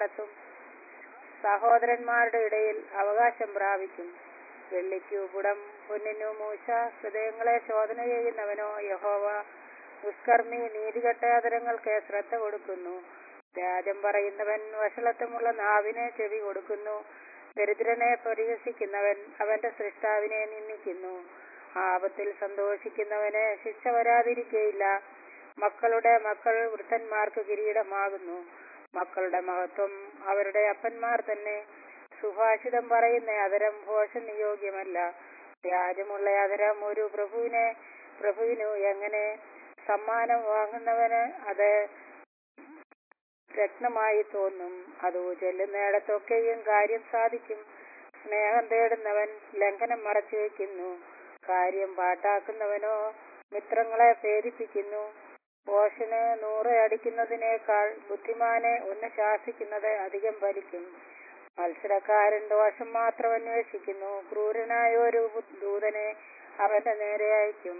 നടത്തും സഹോദരന്മാരുടെ ഇടയിൽ അവകാശം പ്രാപിക്കും വെള്ളിക്കു പുടം പൊന്നിനു മൂശ ഹൃദയങ്ങളെ ശോധന ചെയ്യുന്നവനോ യഹോവ ദുഷ്കർമ്മി നീതികെട്ട അതരങ്ങൾക്ക് ശ്രദ്ധ കൊടുക്കുന്നു വ്യാജം പറയുന്നവൻ വഷളത്വമുള്ള നാവിനെ ചെവി കൊടുക്കുന്നു ദരിദ്രനെ പരിഹസിക്കുന്നവൻ അവന്റെ സൃഷ്ടാവിനെ നിന്ദിക്കുന്നു ആപത്തിൽ സന്തോഷിക്കുന്നവന് ശിക്ഷ വരാതിരിക്കയില്ല മക്കളുടെ മക്കൾ വൃദ്ധന്മാർക്ക് കിരീടമാകുന്നു മക്കളുടെ മഹത്വം അവരുടെ അപ്പന്മാർ തന്നെ സുഭാഷിതം പറയുന്ന അതരം ഭോഷന് യോഗ്യമല്ല വ്യാജമുള്ള അതരം ഒരു പ്രഭുവിനെ പ്രഭുവിനു എങ്ങനെ സമ്മാനം വാങ്ങുന്നവന് അത് രത്നമായി തോന്നും അത് ചെല്ലുന്നിടത്തൊക്കെയും കാര്യം സാധിക്കും സ്നേഹം തേടുന്നവൻ ലംഘനം മറച്ചു വയ്ക്കുന്നു കാര്യം പാട്ടാക്കുന്നവനോ മിത്രങ്ങളെ ഭേദിപ്പിക്കുന്നു പോഷന് നൂറ് അടിക്കുന്നതിനേക്കാൾ ബുദ്ധിമാനെ ഒന്ന് ശാസിക്കുന്നത് അധികം ഫലിക്കും മത്സരക്കാരൻ ദോഷം മാത്രം അന്വേഷിക്കുന്നു ക്രൂരനായ ഒരു ദൂതനെ അവന്റെ നേരെ അയക്കും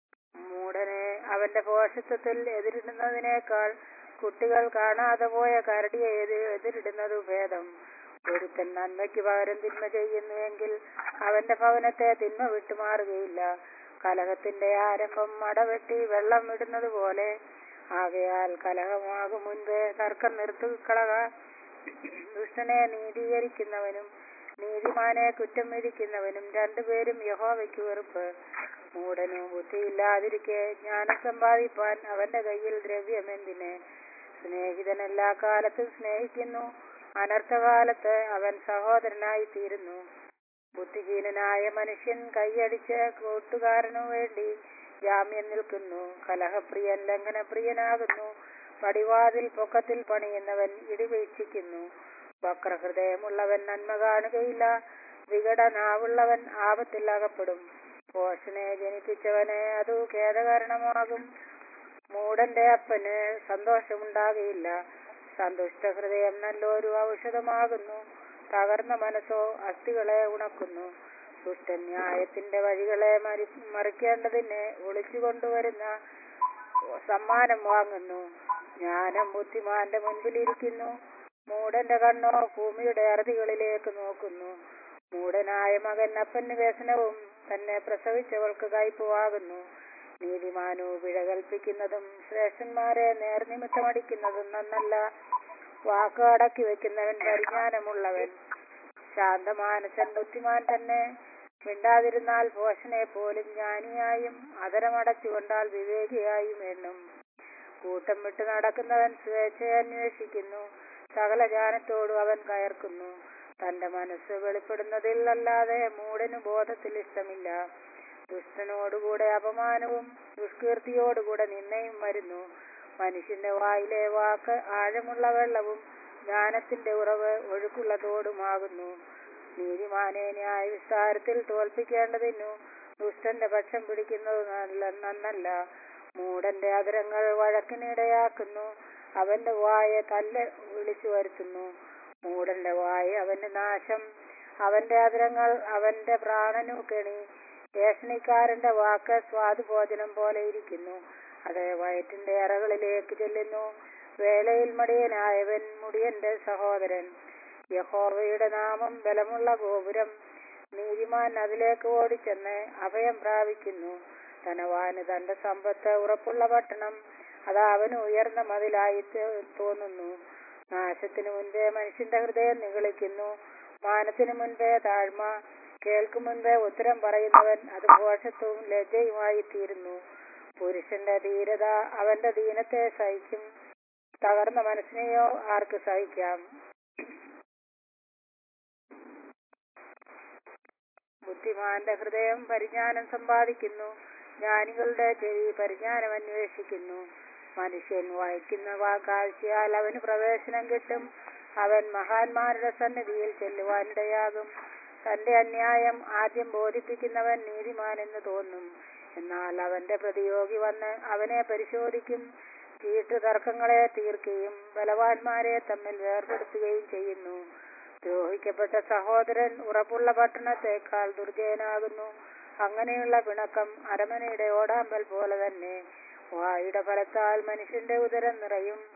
മൂടനെ അവന്റെ പോഷത്വത്തിൽ എതിരിടുന്നതിനേക്കാൾ കുട്ടികൾ കാണാതെ പോയ കരടിയെ എതി- എതിരിടുന്നത് ഭേദം ഒരുത്തൻ നന്മയ്ക്ക് പകരം തിന്മ ചെയ്യുന്നുവെങ്കിൽ അവന്റെ ഭവനത്തെ തിന്മ വിട്ടുമാറുകയില്ല കലഹത്തിന്റെ ആരംഭം മടവെട്ടി വെള്ളം വിടുന്നത് പോലെ ആകയാൽ കലഹമാകും മുൻപേ തർക്കം നിർത്തിക്കളക ദുഷ്ടനെ നീതീകരിക്കുന്നവനും നീതിമാനെ കുറ്റം വിധിക്കുന്നവനും രണ്ടുപേരും യഹോവയ്ക്ക് വെറുപ്പ് മൂടനും ബുദ്ധിയില്ലാതിരിക്കെ ജ്ഞാനം സമ്പാദിപ്പാൻ അവന്റെ കയ്യിൽ ദ്രവ്യമെന്തിന് സ്നേഹിതൻ എല്ലാ കാലത്തും സ്നേഹിക്കുന്നു അനർത്ഥകാലത്ത് അവൻ സഹോദരനായി തീരുന്നു ബുദ്ധിഹീനനായ മനുഷ്യൻ കൈയടിച്ച് കൂട്ടുകാരനു വേണ്ടി ജാമ്യം നിൽക്കുന്നു കലഹപ്രിയൻ ലംഘനപ്രിയനാകുന്നു പടിവാതിൽ പൊക്കത്തിൽ പണിയുന്നവൻ ഇടിവീഴ്ചിക്കുന്നു വക്രഹൃദയമുള്ളവൻ നന്മ കാണുകയില്ല വികട നാവുള്ളവൻ ആപത്തിൽ അകപ്പെടും പോഷനെ ജനിപ്പിച്ചവന് അത് ഖേദകാരണമാകും മൂടന്റെ അപ്പന് സന്തോഷമുണ്ടാകയില്ല സന്തുഷ്ട ഹൃദയം നല്ലൊരു ഔഷധമാകുന്നു തകർന്ന മനസ്സോ അസ്ഥികളെ ഉണക്കുന്നു ദുഷ്ടൻ ന്യായത്തിന്റെ വഴികളെ മരി മറിക്കേണ്ടതിന് ഒളിച്ചു കൊണ്ടുവരുന്ന സമ്മാനം വാങ്ങുന്നു ജ്ഞാനം ബുദ്ധിമാന്റെ മുൻപിലിരിക്കുന്നു മൂടന്റെ കണ്ണോ ഭൂമിയുടെ അറുതികളിലേക്ക് നോക്കുന്നു മൂടനായ മകൻ അപ്പന് വ്യസനവും തന്നെ പ്രസവിച്ചവൾക്ക് കയ്പുവാകുന്നു നീതിമാനു പിഴ കൽപ്പിക്കുന്നതും ശ്രേഷ്ഠന്മാരെ നേർനിമിത്തമടിക്കുന്നതും നന്നല്ല വാക്ക് അടക്കി വെക്കുന്നവൻ പരിജ്ഞാനമുള്ളവൻ ശാന്തമാനസൻ ബുദ്ധിമാൻ തന്നെ മിണ്ടാതിരുന്നാൽ പോഷനെ പോലും ജ്ഞാനിയായും അതരമടച്ചുകൊണ്ടാൽ വിവേകിയായും എണ്ണും കൂട്ടം വിട്ട് നടക്കുന്നവൻ സ്വേച്ഛയെ അന്വേഷിക്കുന്നു സകല ജ്ഞാനത്തോടും അവൻ കയർക്കുന്നു തന്റെ മനസ്സ് വെളിപ്പെടുന്നതിൽ അല്ലാതെ മൂടന് ബോധത്തിൽ ഇഷ്ടമില്ല ദുഷ്ടനോടുകൂടെ അപമാനവും ദുഷ്കീർത്തിയോടുകൂടെ നിന്നയും വരുന്നു മനുഷ്യന്റെ വായിലെ വാക്ക് ആഴമുള്ള വെള്ളവും ജ്ഞാനത്തിന്റെ ഉറവ് ഒഴുക്കുള്ള തോടുമാകുന്നു നീതിമാനെ ന്യായ വിസ്താരത്തിൽ തോൽപ്പിക്കേണ്ടതിനു ദുഷ്ടന്റെ പക്ഷം പിടിക്കുന്നത് നല്ല നന്നല്ല മൂടന്റെ അതരങ്ങൾ വഴക്കിനിടയാക്കുന്നു അവന്റെ വായ തല്ല് വിളിച്ചു വരുത്തുന്നു മൂടന്റെ വായ അവന്റെ നാശം അവന്റെ അതരങ്ങൾ അവന്റെ പ്രാണനു കെണി ഏഷണിക്കാരന്റെ വാക്ക് സ്വാദുഭോജനം പോലെ ഇരിക്കുന്നു അത് വയറ്റിന്റെ അറകളിലേക്ക് ചെല്ലുന്നു വേലയിൽ മടിയനായവൻ മുടിയന്റെ സഹോദരൻ യഹോവയുടെ നാമം ബലമുള്ള ഗോപുരം നീതിമാൻ അതിലേക്ക് ഓടിച്ചെന്ന് അഭയം പ്രാപിക്കുന്നു ധനവാന് തന്റെ സമ്പത്ത് ഉറപ്പുള്ള പട്ടണം അത് അവന് ഉയർന്ന മതിലായി തോ- തോന്നുന്നു നാശത്തിനു മുൻപേ മനുഷ്യന്റെ ഹൃദയം നിഗളിക്കുന്നു മാനത്തിനു മുൻപേ താഴ്മ കേൾക്കും മുൻപേ ഉത്തരം പറയുന്നവൻ അത് ഭോഷത്വവും ലജ്ജയുമായി തീരുന്നു പുരുഷന്റെ ധീരത അവന്റെ ദീനത്തെ സഹിക്കും തകർന്ന മനസ്സിനെയോ ആർക്ക് സഹിക്കാം ബുദ്ധിമാന്റെ ഹൃദയം പരിജ്ഞാനം സമ്പാദിക്കുന്നു ജ്ഞാനികളുടെ ചെവി പരിജ്ഞാനം അന്വേഷിക്കുന്നു മനുഷ്യൻ വായിക്കുന്ന വാക്കാഴ്ചയാൽ അവന് പ്രവേശനം കിട്ടും അവൻ മഹാന്മാരുടെ സന്നിധിയിൽ ചെല്ലുവാനിടയാകും തന്റെ അന്യായം ആദ്യം ബോധിപ്പിക്കുന്നവൻ നീതിമാനെന്ന് തോന്നും എന്നാൽ അവന്റെ പ്രതിയോഗി വന്ന് അവനെ പരിശോധിക്കും ചീട്ട് തർക്കങ്ങളെ തീർക്കുകയും ബലവാന്മാരെ തമ്മിൽ വേർപെടുത്തുകയും ചെയ്യുന്നു ദ്രോഹിക്കപ്പെട്ട സഹോദരൻ ഉറപ്പുള്ള പട്ടണത്തെക്കാൾ ദുർജയനാകുന്നു അങ്ങനെയുള്ള പിണക്കം അരമനയുടെ ഓടാമ്പൽ പോലെ തന്നെ വായുടെ ഫലത്താൽ മനുഷ്യന്റെ ഉദരം നിറയും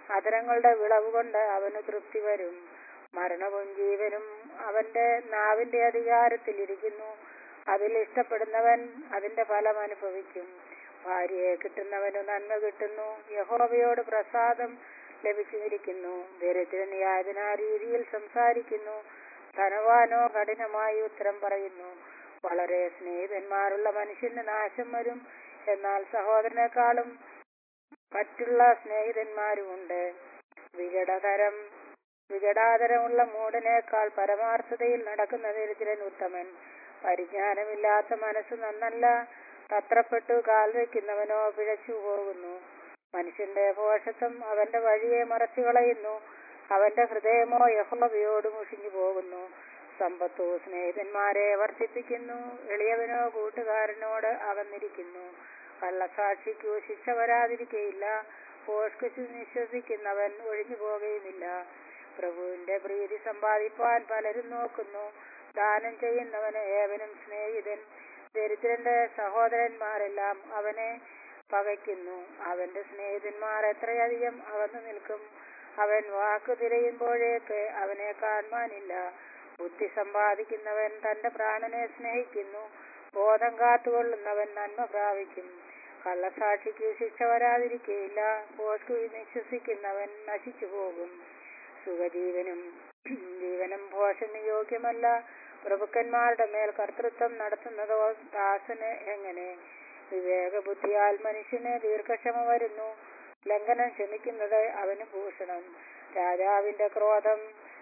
അതരങ്ങളുടെ വിളവ് കൊണ്ട് അവന് തൃപ്തി വരും മരണവും ജീവനും അവന്റെ നാവിന്റെ അധികാരത്തിലിരിക്കുന്നു അതിൽ ഇഷ്ടപ്പെടുന്നവൻ അതിന്റെ ഫലം അനുഭവിക്കും ഭാര്യയെ കിട്ടുന്നവന് നന്മ കിട്ടുന്നു യഹോവയോട് പ്രസാദം ലഭിച്ചിരിക്കുന്നു ദരിദ്രൻ യാതനാ രീതിയിൽ സംസാരിക്കുന്നു ധനവാനോ കഠിനമായി ഉത്തരം പറയുന്നു വളരെ സ്നേഹിതന്മാരുള്ള മനുഷ്യന് നാശം വരും എന്നാൽ സഹോദരനേക്കാളും മറ്റുള്ള സ്നേഹിതന്മാരുമുണ്ട് വികടതരം വികടാതരമുള്ള മൂടനേക്കാൾ പരമാർത്ഥതയിൽ നടക്കുന്ന ദരിദ്രൻ ഉത്തമൻ പരിജ്ഞാനമില്ലാത്ത മനസ്സ് നന്നല്ല തത്രപ്പെട്ടു കാൽ വയ്ക്കുന്നവനോ പിഴച്ചു പോകുന്നു മനുഷ്യന്റെ പോഷത്വം അവന്റെ വഴിയെ മറച്ചു കളയുന്നു അവന്റെ ഹൃദയമോ യഹോവയോട് മുഷിഞ്ഞു പോകുന്നു സമ്പത്തോ സ്നേഹിതന്മാരെ വർദ്ധിപ്പിക്കുന്നു എളിയവനോ കൂട്ടുകാരനോട് അകന്നിരിക്കുന്നു കള്ളസാക്ഷിക്കു ശിക്ഷ വരാതിരിക്കയില്ല പോഷ്കു നിശ്വസിക്കുന്നവൻ ഒഴിഞ്ഞു പോകുകയുമില്ല പ്രഭുവിന്റെ പ്രീതി സമ്പാദിപ്പാൻ പലരും നോക്കുന്നു ദാനം ചെയ്യുന്നവന് ഏവനും സ്നേഹിതൻ ദരിദ്രന്റെ സഹോദരന്മാരെല്ലാം അവനെ പകയ്ക്കുന്നു അവന്റെ സ്നേഹിതന്മാർ എത്രയധികം അകന്നു നിൽക്കും അവൻ വാക്കു തിരയുമ്പോഴേക്ക് അവനെ കാണുവാനില്ല ബുദ്ധി സമ്പാദിക്കുന്നവൻ തന്റെ പ്രാണനെ സ്നേഹിക്കുന്നു ബോധം കാത്തുകൊള്ളുന്നവൻ നന്മ പ്രാപിക്കും കള്ളസാക്ഷിക്ക് ശിക്ഷ വരാതിരിക്കയില്ല പോഷ്കു വിശ്വസിക്കുന്നവൻ നശിച്ചു പോകും സുഖജീവനും ജീവനും പോഷന് യോഗ്യമല്ല പ്രഭുക്കന്മാരുടെ മേൽ കർത്തൃത്വം നടത്തുന്നതോ ദാസന് എങ്ങനെ വിവേകബുദ്ധിയാൽ മനുഷ്യന് ദീർഘക്ഷമ വരുന്നു ലംഘനം ക്ഷമിക്കുന്നത് അവന് ഭൂഷണം രാജാവിന്റെ ക്രോധം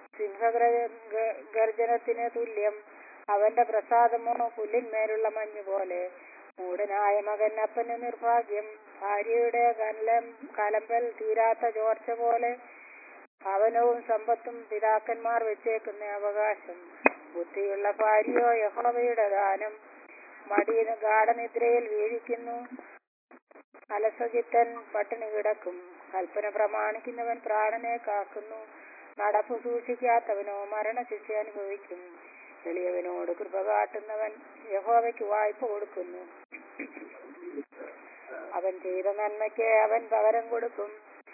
സിംഹഗർജനത്തിന് തുല്യം അവന്റെ പ്രസാദമോ പുല്ലിന്മേലുള്ള മഞ്ഞു പോലെ മൂടനായ മകൻ അപ്പന് നിർഭാഗ്യം ഭാര്യയുടെ കലം കലമ്പൽ തീരാത്ത ചോർച്ച പോലെ ഭവനവും സമ്പത്തും പിതാക്കന്മാർ വെച്ചേക്കുന്ന അവകാശം ബുദ്ധിയുള്ള ഭാര്യയോ യഹോവയുടെ ദാനം മടിയന് ഗാഠനിദ്രയിൽ വീഴിക്കുന്നു അലസചിത്തൻ പട്ടിണി കിടക്കും കൽപ്പന പ്രമാണിക്കുന്നവൻ പ്രാണനെ കാക്കുന്നു നടപ്പ് സൂക്ഷിക്കാത്തവനോ മരണശിക്ഷ അനുഭവിക്കും എളിയവനോട് കൃപ കാട്ടുന്നവൻ യഹോവയ്ക്ക് വായ്പ കൊടുക്കുന്നു അവൻ ചെയ്ത നന്മയ്ക്ക് അവൻ പകരം കൊടുക്കും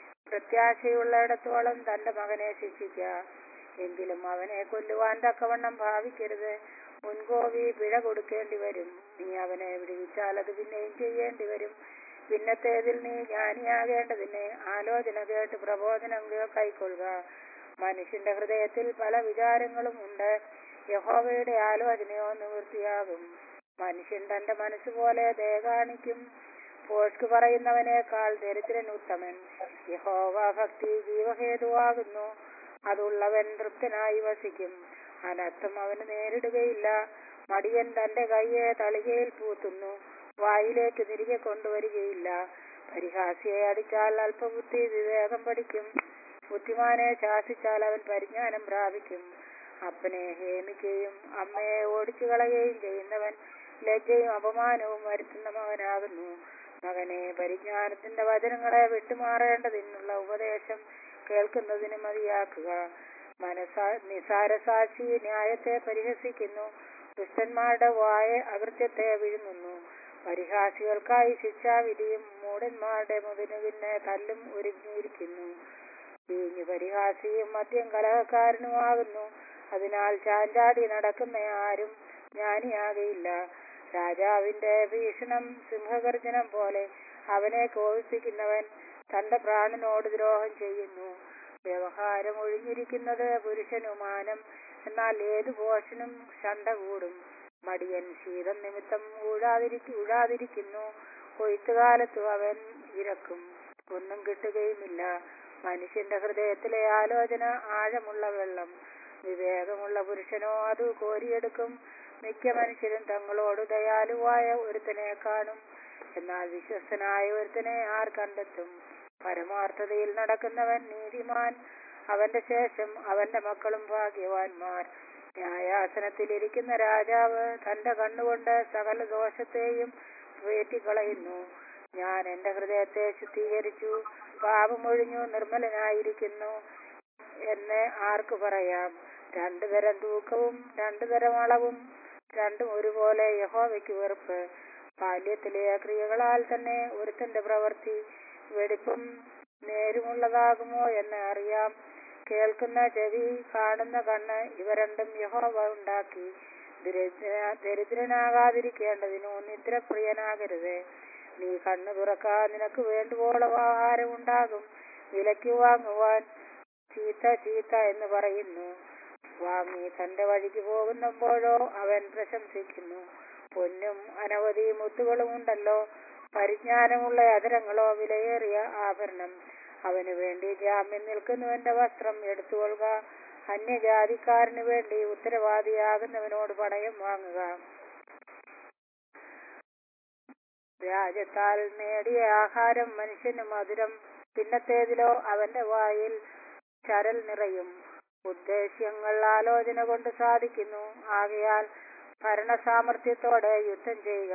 പ്രത്യാശയുള്ളിടത്തോളം തന്റെ മകനെ ശിക്ഷിക്ക എങ്കിലും അവനെ കൊല്ലുവാൻ തക്കവണ്ണം ഭാവിക്കരുത് മുൻകോപി പിഴ കൊടുക്കേണ്ടി വരും നീ അവനെ വിടുവിച്ചാൽ അത് പിന്നെയും ചെയ്യേണ്ടി വരും പിന്നത്തേതിൽ നീ ജ്ഞാനിയാകേണ്ടതിന് ആലോചന കേട്ട് പ്രബോധനം കൈക്കൊള്ളുക മനുഷ്യന്റെ ഹൃദയത്തിൽ പല വിചാരങ്ങളും ഉണ്ട് യഹോവയുടെ ആലോചനയോ നിവൃത്തിയാകും മനുഷ്യൻ തന്റെ മനസ്സുപോലെ ദയ കാണിക്കും പോഷ്ക് പറയുന്നവനേക്കാൾ ദരിദ്രൻ ഉത്തമൻ യഹോവ ഭക്തി ജീവഹേതുവാകുന്നു അതുള്ളവൻ തൃപ്തനായി വസിക്കും അനർത്ഥം അവന് നേരിടുകയില്ല മടിയൻ തന്റെ കയ്യെ തളികയിൽ പൂത്തുന്നു വായിലേക്ക് തിരികെ കൊണ്ടുവരികയില്ല പരിഹാസിയെ അടിച്ചാൽ അല്പബുദ്ധി വിവേകം പഠിക്കും ബുദ്ധിമാനെ ശാസിച്ചാൽ അവൻ പരിജ്ഞാനം പ്രാപിക്കും അപ്പനെ ഹേമിക്കുകയും അമ്മയെ ഓടിച്ചു കളയുകയും ചെയ്യുന്നവൻ ലജ്ജയും അപമാനവും വരുത്തുന്ന മകനാകുന്നു മകനെ പരിജ്ഞാനത്തിന്റെ വചനങ്ങളെ വിട്ടുമാറേണ്ടതിനുള്ള ഉപദേശം കേൾക്കുന്നതിന് മതിയാക്കുക മനസാ നിസാരസാക്ഷി ന്യായത്തെ പരിഹസിക്കുന്നു ദുഷ്ടന്മാരുടെ വായ അകൃത്യത്തെ വിഴുങ്ങുന്നു പരിഹാസികൾക്കായി ശിക്ഷാവിധിയും മൂടന്മാരുടെ മുതിനുവിന് തല്ലും ഒരുങ്ങിയിരിക്കുന്നു വീഞ്ഞു പരിഹാസിയും മദ്യം കലഹക്കാരനുമാകുന്നു അതിനാൽ ചാഞ്ചാടി നടക്കുന്ന ആരും ജ്ഞാനിയാകയില്ല രാജാവിന്റെ ഭീഷണം സിംഹഗർജനം പോലെ അവനെ കോപിപ്പിക്കുന്നവൻ തന്റെ പ്രാണനോട് ദ്രോഹം ചെയ്യുന്നു വ്യവഹാരം ഒഴിഞ്ഞിരിക്കുന്നത് പുരുഷനുമാനം എന്നാൽ ഏതു പോഷനും ശണ്ട കൂടും മടിയൻ ശീതം നിമിത്തം ഊഴാതിരിക്കു ഊഴാതിരിക്കുന്നു കൊയ്ത്തുകാലത്തു അവൻ ഇരക്കും ഒന്നും കിട്ടുകയുമില്ല മനുഷ്യന്റെ ഹൃദയത്തിലെ ആലോചന ആഴമുള്ള വെള്ളം വിവേകമുള്ള പുരുഷനോ അത് കോരിയെടുക്കും മിക്ക മനുഷ്യരും തങ്ങളോട് ദയാലുവായ ഒരുത്തനെ കാണും എന്നാൽ വിശ്വസ്തനായ ഒരുത്തനെ ആർ കണ്ടെത്തും പരമാർത്ഥതയിൽ നടക്കുന്നവൻ നീതിമാൻ അവന്റെ ശേഷം അവന്റെ മക്കളും ഭാഗ്യവാന്മാർ ന്യായാസനത്തിലിരിക്കുന്ന രാജാവ് തന്റെ കണ്ണുകൊണ്ട് സകല ദോഷത്തെയും വേറ്റിക്കളയുന്നു ഞാൻ എന്റെ ഹൃദയത്തെ ശുദ്ധീകരിച്ചു പാപമൊഴിഞ്ഞു നിർമ്മലനായിരിക്കുന്നു എന്ന് ആർക്ക് പറയാം രണ്ടു തരം തൂക്കവും രണ്ടു തരം അളവും രണ്ടും ഒരുപോലെ യഹോവയ്ക്ക് വെറുപ്പ് ബാല്യത്തിലെ ക്രിയകളാൽ തന്നെ ഒരുത്തന്റെ പ്രവൃത്തി വെടിപ്പും നേരുമുള്ളതാകുമോ എന്ന് അറിയാം കേൾക്കുന്ന ചെവി കാണുന്ന കണ്ണ് ഇവ രണ്ടും യഹോവ ഉണ്ടാക്കി ദരിദ്ര ദരിദ്രനാകാതിരിക്കേണ്ടതിനു നിദ്രപ്രിയനാകരുത് നീ കണ്ണു തുറക്കാ നിനക്ക് വേണ്ടുവോളം ആഹാരം ഉണ്ടാകും വിലയ്ക്ക് വാങ്ങുവാൻ ചീത്ത ചീത്ത എന്ന് പറയുന്നു വാങ്ങി തന്റെ വഴിക്ക് പോകുമ്പോഴോ അവൻ പ്രശംസിക്കുന്നു പൊന്നും അനവധി മുത്തുകളും ഉണ്ടല്ലോ പരിജ്ഞാനമുള്ള അതരങ്ങളോ വിലയേറിയ ആഭരണം അവന് വേണ്ടി ജാമ്യം നിൽക്കുന്നവന്റെ വസ്ത്രം എടുത്തുകൊള്ളുക അന്യജാതിക്കാരന് വേണ്ടി ഉത്തരവാദിയാകുന്നവനോട് പണയം വാങ്ങുക രാജ്യത്താൽ നേടിയ ആഹാരം മനുഷ്യന് മധുരം പിന്നത്തേതിലോ അവന്റെ വായിൽ ചരൽ നിറയും ഉദ്ദേശ്യങ്ങൾ ആലോചന കൊണ്ട് സാധിക്കുന്നു ആകയാൽ ഭരണസാമർഥ്യത്തോടെ യുദ്ധം ചെയ്യുക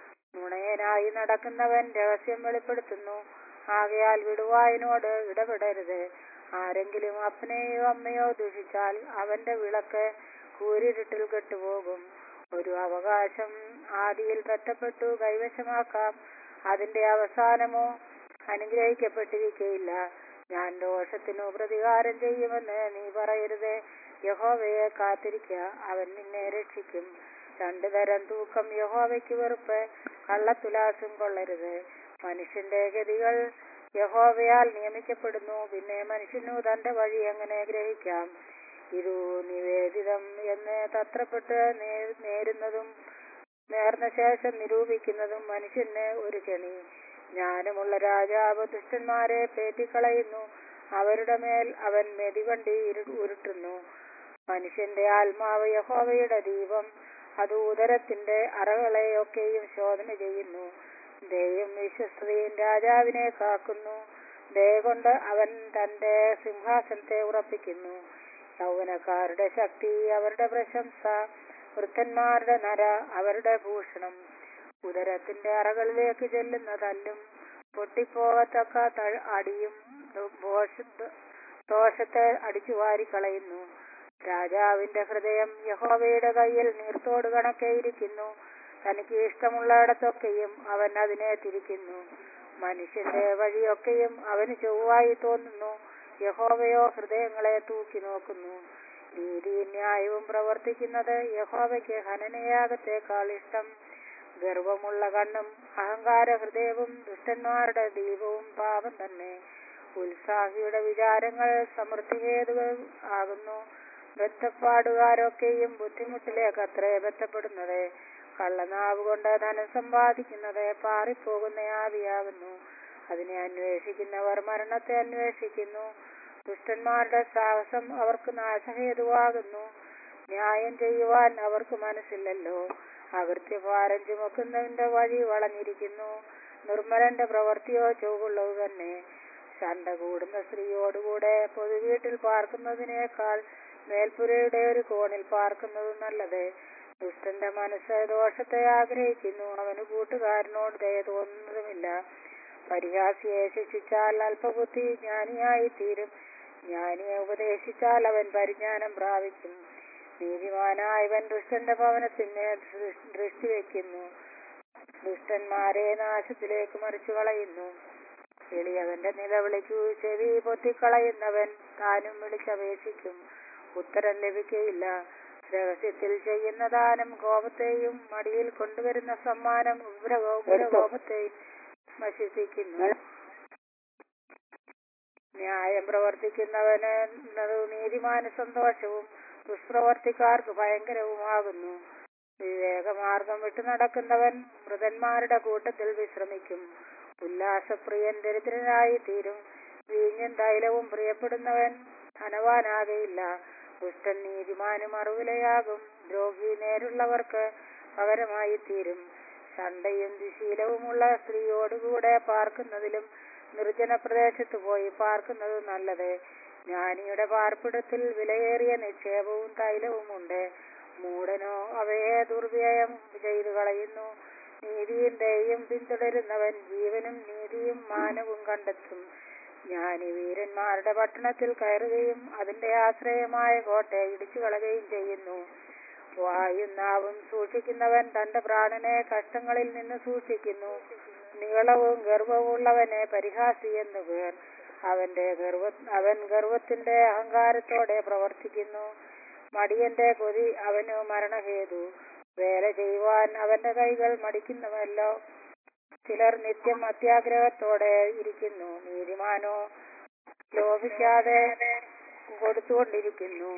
നുണയനായി നടക്കുന്നവൻ രഹസ്യം വെളിപ്പെടുത്തുന്നു ആകയാൽ വിടുവായനോട് ഇടപെടരുത് ആരെങ്കിലും അപ്പനെയോ അമ്മയോ ദുഷിച്ചാൽ അവന്റെ വിളക്ക് കൂരിരുട്ടിൽ കെട്ടുപോകും ഒരു അവകാശം ആദിയിൽ ബന്ധപ്പെട്ടു കൈവശമാക്കാം അതിന്റെ അവസാനമോ അനുഗ്രഹിക്കപ്പെട്ടിരിക്കയില്ല ഞാൻ ദോഷത്തിനു പ്രതികാരം ചെയ്യുമെന്ന് നീ പറയരുത് യഹോവയെ കാത്തിരിക്കുക അവൻ നിന്നെ രക്ഷിക്കും രണ്ടു തരം തൂക്കം യഹോവയ്ക്ക് വെറുപ്പ് കള്ളത്തുലാസും കൊള്ളരുത് മനുഷ്യന്റെ ഗതികൾ യഹോവയാൽ നിയമിക്കപ്പെടുന്നു പിന്നെ മനുഷ്യനു തന്റെ വഴി എങ്ങനെ ഗ്രഹിക്കാം ഇതു നിവേദിതം എന്ന് തത്രപ്പെട്ട് നേ- നേരുന്നതും നേർന്ന ശേഷം നിരൂപിക്കുന്നതും മനുഷ്യന് ഒരു കെണി ജ്ഞാനമുള്ള രാജാവ് ദുഷ്ടന്മാരെ പേറ്റിക്കളയുന്നു അവരുടെ മേൽ അവൻ മെതിവണ്ടി ഇരു- ഉരുട്ടുന്നു മനുഷ്യന്റെ ആത്മാവ് യഹോവയുടെ ദീപം അത് ഉദരത്തിന്റെ അറകളെയൊക്കെയും ശോധന ചെയ്യുന്നു ദയും വിശ്വസ്തയും രാജാവിനെ കാക്കുന്നു ദയ കൊണ്ട് അവൻ തന്റെ സിംഹാസനത്തെ ഉറപ്പിക്കുന്നു യൗവനക്കാരുടെ ശക്തി അവരുടെ പ്രശംസ വൃദ്ധന്മാരുടെ നര അവരുടെ ഭൂഷണം ഉദരത്തിന്റെ അറകളിലേക്ക് ചെല്ലുന്ന തല്ലും പൊട്ടിപ്പോകത്തക്ക ത- അടിയും ദോഷ- ദോഷത്തെ അടിച്ചു വാരിക്കളയുന്നു രാജാവിന്റെ ഹൃദയം യഹോവയുടെ കയ്യിൽ നീർത്തോട് കണക്കെ ഇരിക്കുന്നു തനിക്ക് ഇഷ്ടമുള്ളിടത്തൊക്കെയും അവൻ അതിനെ തിരിക്കുന്നു മനുഷ്യന്റെ വഴിയൊക്കെയും അവന് ചൊവ്വായി തോന്നുന്നു യഹോവയോ ഹൃദയങ്ങളെ തൂക്കി നോക്കുന്നു നീതിയും ന്യായവും പ്രവർത്തിക്കുന്നത് യഹോവയ്ക്ക് ഹനനയാഗത്തേക്കാൾ ഇഷ്ടം ഗർവമുള്ള കണ്ണും അഹങ്കാര ഹൃദയവും ദുഷ്ടന്മാരുടെ ദീപവും പാപം തന്നെ ഉത്സാഹിയുടെ വിചാരങ്ങൾ സമൃദ്ധിഹേതുകൾ ആകുന്നു ബന്ധപ്പാടുകാരൊക്കെയും ബുദ്ധിമുട്ടിലേക്ക് അത്രേ ബന്ധപ്പെടുന്നത് കള്ളനാവ് കൊണ്ട് ധനം സമ്പാദിക്കുന്നത് പാറിപ്പോകുന്ന ആവിയാകുന്നു അതിനെ അന്വേഷിക്കുന്നവർ മരണത്തെ അന്വേഷിക്കുന്നു ദുഷ്ടന്മാരുടെ സാഹസം അവർക്ക് നാശഹേതുവാകുന്നു ന്യായം ചെയ്യുവാൻ അവർക്ക് മനസ്സില്ലല്ലോ അകൃത്യഭാരം ചുമക്കുന്നവന്റെ വഴി വളഞ്ഞിരിക്കുന്നു നിർമ്മലന്റെ പ്രവൃത്തിയോ ചൊവ്വുള്ളത് തന്നെ ശണ്ട കൂടുന്ന സ്ത്രീയോടുകൂടെ പൊതുവീട്ടിൽ പാർക്കുന്നതിനേക്കാൾ മേൽപ്പുരയുടെ ഒരു കോണിൽ പാർക്കുന്നത് നല്ലത് ദുഷ്ടന്റെ മനസ്സ് ദോഷത്തെ ആഗ്രഹിക്കുന്നു അവന് കൂട്ടുകാരനോട് ദയ തോന്നുന്നതുമില്ല പരിഹാസിയെ ശിക്ഷിച്ചാൽ അല്പബുദ്ധി ജ്ഞാനിയായി തീരും ജ്ഞാനിയെ ഉപദേശിച്ചാൽ അവൻ പരിജ്ഞാനം പ്രാപിക്കും നീതിമാനായവൻ ദുഷ്ടന്റെ ഭവനത്തിന് ദൃ- ദൃഷ്ടി വയ്ക്കുന്നു ദുഷ്ടന്മാരെ നാശത്തിലേക്ക് മറിച്ചു കളയുന്നു എളിയവന്റെ നിലവിളിക്കു ചെവി പൊത്തിക്കളയുന്നവൻ താനും വിളിച്ചപേക്ഷിക്കും ഉത്തരം ലഭിക്കയില്ല രഹസ്യത്തിൽ ചെയ്യുന്ന ദാനം കോപത്തെയും മടിയിൽ കൊണ്ടുവരുന്ന സമ്മാനം ഉഗ്രകോ- ഉഗ്രകോപത്തെയും നശിപ്പിക്കുന്നു ന്യായം പ്രവർത്തിക്കുന്നവന് എന്നത് നീതിമാന സന്തോഷവും ദുഷ്പ്രവർത്തിക്കാർക്ക് ഭയങ്കരവുമാകുന്നു വിവേകമാർഗം വിട്ടു നടക്കുന്നവൻ മൃതന്മാരുടെ കൂട്ടത്തിൽ വിശ്രമിക്കും ഉല്ലാസപ്രിയൻ ദരിദ്രനായി തീരും വീഞ്ഞും തൈലവും പ്രിയപ്പെടുന്നവൻ ധനവാനാകയില്ല ദുഷ്ടൻ നീതിമാനും അറിവിലയാകും ദ്രോഹി നേരുള്ളവർക്ക് പകരമായി തീരും ശണ്ടയും ദുശീലവുമുള്ള സ്ത്രീയോടുകൂടെ പാർക്കുന്നതിലും നിർജ്ജന പ്രദേശത്ത് പോയി പാർക്കുന്നത് നല്ലത് ജ്ഞാനിയുടെ പാർപ്പിടത്തിൽ വിലയേറിയ നിക്ഷേപവും തൈലവുമുണ്ട് മൂടനോ അവയെ ദുർവ്യയം ചെയ്തു കളയുന്നു നീതിയും ദയയും പിന്തുടരുന്നവൻ ജീവനും നീതിയും മാനവും കണ്ടെത്തും ജ്ഞാനി വീരന്മാരുടെ പട്ടണത്തിൽ കയറുകയും അതിന്റെ ആശ്രയമായ കോട്ടയെ ഇടിച്ചു കളയുകയും ചെയ്യുന്നു വായും നാവും സൂക്ഷിക്കുന്നവൻ തന്റെ പ്രാണനെ കഷ്ടങ്ങളിൽ നിന്ന് സൂക്ഷിക്കുന്നു നീളവും ഗർവവുമുള്ളവനെ പരിഹാസി എന്നു പേർ അവന്റെ ഗർവ അവൻ ഗർവത്തിന്റെ അഹങ്കാരത്തോടെ പ്രവർത്തിക്കുന്നു മടിയന്റെ കൊതി അവന് മരണഹേതു വേല ചെയ്യുവാൻ അവന്റെ കൈകൾ മടിക്കുന്നുവല്ലോ ചിലർ നിത്യം അത്യാഗ്രഹത്തോടെ ഇരിക്കുന്നു നീതിമാനോ ലോപിക്കാതെ കൊടുത്തുകൊണ്ടിരിക്കുന്നു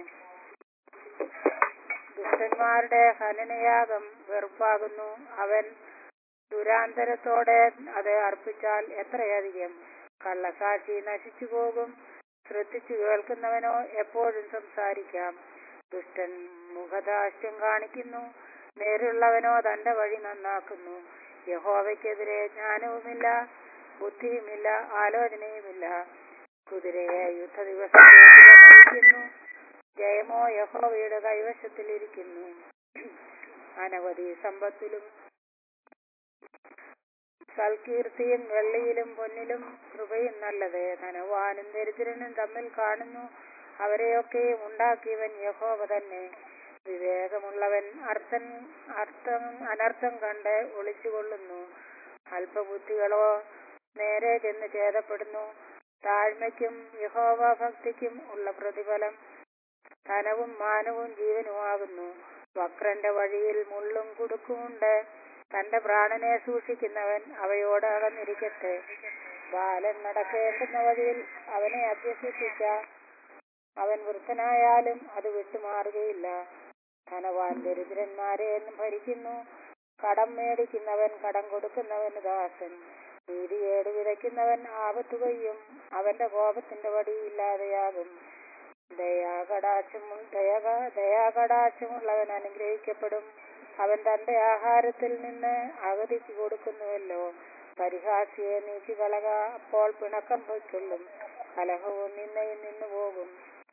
ദുഷ്ടന്മാരുടെ ഹനനയാഗം വെറുപ്പാകുന്നു അവൻ ദുരാന്തരത്തോടെ അത് അർപ്പിച്ചാൽ എത്രയധികം കള്ളസാക്ഷി നശിച്ചു പോകും ശ്രദ്ധിച്ചു കേൾക്കുന്നവനോ എപ്പോഴും സംസാരിക്കാം ദുഷ്ടൻ മുഖദാസ്യം കാണിക്കുന്നു നേരുള്ളവനോ തന്റെ വഴി നന്നാക്കുന്നു യഹോവയ്ക്കെതിരെ ജ്ഞാനവുമില്ല ബുദ്ധിയുമില്ല ആലോചനയുമില്ല കുതിരയെ യുദ്ധ ദിവസത്തേക്ക് നയിക്കുന്നു ജയമോ യഹോവയുടെ കൈവശത്തിലിരിക്കുന്നു അനവധി സമ്പത്തിലും സൽകീർത്തിയും വെള്ളിയിലും പൊന്നിലും കൃപയും നല്ലത് ധനവാനും ദരിദ്രനും തമ്മിൽ കാണുന്നു അവരെയൊക്കെയും ഉണ്ടാക്കിയവൻ യഹോവ തന്നെ വിവേകമുള്ളവൻ അർത്ഥം അർത്ഥം അനർത്ഥം കണ്ട് ഒളിച്ചുകൊള്ളുന്നു അല്പബുദ്ധികളോ നേരെ ചെന്ന് ഛേദപ്പെടുന്നു താഴ്മയ്ക്കും യഹോവ ഭക്തിക്കും ഉള്ള പ്രതിഫലം ധനവും മാനവും ജീവനുമാകുന്നു വക്രന്റെ വഴിയിൽ മുള്ളും കുടുക്കുമുണ്ട് തന്റെ പ്രാണനെ സൂക്ഷിക്കുന്നവൻ അവയോട് അകന്നിരിക്കട്ടെ ബാലൻ നടക്കേണ്ടുന്ന വഴിയിൽ അവനെ അഭ്യസിപ്പിച്ച അവൻ വൃദ്ധനായാലും അത് വിട്ടുമാറുകയില്ല ധനവാൻ ദരിദ്രന്മാരെ എന്നും ഭരിക്കുന്നു കടം മേടിക്കുന്നവൻ കടം കൊടുക്കുന്നവന് ദാസൻ നീതികേട് വിതയ്ക്കുന്നവൻ ആപത്തു കൊയ്യും അവന്റെ കോപത്തിന്റെ വടി ഇല്ലാതെയാകും ദയാകടാക്ഷമു ദയക ദയാകടാക്ഷമുള്ളവൻ അനുഗ്രഹിക്കപ്പെടും അവൻ തന്റെ ആഹാരത്തിൽ നിന്ന് അഗതിക്ക് കൊടുക്കുന്നുവല്ലോ പരിഹാസിയെ നീക്കികളക അപ്പോൾ പിണക്കം പൊയ്ക്കൊള്ളും കലഹവും നിന്നയും നിന്നു പോകും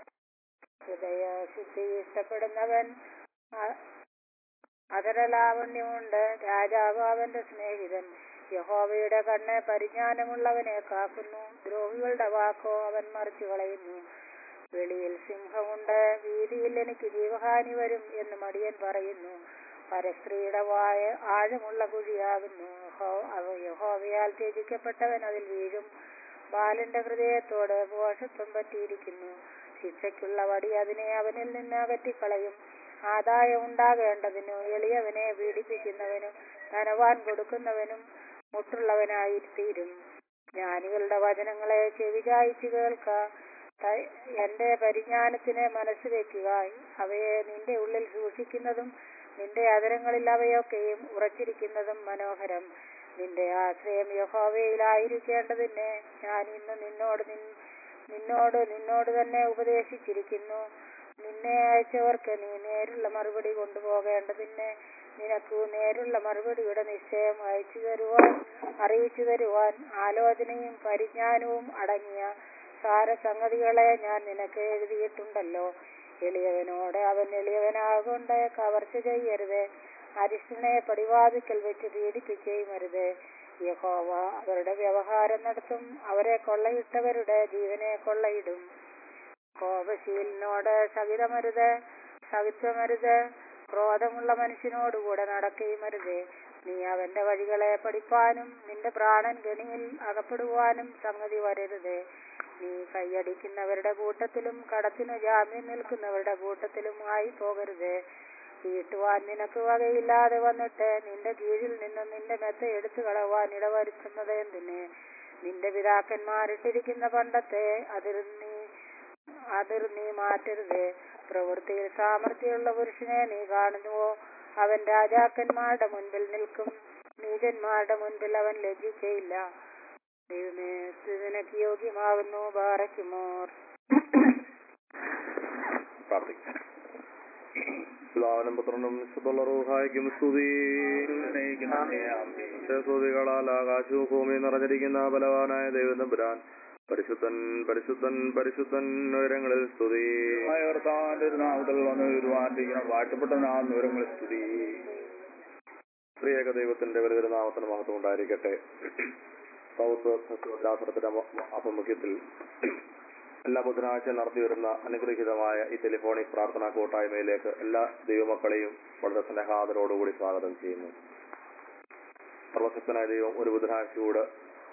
ഹൃദയശുദ്ധി ഇഷ്ടപ്പെടുന്നവൻ അ- അതരലാവണ്യമുണ്ട് രാജാവ് അവന്റെ സ്നേഹിതൻ യഹോവയുടെ കണ്ണ് പരിജ്ഞാനമുള്ളവനെ കാക്കുന്നു ദ്രോഹികളുടെ വാക്കോ അവൻ മറിച്ചു കളയുന്നു വെളിയിൽ സിംഹമുണ്ട് വീതിയിൽ എനിക്ക് ജീവഹാനി വരും എന്ന് മടിയൻ പറയുന്നു പരസ്ത്രീയുടെ വായ ആഴമുള്ള കുഴിയാകുന്നു യഹോ- അവ യഹോവയാൽ ത്യജിക്കപ്പെട്ടവൻ അതിൽ വീഴും ബാലന്റെ ഹൃദയത്തോട് പോഷത്വം പറ്റിയിരിക്കുന്നു ശിക്ഷയ്ക്കുള്ള വടി അതിനെ അവനിൽ നിന്ന് അകറ്റിക്കളയും ആദായം ഉണ്ടാകേണ്ടതിനു എളിയവനെ പീഡിപ്പിക്കുന്നവനും ധനവാൻ കൊടുക്കുന്നവനും മുട്ടുള്ളവനായി തീരും ജ്ഞാനികളുടെ വചനങ്ങളെ ചെവിചായിച്ചു കേൾക്ക ത- എന്റെ പരിജ്ഞാനത്തിന് മനസ്സ് വെക്കുക അവയെ നിന്റെ ഉള്ളിൽ സൂക്ഷിക്കുന്നതും നിന്റെ അതരങ്ങളിൽ അവയൊക്കെയും ഉറച്ചിരിക്കുന്നതും മനോഹരം നിന്റെ ആശ്രയം യഹോവയിലായിരിക്കേണ്ടതിന് ഞാൻ ഇന്ന് നിന്നോട് നിൻ- നിന്നോട് നിന്നോട് തന്നെ ഉപദേശിച്ചിരിക്കുന്നു നിന്നെ അയച്ചവർക്ക് നീ നേരുള്ള മറുപടി കൊണ്ടുപോകേണ്ടതിന് നിനക്ക് നേരുള്ള മറുപടിയുടെ നിശ്ചയം അയച്ചു തരുവാൻ അറിയിച്ചു തരുവാൻ ആലോചനയും പരിജ്ഞാനവും അടങ്ങിയ സാരസംഗതികളെ ഞാൻ നിനക്ക് എഴുതിയിട്ടുണ്ടല്ലോ എളിയവനോട് അവൻ എളിയവനാകൊണ്ട് കവർച്ച ചെയ്യരുത് അരിഷ്ടനെ പടിവാതിക്കൽ വെച്ച് പീഡിപ്പിക്കുകയും അരുത് യഹോവ അവരുടെ വ്യവഹാരം നടത്തും അവരെ കൊള്ളയിട്ടവരുടെ ജീവനെ കൊള്ളയിടും കോപശീലിനോട് സഹിതമരുത് സഹിത്വമരുത് ക്രോധമുള്ള മനുഷ്യനോടുകൂടെ നടക്കുകയും അരുത് നീ അവന്റെ വഴികളെ പഠിപ്പാനും നിന്റെ പ്രാണൻ ഗണിയിൽ അകപ്പെടുവാനും സംഗതി വരരുത് നീ കൈയടിക്കുന്നവരുടെ കൂട്ടത്തിലും കടത്തിനു ജാമ്യം നിൽക്കുന്നവരുടെ കൂട്ടത്തിലും ആയി പോകരുത് വീട്ടുവാൻ നിനക്ക് വകയില്ലാതെ വന്നിട്ട് നിന്റെ കീഴിൽ നിന്നും നിന്റെ മെത്ത എടുത്തു കളവാൻ ഇടവരുത്തുന്നത് എന്തിന് നിന്റെ പിതാക്കന്മാരിട്ടിരിക്കുന്ന പണ്ടത്തെ അതിർ നീ അതിർ നീ മാറ്റരുത് പ്രവൃത്തിയിൽ സാമർഥ്യമുള്ള പുരുഷനെ നീ കാണുന്നുവോ അവൻ രാജാക്കന്മാരുടെ മുൻപിൽ നിൽക്കും നീചന്മാരുടെ മുൻപിൽ അവൻ ലജ്ജിക്കയില്ല ദൈവമേ സ്തുതി നിനക്ക് യോഗ്യമാകുന്നു ബാറയ്ക്കുമോർ പ്രാർത്ഥിക്കാം പിതാവിനും പുത്രനും വിശുദ്ധുള്ള റൂഹായിക്കും സ്തുതി സ്തുതികളാൽ ആകാശവും ഭൂമിയും നിറഞ്ഞിരിക്കുന്ന ബലവാനായ ദൈവതമ്പുരാൻ പരിശുദ്ധൻ പരിശുദ്ധൻ പരിശുദ്ധൻ ഉയരങ്ങളിൽ സ്തുതി കർത്താവിന്റെ ഒരു നാമത്തിൽ വന്ന് വരുവാണ്ടിരിക്കണം വാഴ്ത്തപ്പെട്ട നാം വിവരങ്ങൾ സ്തുതി സ്ത്രീയേക ദൈവത്തിന്റെ വലിയൊരു നാമത്തിന് മഹത്വം ഉണ്ടായിരിക്കട്ടെ സൗത്ത് ശാസ്ത്രത്തിന്റെ ആഭിമുഖ്യത്തിൽ എല്ലാ ബുധനാഴ്ച നടത്തി വരുന്ന അനുഗ്രഹീതമായ ഈ ടെലിഫോണിക് പ്രാർത്ഥനാ കൂട്ടായ്മയിലേക്ക് എല്ലാ ദൈവമക്കളെയും വളരെ സ്നേഹാദരോടുകൂടി സ്വാഗതം ചെയ്യുന്നു സർവശക്തനായ ദൈവം ഒരു ബുധനാഴ്ച കൂടെ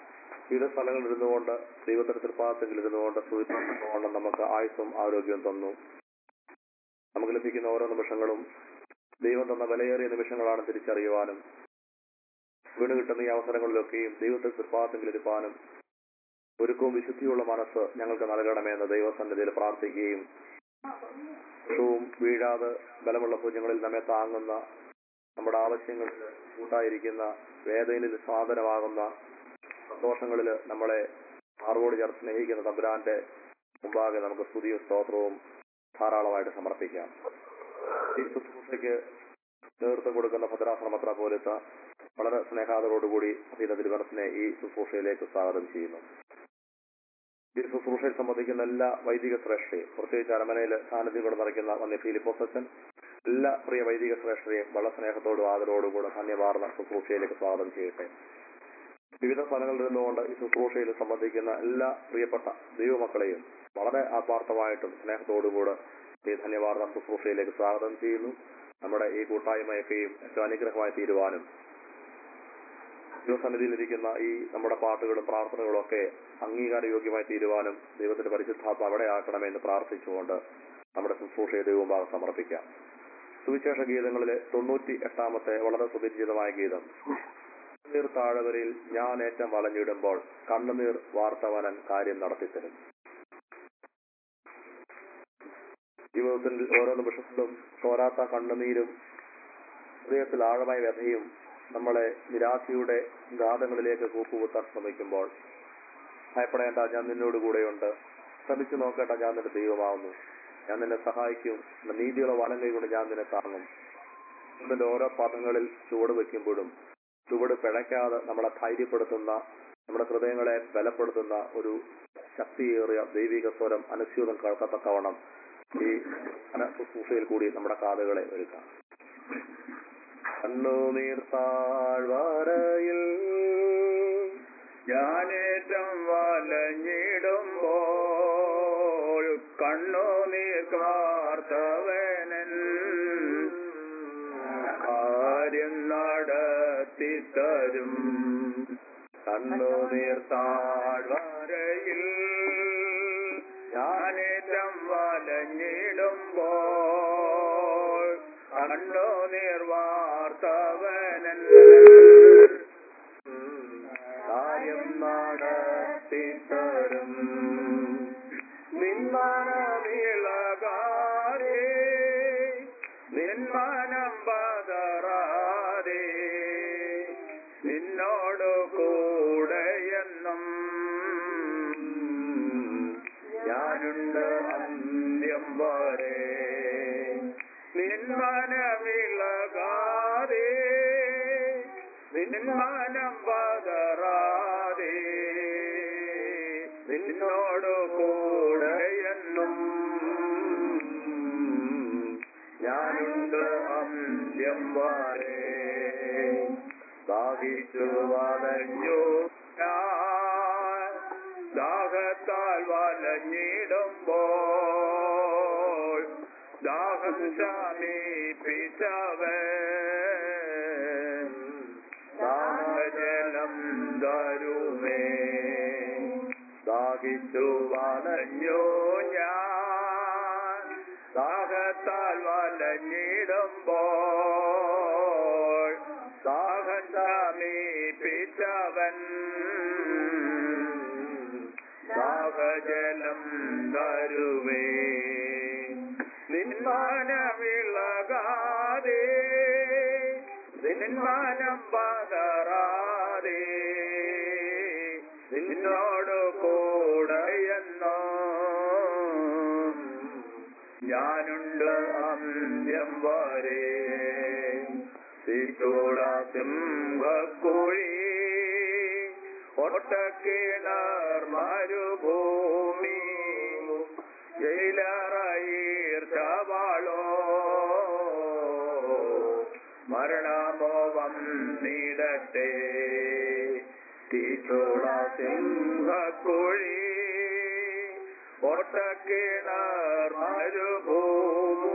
വിവിധ സ്ഥലങ്ങളിൽ ഇരുന്നുകൊണ്ട് ദൈവത്തിന്റെ തൃപ്പാദത്തിൽ ഇരുന്നുകൊണ്ട് സൂചിപ്പിച്ചുകൊണ്ട് നമുക്ക് ആയുസ്സും ആരോഗ്യവും തന്നു നമുക്ക് ലഭിക്കുന്ന ഓരോ നിമിഷങ്ങളും ദൈവം തന്ന വിലയേറിയ നിമിഷങ്ങളാണ് തിരിച്ചറിയുവാനും വീണ് കിട്ടുന്ന ഈ അവസരങ്ങളിലൊക്കെയും ദൈവത്തിന്റെ തൃപ്പാദത്തിൽ ഇരുപ്പാനും ഒരുക്കവും വിശുദ്ധിയുള്ള മനസ്സ് ഞങ്ങൾക്ക് നൽകണമെന്ന് ദൈവസന്നിധിയിൽ പ്രാർത്ഥിക്കുകയും വും വീഴാതെ ബലമുള്ള കുഞ്ഞുങ്ങളിൽ നമ്മെ താങ്ങുന്ന നമ്മുടെ ആവശ്യങ്ങളിൽ കൂട്ടായിരിക്കുന്ന വേദനയിൽ സാധനമാകുന്ന സന്തോഷങ്ങളിൽ നമ്മളെ മാർവോട് ചേർത്ത് സ്നേഹിക്കുന്ന തമ്പുരാന്റെ മുമ്പാകെ നമുക്ക് സ്തുതിയും സ്തോത്രവും ധാരാളമായിട്ട് സമർപ്പിക്കാം ഈ ശുശ്രൂഷയ്ക്ക് നേതൃത്വം കൊടുക്കുന്ന ഭദ്രാശ്രമത്ര പോലത്തെ വളരെ സ്നേഹാദരോടുകൂടി അധീന തിരുവനന്തപുരത്തിനെ ഈ ശുശ്രൂഷയിലേക്ക് സ്വാഗതം ചെയ്യുന്നു ഈ ശുശ്രൂഷയിൽ സംബന്ധിക്കുന്ന എല്ലാ വൈദിക ശ്രേഷ്ഠയും പ്രത്യേകിച്ച് അരമനയിൽ സാന്നിധ്യം കൊണ്ട് നിറയ്ക്കുന്ന വന്യ ഫിലിപ്പോസച്ചൻ എല്ലാ പ്രിയ വൈദിക ശ്രേഷ്ഠരെയും വളരെ സ്നേഹത്തോടും ആദരവോടും കൂടെ ധന്യവാർന്ന ശുശ്രൂഷയിലേക്ക് സ്വാഗതം ചെയ്യട്ടെ വിവിധ സ്ഥലങ്ങളിൽ നിന്നുകൊണ്ട് ഈ ശുശ്രൂഷയിൽ സംബന്ധിക്കുന്ന എല്ലാ പ്രിയപ്പെട്ട ദൈവമക്കളെയും വളരെ ആത്മാർത്ഥമായിട്ടും സ്നേഹത്തോടുകൂടെ ഈ ധന്യവാർന്ന ശുശ്രൂഷയിലേക്ക് സ്വാഗതം ചെയ്യുന്നു നമ്മുടെ ഈ കൂട്ടായ്മയൊക്കെയും ഏറ്റവും അനുഗ്രഹമായി തീരുവാനും ദൈവസന്നിധിയിലിരിക്കുന്ന ഈ നമ്മുടെ പാട്ടുകളും പ്രാർത്ഥനകളും ഒക്കെ അംഗീകാരയോഗ്യമായി തീരുവാനും ദൈവത്തിന്റെ പരിശുദ്ധാത്മ അവിടെ ആക്കണമെന്ന് പ്രാർത്ഥിച്ചുകൊണ്ട് നമ്മുടെ ശുശ്രൂഷയെ ദൈവഭാഗം സമർപ്പിക്കാം സുവിശേഷ ഗീതങ്ങളിലെ തൊണ്ണൂറ്റി എട്ടാമത്തെ വളരെ സുപരിചിതമായ ഗീതം കണ്ണുനീർ താഴവരയിൽ ഞാൻ ഏറ്റം വളഞ്ഞിടുമ്പോൾ കണ്ണുനീർ വാർത്തവനൻ കാര്യം നടത്തിത്തരും ജീവിതത്തിൽ ഓരോ നിമിഷത്തിലും തോരാത്ത കണ്ണുനീരും ഹൃദയത്തിൽ ആഴമായ വ്യഥയും നമ്മളെ നിരാശയുടെ ഗാഥങ്ങളിലേക്ക് കൂപ്പുകുത്താൻ ശ്രമിക്കുമ്പോൾ ഭയപ്പെടേണ്ട ഞാൻ നിന്നോട് കൂടെയുണ്ട് ശ്രമിച്ചു നോക്കേണ്ട ഞാൻ നിന്റെ ദൈവമാവുന്നു ഞാൻ നിന്നെ സഹായിക്കും നിന്റെ നീതിയുള്ള വലം കൈകൊണ്ട് ഞാൻ നിന്നെ താങ്ങും ഇതിന്റെ ഓരോ പദങ്ങളിൽ ചുവട് വെക്കുമ്പോഴും ചുവട് പിഴയ്ക്കാതെ നമ്മളെ ധൈര്യപ്പെടുത്തുന്ന നമ്മുടെ ഹൃദയങ്ങളെ ബലപ്പെടുത്തുന്ന ഒരു ശക്തിയേറിയ ദൈവിക സ്വരം അനുസ്യൂതം കേൾക്കത്തക്കവണ്ണം ഈ ശുശ്രൂഷയിൽ കൂടി നമ്മുടെ കാതുകളെ ഒരുക്കാം കണ്ണുനീർ താഴ്വരയിൽ ഞാനേറ്റം വലഞ്ഞിടുമ്പോൾ കണ്ണുനീർ കാർത്തവനൻ കാര്യം നടത്തിത്തരും കണ്ണുനീർ താഴ്വരയിൽ ഞാനേറ്റം വലഞ്ഞിടുമ്പോൾ കണ്ണുനീർ വാർത്തവനൻ കാര്യം നടത്തിത്തരും നിന്മനമിളകാതെ നിന്മനം പതറാതെ നിന്നോട് കൂടെയെന്നും ഞാനുണ്ട് അന്ത്യം വരെ നിന്മനമിളകാതെ നിന്മനം പതറാതെ നിന്നോട് കൂടെയെന്നും ഞാനുണ്ട് അന്ത്യം വരെ ദാഹിച്ചു വലഞ്ഞു ഞാൻ ദാഹത്താൽ വലഞ്ഞിടുമ്പോൾ ദാഹം ശമീപിച്ചവൻ ദാഹജലം തരുമേ ദാഹിച്ചു വലഞ്ഞു ഞാൻ ദാഹത്താൽ വലഞ്ഞിടുമ്പോൾ ദാഹം സമീപിച്ചവൻ ദാഹജലം തരുവേ നിന്മാനമിളകാതെ നിന്മാനം പകരാതെ നിന്നോട് കൂടെയെന്നോ ഞാനുണ്ട് അന്ത്യം വരെ തീച്ചൂട സിംഹക്കുഴി ഒട്ടക്കിണർ മരുഭൂമി ജയിലറയീർച്ചവാളോ മരണമോ വന്നിടട്ടെ തീച്ചൂട സിംഹക്കുഴി ഒട്ടക്കിണർ മരുഭൂമു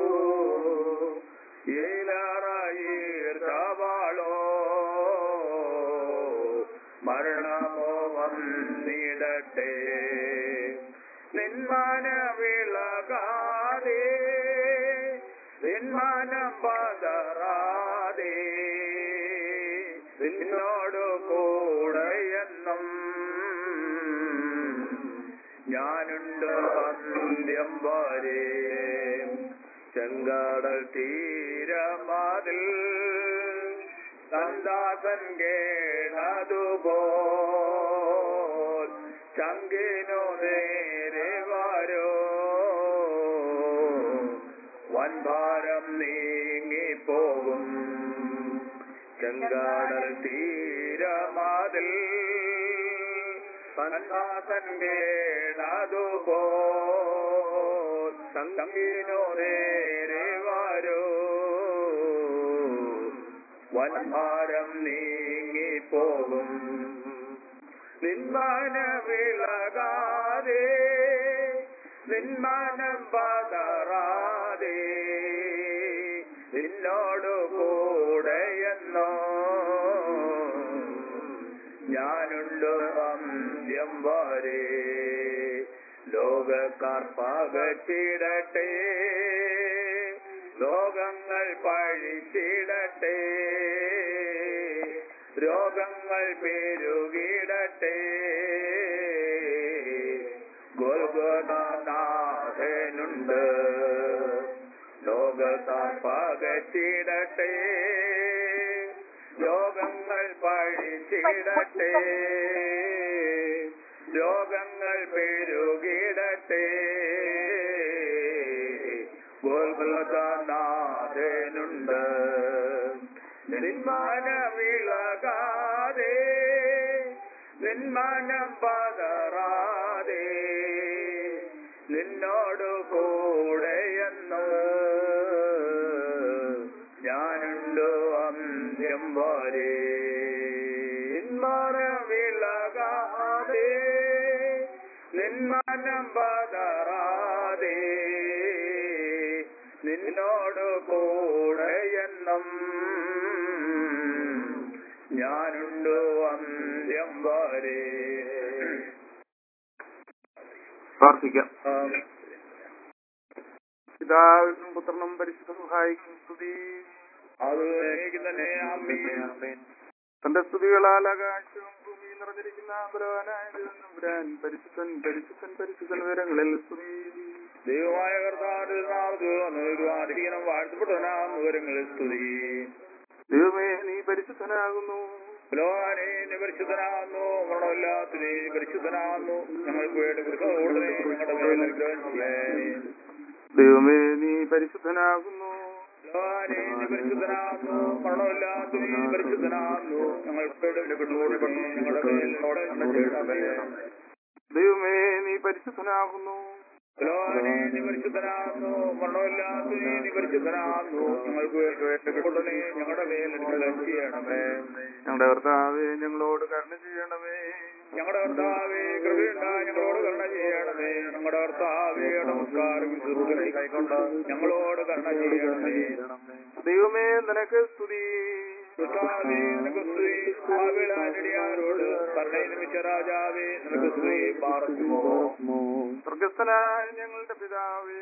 ഏലറയീർച്ചവാളോ മരണമോ വന്നിടട്ടെ നിന്മാനം പതറാതെ നിന്നോട് കൂടെ എന്നും ഞാനുണ്ട് അന്ത്യം വരെ ചെങ്കാടൽ തീരമാതിൽ സന്ദാസൻ കേണതുപോൽ ചങ്കിനു നേരെ വാരോ വൻഭാരം നീങ്ങിപ്പോകും ചെങ്കാടൽ തീരമാതിൽ സന്ദാസൻ കേണതുപോൽ ചങ്കിനു നേരെ വാരോ വൻഭാരം നീങ്ങിപ്പോകും നിന്മാന വിളകാതെ നിന്മാനം പതറാതെ നിന്നോട് കൂടെയെന്നോ ഞാനുണ്ട് അന്ത്യം വരെ ലോകക്കാർ പകച്ചിടട്ടെ ലോകങ്ങൾ പഴിച്ചിടട്ടെ രോഗങ്ങൾ പെരുകിടട്ടെ ഗോൽഗോനാഥനുണ്ട് ലോകത്താർ പകച്ചിടട്ടെ രോഗങ്ങൾ പഴിച്ചിടട്ടെ രോഗങ്ങൾ പെരുകിടട്ടെ ഗോൽഗോനാഥനുണ്ട് നിന്മാന വിളകാതെ നിന്മാനം പതറാതെ നിന്നോട് കൂടെയെന്ന് ഞാനുണ്ട് അന്ത്യം വരെ നിന്മാന വിളകാതെ നിന്മാനം പതറാതെ നിന്നോട് കൂടെയെന്നും ഞാനുണ്ട് അന്ത്യം വരെ പ്രാർത്ഥിക്കാം പിതാവിനും പുത്രനും പരിശുദ്ധ സഹായിക്കും സ്തുതി അത് എനിക്ക് തന്നെ അമ്മേ തന്റെ സ്തുതികളാൽ ആകാശവും ഭൂമി നിറഞ്ഞിരിക്കുന്ന ബലവാനായ ദൈവം പരിശുദ്ധൻ പരിശുദ്ധൻ പരിശുദ്ധൻ വിവരങ്ങളിൽ സ്തുതി ദൈവമായ കർത്താവിന്റെ നാമത്തിൽ വന്നിരിക്കണം വാഴ്ത്തപ്പെട്ടവനാം വിവരങ്ങളിൽ സ്തുതി ദൈവമേ നീ പരിശുദ്ധനാകുന്നു ലോകാനെ നീ പരിശുദ്ധനാകുന്നു മരണമില്ലാത്തിനെ പരിശുദ്ധനാകുന്നു ഞങ്ങൾക്ക് വേണ്ടി കൃഷ്ണോടനെ ഞങ്ങളുടെ മേൽ അനുഗ്രഹം ചെയ്യണമേ. ദൈവമേ നീ പരിശുദ്ധനാകുന്നു ലോകാനെ നീ പരിശുദ്ധനാകുന്നു മരണമില്ലാത്തിനെ പരിശുദ്ധനാകുന്നു ഞങ്ങൾക്ക് വേണ്ടി കൃഷ്ണോടനെ ഞങ്ങളുടെ മേൽ അനുഗ്രഹം ചെയ്യണമേ. ദൈവമേ നീ പരിശുദ്ധനാകുന്നു ലോകാനെ നീ പരിശുദ്ധനാകുന്നു മരണമില്ലാത്തിനെ നീ പരിശുദ്ധനാകുന്നു ഞങ്ങൾക്ക് വേണ്ടി കൃഷ്ണോടനെ ഞങ്ങളുടെ മേൽ അനുഗ്രഹം ചെയ്യണമേ ഞങ്ങളുടെ കർത്താവേ ഞങ്ങളോട് കരുണ ചെയ്യണമേ ഞങ്ങളുടെ കർത്താവേ കൃപയുണ്ടായി ഞങ്ങളോട് കരുണ ചെയ്യണമേ ഞങ്ങളുടെ കർത്താവേ നമസ്കാരം ശുശ്രൂഷ കൈക്കൊണ്ട് ഞങ്ങളോട് കരുണ ചെയ്യണമേ ദൈവമേ നിനക്ക് സ്തുതി കർത്താവേ നിനക്ക് സ്തുതി ആവിളാനടിയാരോട് കരുണ നിമിഷ രാജാവേ നിനക്ക് സ്തുതി പാർക്കുമോ സ്വർഗസ്ഥനായ ഞങ്ങളുടെ പിതാവേ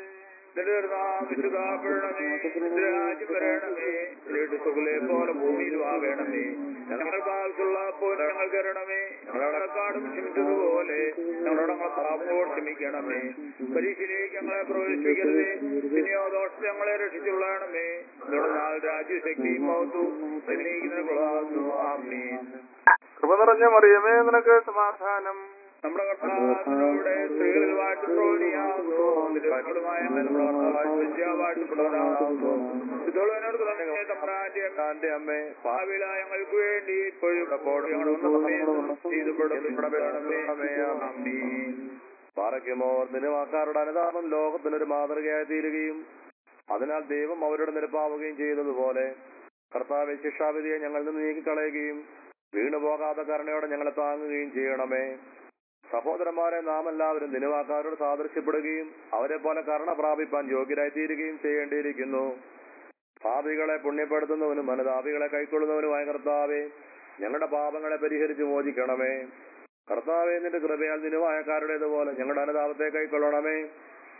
വിശുദ്ധാപ്പെടണമേ രാജ്യം വരണമേ സുഖലെ പോലെ ഭൂമിയിലും ആകണമേ ഞങ്ങൾക്ക് ആവശ്യമുള്ള അപ്പോൾ ഞങ്ങൾ തരണമേ ഞങ്ങളുടെ കാടും ക്ഷമിച്ചതുപോലെ ഞങ്ങളുടെ പാപ്പോട് ക്ഷമിക്കണമേ പരീക്ഷയിലേക്ക് ഞങ്ങളെ പ്രവേശിപ്പിക്കരുതേ പിന്നെയോ ദോഷം ഞങ്ങളെ രക്ഷിച്ചുള്ളണമേ ഞങ്ങളുടെ നാൾ രാജ്യശക്തി മൗത്തു എന്നീകുന്നു ആമീൻ കൃപ നിറഞ്ഞ മറിയമേ നിനക്ക് സമാധാനം നമ്മുടെ കർത്താവിനോടെ സ്ത്രീകളിൽ വാഴ്ത്തപ്പെടുകയാകുന്നു നിരവധികളുമായ നമ്മുടെ കർത്താവ് വാഴ്ത്തപ്പെടുന്നതാകുന്നു ഇതോളനോട് തന്നെ തമ്പ്രാന്റെ അമ്മേ ഭാവില ഞങ്ങൾക്ക് വേണ്ടി ഇപ്പോഴും എപ്പോഴും ഞങ്ങളുടെ സമയത്തും ചെയ്തുപെടണമേ ആമീൻ പാറയ്ക്കുമോ നിലവാക്കാരുടെ അനുതാപം ലോകത്തിനൊരു മാതൃകയായി തീരുകയും അതിനാൽ ദൈവം അവരുടെ നിരപ്പാവുകയും ചെയ്യുന്നതുപോലെ കർത്താവ് ശിക്ഷാവിധിയെ ഞങ്ങളിൽ നിന്ന് നീക്കിക്കളയുകയും വീണുപോകാത്ത കരുണയോടെ ഞങ്ങളെ താങ്ങുകയും ചെയ്യണമേ സഹോദരന്മാരെ നാം എല്ലാവരും നിലവാക്കാരോട് സാദൃശ്യപ്പെടുകയും അവരെ പോലെ കരുണ പ്രാപിപ്പാൻ യോഗ്യരായി തീരുകയും ചെയ്യേണ്ടിയിരിക്കുന്നു പാപികളെ പുണ്യപ്പെടുത്തുന്നവനും മനതാപികളെ കൈക്കൊള്ളുന്നവനുമായ കർത്താവെ ഞങ്ങളുടെ പാപങ്ങളെ പരിഹരിച്ച് മോചിക്കണമേ കർത്താവെ നിന്റെ കൃപയാൽ നിനുവായക്കാരുടേതുപോലെ ഞങ്ങളുടെ അനുതാപത്തെ കൈക്കൊള്ളണമേ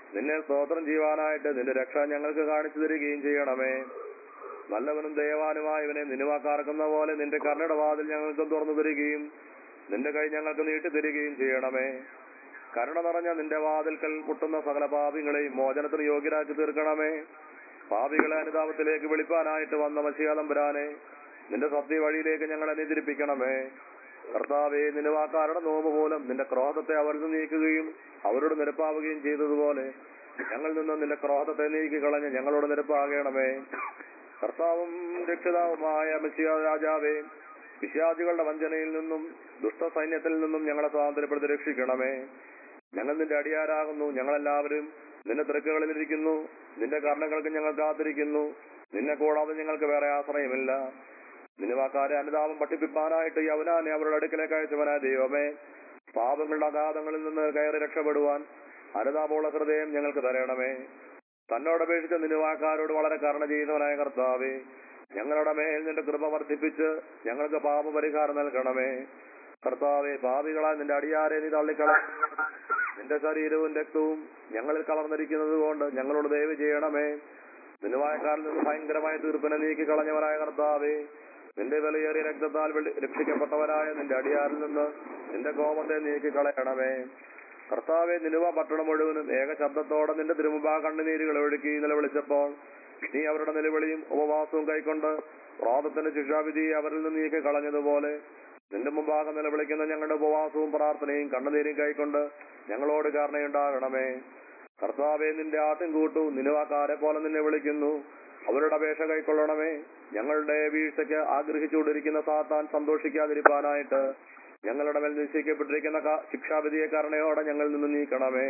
നിന്നെ സ്തോത്രം ചെയ്യുവാനായിട്ട് നിന്റെ രക്ഷ ഞങ്ങൾക്ക് കാണിച്ചു തരികയും ചെയ്യണമേ നല്ലവനും ദയവാനുമായവനെ നിനുവാക്കാർക്കുന്ന പോലെ നിന്റെ കർണയുടെ വാതിൽ ഞങ്ങൾക്ക് തുറന്നു തരികയും നിന്റെ കൈ ഞങ്ങൾക്ക് നീട്ടി തരികയും ചെയ്യണമേ കരുണ നിറഞ്ഞ നിന്റെ വാതിൽക്കൽ മുട്ടുന്ന സകല പാപികളെയും മോചനത്തിന് യോഗ്യരാക്കി തീർക്കണമേ പാപികളെ അനുതാപത്തിലേക്ക് വിളിപ്പാനായിട്ട് വന്ന മഷിയാതമ്പരാനെ നിന്റെ സത്യ വഴിയിലേക്ക് ഞങ്ങളെ നിതിരിപ്പിക്കണമേ കർത്താവെ നിന്റെ വാക്കാരുടെ നോമ്പ് മൂലം നിന്റെ ക്രോധത്തെ അവരിൽ നിന്ന് നീക്കുകയും അവരോട് നിരപ്പാവുകയും ചെയ്തതുപോലെ ഞങ്ങളിൽ നിന്ന് നിന്റെ ക്രോധത്തെ നീക്കി കളഞ്ഞ് ഞങ്ങളോട് നിരപ്പാകണമേ കർത്താവും രക്ഷിതാവുമായ മെസ്സിയ രാജാവേ വിശ്വാസികളുടെ വഞ്ചനയിൽ നിന്നും ദുഷ്ടസൈന്യത്തിൽ നിന്നും ഞങ്ങളെ സ്വാതന്ത്ര്യപ്പെടുത്തി രക്ഷിക്കണമേ ഞങ്ങൾ നിന്റെ അടിയാരാകുന്നു ഞങ്ങളെല്ലാവരും നിന്റെ തിരക്കുകളിലിരിക്കുന്നു നിന്റെ കാരണങ്ങൾക്ക് ഞങ്ങൾ കാത്തിരിക്കുന്നു നിന്നെ കൂടാതെ ഞങ്ങൾക്ക് വേറെ ആശ്രയമില്ല നിലവാക്കാരെ അനുതാപം പഠിപ്പിക്കാനായിട്ട് യവനാനെ അവരുടെ അടുക്കലേക്ക് അയച്ചവനായ ദൈവമേ പാപങ്ങളുടെ അഗാധങ്ങളിൽ നിന്ന് കയറി രക്ഷപ്പെടുവാൻ അനുതാപമുള്ള ഹൃദയം ഞങ്ങൾക്ക് തരണമേ തന്നോടപേക്ഷിച്ച നിലവാക്കാരോട് വളരെ കരുണ ചെയ്യുന്നവനായ കർത്താവേ ഞങ്ങളുടെ മേൽ നിന്റെ കൃപ വർദ്ധിപ്പിച്ച് ഞങ്ങൾക്ക് പാപപരിഹാരം നൽകണമേ കർത്താവെ പാപികളായ നിന്റെ അടിയാരെ നീ തള്ളിക്കള നിന്റെ ശരീരവും രക്തവും ഞങ്ങളിൽ കളർന്നിരിക്കുന്നത് കൊണ്ട് ഞങ്ങളോട് ദയവ് ചെയ്യണമേ നിലവായക്കാരിൽ നിന്ന് ഭയങ്കരമായ തീർപ്പിനെ നീക്കി കളഞ്ഞവനായ കർത്താവേ നിന്റെ വിലയേറിയ രക്തത്താൽ വെളി- രക്ഷിക്കപ്പെട്ടവരായ നിന്റെ അടിയാരിൽ നിന്ന് നിന്റെ കോപത്തെ നീക്കി കളയണമേ കർത്താവെ നിലുവ പട്ടണം മുഴുവനും ഏക ശബ്ദത്തോടെ നിന്റെ തിരുമുമ്പാ കണ്ണുനീരുകൾ ഒഴുക്കി നിലവിളിച്ചപ്പോൾ നീ അവരുടെ നിലവിളിയും ഉപവാസവും കൈക്കൊണ്ട് ക്രോധത്തിന്റെ ശിക്ഷാവിധി അവരിൽ നിന്ന് നീക്കി കളഞ്ഞതുപോലെ നിന്റെ മുമ്പാകെ നിലവിളിക്കുന്ന ഞങ്ങളുടെ ഉപവാസവും പ്രാർത്ഥനയും കണ്ണുനീരും കൈക്കൊണ്ട് ഞങ്ങളോട് കാരണയുണ്ടാകണമേ കർത്താവെ നിന്റെ ആട്ടും കൂട്ടു നിലവാക്കാരെ പോലെ നിന്നെ വിളിക്കുന്നു അവരുടെ അപേക്ഷ കൈക്കൊള്ളണമേ ഞങ്ങളുടെ വീഴ്ചയ്ക്ക് ആഗ്രഹിച്ചുകൊണ്ടിരിക്കുന്ന സാത്താൻ സന്തോഷിക്കാതിരിക്കാനായിട്ട് ഞങ്ങളുടെ മേൽ നിശ്ചയിക്കപ്പെട്ടിരിക്കുന്ന ക- ശിക്ഷാവിധിയെ കരുണയോടെ ഞങ്ങളിൽ നിന്ന് നീക്കണമേ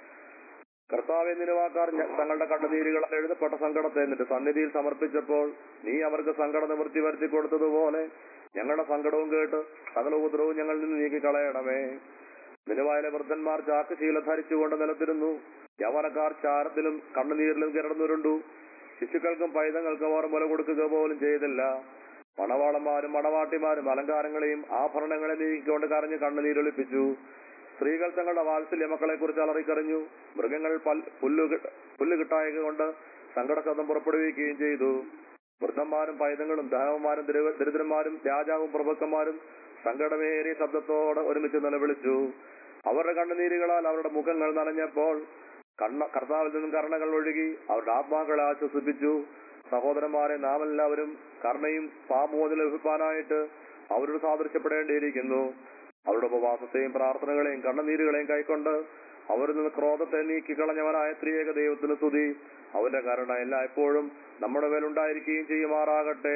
കർത്താവെ നിലവാക്കാർ ഞ- തങ്ങളുടെ കണ്ണുനീരുകൾ എഴുതപ്പെട്ട സങ്കടത്തെ നിന്റെ സന്നിധിയിൽ സമർപ്പിച്ചപ്പോൾ നീ അവർക്ക് സങ്കട നിവൃത്തി വരുത്തി കൊടുത്തതുപോലെ ഞങ്ങളുടെ സങ്കടവും കേട്ട് സകല ഉപദ്രവവും ഞങ്ങളിൽ നിന്ന് നീക്കി കളയണമേ നിലവായിലെ വൃദ്ധന്മാർ ചാക്ക് ശീല ധരിച്ചുകൊണ്ട് നിലത്തിരുന്നു യവനക്കാർ ചാരത്തിലും കണ്ണുനീരിലും കിടന്നുരുണ്ടു ശിശുക്കൾക്കും പൈതങ്ങൾക്കും അവർ മുല കൊടുക്കുക പോലും ചെയ്തില്ല മണവാളന്മാരും മണവാട്ടിമാരും അലങ്കാരങ്ങളെയും ആഭരണങ്ങളെ നീക്കിക്കൊണ്ട് കരഞ്ഞ് കണ്ണുനീരൊലിപ്പിച്ചു സ്ത്രീകൾ തങ്ങളുടെ വാത്സല്യ മക്കളെ കുറിച്ച് അലറിക്കറിഞ്ഞു മൃഗങ്ങൾ പൽ- പുല്ലു കി- പുല്ല് കിട്ടായക കൊണ്ട് സങ്കടശബ്ദം പുറപ്പെടുവിക്കുകയും ചെയ്തു വൃദ്ധന്മാരും പൈതങ്ങളും ധനവന്മാരും ദരിദ്ര- ദരിദ്രന്മാരും രാജാവും പ്രഭുക്കന്മാരും സങ്കടമേറിയ ശബ്ദത്തോടെ ഒരുമിച്ച് നിലവിളിച്ചു അവരുടെ കണ്ണുനീരുകളാൽ അവരുടെ മുഖങ്ങൾ നനഞ്ഞപ്പോൾ കണ്ണ കർത്താവിൽ നിന്നും കർണകൾ ഒഴുകി അവരുടെ ആത്മാക്കളെ ആശ്വസിപ്പിച്ചു സഹോദരന്മാരെ നാം എല്ലാവരും കർണയും പാപമോചനം ലഭിക്കാനായിട്ട് അവരോട് സാദൃശ്യപ്പെടേണ്ടിയിരിക്കുന്നു അവരുടെ ഉപവാസത്തെയും പ്രാർത്ഥനകളെയും കണ്ണുനീരുകളെയും കൈക്കൊണ്ട് അവരിൽ നിന്ന് ക്രോധത്തെ നീക്കിക്കളഞ്ഞവനായ ത്രിയേക ദൈവത്തിന് സ്തുതി അവന്റെ കരുണ എല്ലായ്പ്പോഴും നമ്മുടെ മേലുണ്ടായിരിക്കുകയും ചെയ്യുമാറാകട്ടെ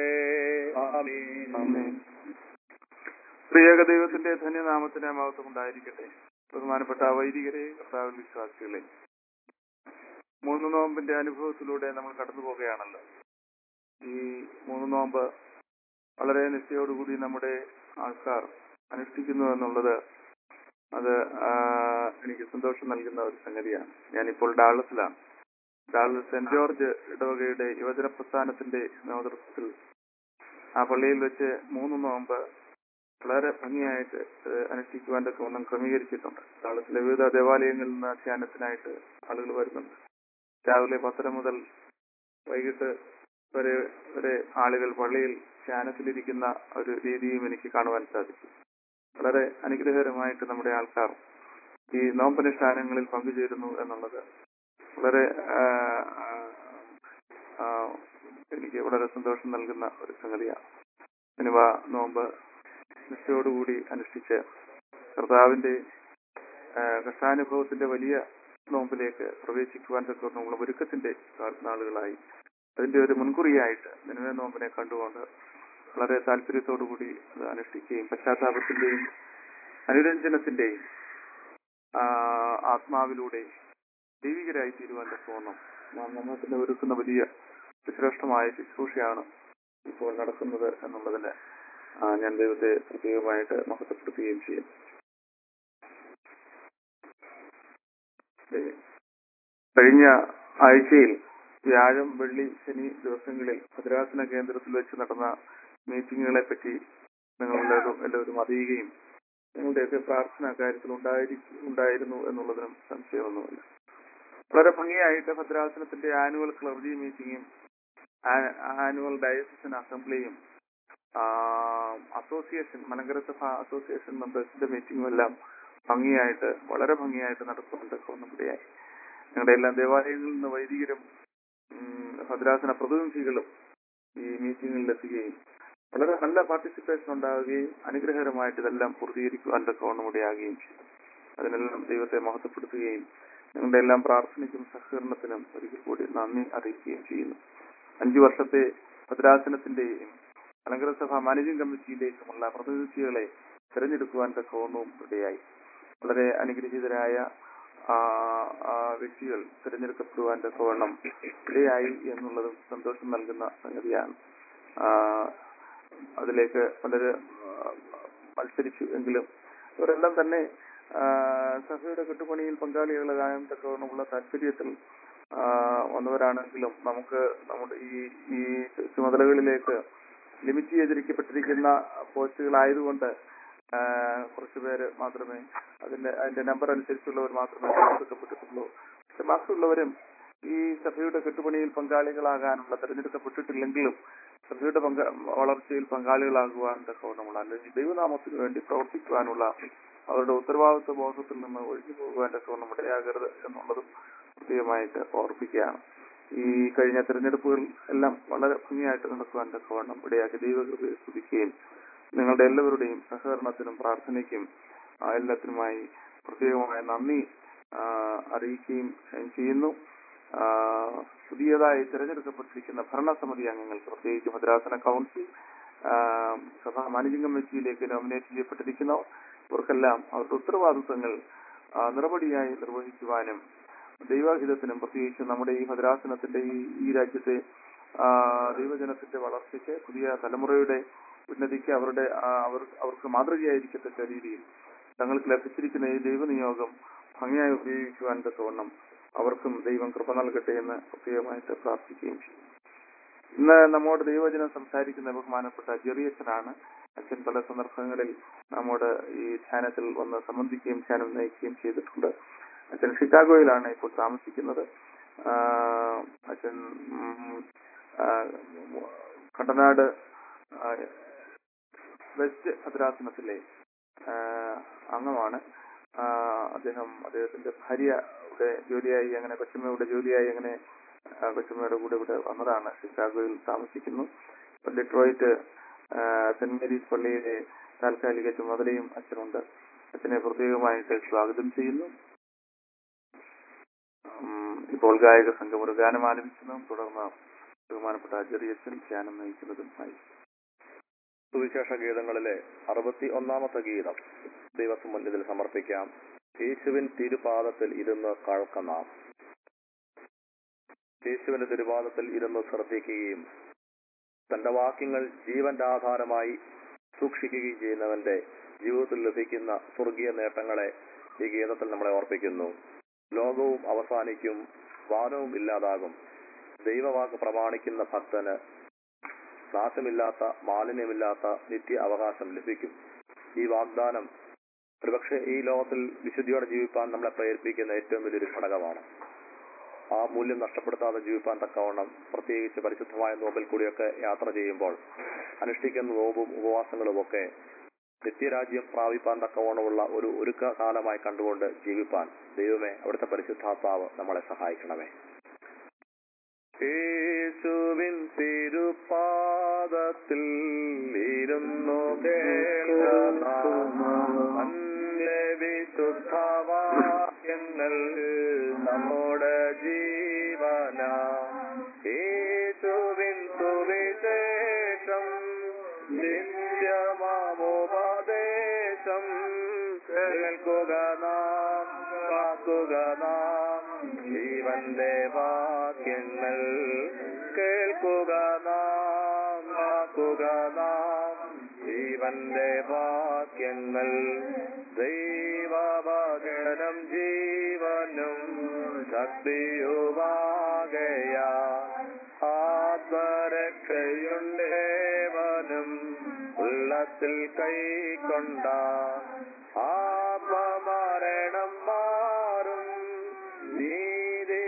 ആമീൻ ആമേൻ. പ്രിയക ദൈവത്തിന്റെ ധന്യനാമത്തിന് മഹത്വം ഉണ്ടായിരിക്കട്ടെ ബഹുമാനപ്പെട്ട വൈദികരെ കർത്താവിൽ വിശ്വാസികളെ മൂന്ന് നോമ്പിന്റെ അനുഭവത്തിലൂടെ നമ്മൾ കടന്നു പോവുകയാണല്ലോ ഈ മൂന്ന് നോമ്പ് വളരെ നിശ്ചയോടുകൂടി നമ്മുടെ ആൾക്കാർ അനുഷ്ഠിക്കുന്നു എന്നുള്ളത് അത് ആ, എനിക്ക് സന്തോഷം നൽകുന്ന ഒരു സംഗതിയാണ് ഞാനിപ്പോൾ ഡാളസിലാണ് ഡാളസ് സെന്റ് ജോർജ് ഇടവകയുടെ യുവജന പ്രസ്ഥാനത്തിന്റെ നേതൃത്വത്തിൽ ആ പള്ളിയിൽ വെച്ച് മൂന്ന് നോമ്പ് വളരെ ഭംഗിയായിട്ട് ഏഹ്, അനുഷ്ഠിക്കുവാൻ തക്കവണ്ണം ക്രമീകരിച്ചിട്ടുണ്ട് താളത്തിലെ വിവിധ ദേവാലയങ്ങളിൽ നിന്ന് ധ്യാനത്തിനായിട്ട് ആളുകൾ വരുന്നുണ്ട് രാവിലെ പത്തര മുതൽ വൈകിട്ട് വരെ വരെ ആളുകൾ പള്ളിയിൽ ധ്യാനത്തിലിരിക്കുന്ന ഒരു രീതിയും എനിക്ക് കാണുവാൻ സാധിച്ചു വളരെ അനുഗ്രഹകരമായിട്ട് നമ്മുടെ ആൾക്കാർ ഈ നോമ്പനുഷ്ഠാനങ്ങളിൽ പങ്കുചേരുന്നു എന്നുള്ളത് വളരെ ആ, ആ, ആ, എനിക്ക് വളരെ സന്തോഷം നൽകുന്ന ഒരു സംഗതിയാണ് സിനിമ നോമ്പ് നിഷ്ഠയോടുകൂടി അനുഷ്ഠിച്ച് കർത്താവിന്റെ ആ, കഷ്ടാനുഭവത്തിന്റെ വലിയ നോമ്പിലേക്ക് പ്രവേശിക്കുവാൻ തക്കവണ്ണമുള്ള ഒരുക്കത്തിന്റെ കാ- നാളുകളായി അതിന്റെ ഒരു മുൻകുറിയായിട്ട് നിലവേ നോമ്പിനെ കണ്ടുകൊണ്ട് വളരെ താല്പര്യത്തോടുകൂടി അത് അനുഷ്ഠിക്കുകയും പശ്ചാത്താപത്തിന്റെയും അനുരഞ്ജനത്തിന്റെയും ആ, ആത്മാവിലൂടെ ദൈവികരായി തീരുവാൻ തക്കവണ്ണം നാം നമ്മെ തന്നെ ഒരുക്കുന്ന വലിയ ശ്രേഷ്ഠമായ ശുശ്രൂഷയാണ് ഇപ്പോൾ നടക്കുന്നത് എന്നുള്ളതിന് ആ, ഞാൻ ദൈവത്തെ പ്രത്യേകമായിട്ട് മഹത്വപ്പെടുത്തുകയും ചെയ്യും ഏ, കഴിഞ്ഞ ആഴ്ചയിൽ വ്യാഴം വെള്ളി ശനി ദിവസങ്ങളിൽ ഭദ്രാസന കേന്ദ്രത്തിൽ വെച്ച് നടന്ന മീറ്റിങ്ങുകളെ പറ്റി നിങ്ങൾ എല്ലാവരും എല്ലാവരും അറിയുകയും നിങ്ങളുടെയൊക്കെ പ്രാർത്ഥന കാര്യത്തിൽ ഉണ്ടായി ഉണ്ടായിരുന്നു എന്നുള്ളതിനും സംശയമൊന്നുമില്ല വളരെ ഭംഗിയായിട്ട് ഭദ്രാസനത്തിന്റെ ആനുവൽ ക്ലർജി മീറ്റിംഗും ആനുവൽ ഡയസിഷൻ അസംബ്ലിയും അസോസിയേഷൻ മലങ്കര സഭ അസോസിയേഷൻ മെമ്പേഴ്സിന്റെ മീറ്റിംഗും എല്ലാം ഭംഗിയായിട്ട് വളരെ ഭംഗിയായിട്ട് നടത്തുന്നുണ്ട് ഒന്നുകൂടിയായി ഞങ്ങളുടെ എല്ലാ ദേവാലയങ്ങളിൽ നിന്ന് വൈദികരും ഉം, ഭദ്രാസന പ്രതിനിധികളും ഈ മീറ്റിംഗിൽ എത്തുകയും വളരെ നല്ല പാർട്ടിസിപ്പേഷൻ ഉണ്ടാവുകയും അനുഗ്രഹകരമായിട്ട് ഇതെല്ലാം പൂർത്തീകരിക്കുവാൻ തക്കവണ്ണമുടിയാകുകയും ചെയ്തു അതിനെല്ലാം ദൈവത്തെ മഹത്വപ്പെടുത്തുകയും ഞങ്ങളുടെ എല്ലാം പ്രാർത്ഥനയ്ക്കും സഹകരണത്തിനും ഒരിക്കൽ കൂടി നന്ദി അറിയിക്കുകയും ചെയ്യുന്നു അഞ്ചു വർഷത്തെ ഭദ്രാസനത്തിന്റെയും മലങ്കര സഭ മാനേജിംഗ് കമ്മിറ്റിയിലേക്കുമുള്ള പ്രതിനിധികളെ തിരഞ്ഞെടുക്കുവാൻ തക്കവണ്ണവും ഇടയായി വളരെ അനുഗ്രഹീതരായ ആ, ആ വ്യക്തികൾ തിരഞ്ഞെടുക്കപ്പെടുവാൻ തക്കവണ്ണം ഇടയായി എന്നുള്ളതും സന്തോഷം നൽകുന്ന സംഗതിയാണ് ആ, അതിലേക്ക് പലര് ആ, മത്സരിച്ചു എങ്കിലും ഇവരെല്ലാം തന്നെ ആ, സഭയുടെ കെട്ടുപണിയിൽ പങ്കാളികളാകാൻ തക്കവണ്ണമുള്ള താല്പര്യത്തിൽ ആ, വന്നവരാണെങ്കിലും നമുക്ക് നമ്മുടെ ഈ ഈ ചുമതലകളിലേക്ക് ലിമിറ്റ് ചെയ്തിരിക്കപ്പെട്ടിരിക്കുന്ന പോസ്റ്റുകളായതുകൊണ്ട് ആ, കുറച്ചുപേര് മാത്രമേ അതിന്റെ അതിന്റെ നമ്പർ അനുസരിച്ചുള്ളവർ മാത്രമേ തിരഞ്ഞെടുക്കപ്പെട്ടിട്ടുള്ളൂ പക്ഷെ ബാക്കിയുള്ളവരും ഈ സഭയുടെ കെട്ടുപണിയിൽ പങ്കാളികളാകാനുള്ള തിരഞ്ഞെടുക്കപ്പെട്ടിട്ടില്ലെങ്കിലും സഭയുടെ പങ്ക വളർച്ചയിൽ പങ്കാളികളാകുവാൻ തക്കവണ്ണമുള്ള അല്ലെങ്കിൽ ദൈവനാമത്തിന് വേണ്ടി പ്രവർത്തിക്കുവാനുള്ള അവരുടെ ഉത്തരവാദിത്വ ബോധത്തിൽ നിന്ന് ഒഴിഞ്ഞു പോകുവാൻ തക്കവണ്ണം ഇടയാകരുത് എന്നുള്ളതും പ്രത്യേകമായിട്ട് ഓർപ്പിക്കുകയാണ് ഈ കഴിഞ്ഞ തെരഞ്ഞെടുപ്പുകൾ എല്ലാം വളരെ ഭംഗിയായിട്ട് നടക്കുവാൻ തക്കവണ്ണം ഇടയാക്കി ദൈവകൃപയെ സ്തുതിക്കുകയും നിങ്ങളുടെ എല്ലാവരുടെയും സഹകരണത്തിനും പ്രാർത്ഥനയ്ക്കും ആ, എല്ലാത്തിനുമായി പ്രത്യേകമായ നന്ദി ആ, അറിയിക്കുകയും ചെയ്യുന്നു ആ, പുതിയതായി തിരഞ്ഞെടുക്കപ്പെട്ടിരിക്കുന്ന ഭരണസമിതി അംഗങ്ങൾക്ക് പ്രത്യേകിച്ച് ഭദ്രാസന കൗൺസിൽ ആ, സഭാ മാനേജിംഗ് കമ്മിറ്റിയിലേക്ക് നോമിനേറ്റ് ചെയ്യപ്പെട്ടിരിക്കുന്നവർ ഇവർക്കെല്ലാം അവരുടെ ഉത്തരവാദിത്വങ്ങൾ ആ, നിറപടിയായി നിർവഹിക്കുവാനും ദൈവഹിതത്തിനും പ്രത്യേകിച്ച് നമ്മുടെ ഈ ഭദ്രാസനത്തിന്റെ ഈ ഈ രാജ്യത്തെ ആ, ദൈവജനത്തിന്റെ വളർച്ചയ്ക്ക് പുതിയ തലമുറയുടെ ഉന്നതിക്ക് അവരുടെ ആ, അവർ അവർക്ക് മാതൃകയായിരിക്കത്തക്ക രീതിയിൽ തങ്ങൾക്ക് ലഭിച്ചിരിക്കുന്ന ഈ ദൈവനിയോഗം ഭംഗിയായി ഉപയോഗിക്കുവാൻ തക്കവണ്ണം അവർക്കും ദൈവം കൃപ നൽകട്ടെ എന്ന് പ്രത്യേകമായിട്ട് പ്രാർത്ഥിക്കുകയും ചെയ്യും ഇന്ന് നമ്മോട് ദൈവജനം സംസാരിക്കുന്ന ബഹുമാനപ്പെട്ട ജെറിയച്ചനാണ് അച്ഛൻ പല സന്ദർഭങ്ങളിൽ നമ്മോട് ഈ ധ്യാനത്തിൽ വന്ന് സംബന്ധിക്കുകയും ധ്യാനം നയിക്കുകയും ചെയ്തിട്ടുണ്ട് അച്ഛൻ ഷിക്കാഗോയിലാണ് ഇപ്പോൾ താമസിക്കുന്നത് ആ, അച്ഛൻ ഉം, ആ, കണ്ടനാട് ആ, വെസ്റ്റ് ഭദ്രാസനത്തിലെ ആ, അംഗമാണ് ആ, അദ്ദേഹം അദ്ദേഹത്തിന്റെ ഭാര്യയുടെ ജോലിയായി അങ്ങനെ കൊച്ചമ്മയുടെ ജോലിയായി അങ്ങനെ ആ, കൊച്ചമ്മയുടെ കൂടെ ഇവിടെ വന്നതാണ് ഷിക്കാഗോയിൽ താമസിക്കുന്നു ഇപ്പൊ ഡിട്രോയിറ്റ് ആ, സെന്റ് മേരീസ് പള്ളിയിലെ താൽക്കാലിക ചുമതലയും അച്ഛനുണ്ട് അച്ഛനെ പ്രത്യേകമായിട്ട് സ്വാഗതം ചെയ്യുന്നു ഉം, ഇപ്പോൾ ഗായക സംഘം ഒരു ഗാനം ആലപിക്കുന്നതും തുടർന്ന് ബഹുമാനപ്പെട്ട ചെറിയച്ഛൻ ധ്യാനം നയിക്കുന്നതുമായി സുവിശേഷ ഗീതങ്ങളിലെ അറുപത്തി ഒന്നാമത്തെ ഗീതം ദൈവസമുന്നതിൽ സമർപ്പിക്കാം യേശുവിൻ തിരുപാദത്തിൽ ഇരുന്ന് കഴക്കനാം യേശുവിന്റെ തിരുപാദത്തിൽ ഇരുന്ന് ശ്രദ്ധിക്കുകയും തന്റെ വാക്യങ്ങൾ ജീവന്റെ ആധാരമായി സൂക്ഷിക്കുകയും ചെയ്യുന്നവന്റെ ജീവിതത്തിൽ ലഭിക്കുന്ന സ്വർഗീയ നേട്ടങ്ങളെ ഈ ഗീതത്തിൽ നമ്മളെ ഓർപ്പിക്കുന്നു ലോകവും അവസാനിക്കും വാനവും ഇല്ലാതാകും ദൈവവാക്ക് പ്രമാണിക്കുന്ന ഭക്തന് നാശമില്ലാത്ത മാലിന്യമില്ലാത്ത നിത്യ അവകാശം ലഭിക്കും ഈ വാഗ്ദാനം ഒരുപക്ഷെ ഈ ലോകത്തിൽ വിശുദ്ധിയോടെ ജീവിപ്പാൻ നമ്മളെ പ്രേരിപ്പിക്കുന്ന ഏറ്റവും വലിയൊരു ഘടകമാണ് ആ മൂല്യം നഷ്ടപ്പെടുത്താതെ ജീവിപ്പാൻ തക്കവണ്ണം പ്രത്യേകിച്ച് പരിശുദ്ധമായ നോമ്പിൽ കൂടിയൊക്കെ യാത്ര ചെയ്യുമ്പോൾ അനുഷ്ഠിക്കുന്ന നോമ്പും ഉപവാസങ്ങളും ഒക്കെ നിത്യരാജ്യം പ്രാപിപ്പാൻ തക്കവണ്ണമുള്ള ഒരു ഒരുക്ക കാലമായി കണ്ടുകൊണ്ട് ജീവിപ്പാൻ ദൈവമേ അവിടുത്തെ പരിശുദ്ധാത്മാവ് നമ്മളെ സഹായിക്കണമേ യേശുവിൻ തിരുപാദത്തിൽ ഇരുന്നു വിശുദ്ധവാക്യങ്ങൾ നമ്മുടെ ജീവന യേശുവിൻ സുവിശേഷം നിത്യമാമുപദേശം കേൾക്കുക നാം കാക്കുക നാം ജീവന്റെ വാക്യങ്ങൾ കേൾക്കുക നാം കാക്കുക നാം ജീവന്റെ വാക്യങ്ങൾ ദൈവവചനം ജീവനും ശക്തിയുമാകയാ ആത്മരക്ഷയുണ്ടേവനും ഉള്ളത്തിൽ കൈക്കൊണ്ട ആത്മമരണം മാറും നീതി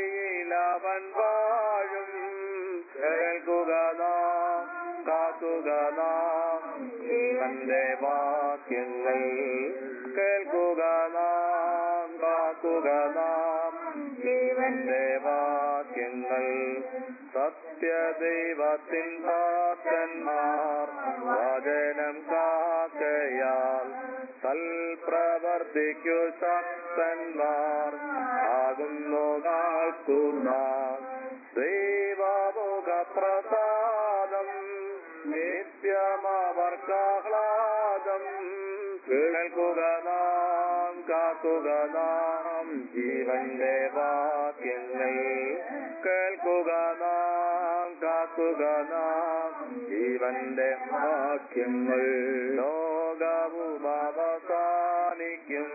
കാക്കുക നാം ജീവന്റെ വാക്യങ്ങൾ കേൾക്കുക നാം കാക്കുക നാം ജീവന്റെ വാക്യങ്ങൾ സത്യദൈവത്തിൻ ഭക്തന്മാർ വചനം കാക്കയാൽ സൽപ്രവർത്തിക്കു ശക്തന്മാർ ആകുന്നു കാക്കുന്ന ദൈവമുഖ പ്രസാദം നിത്യമവർക്കാഹ്ലാദം കേൾക്കുക നാം കാക്കുക നാം ജീവന്റെ വാക്യങ്ങൾ കേൾക്കുക നാം കാക്കുക നാം ജീവന്റെ വാക്യങ്ങൾ ലോകവും അവസാനിക്കും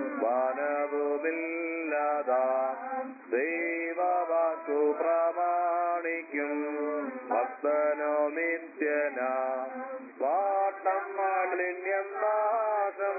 വനവുമില്ലാതാ ദൈവവാക്കു പ്രമാണിക്കും ഭക്തനോ നിത്യന വാട്ടം മാലിന്യം നാശം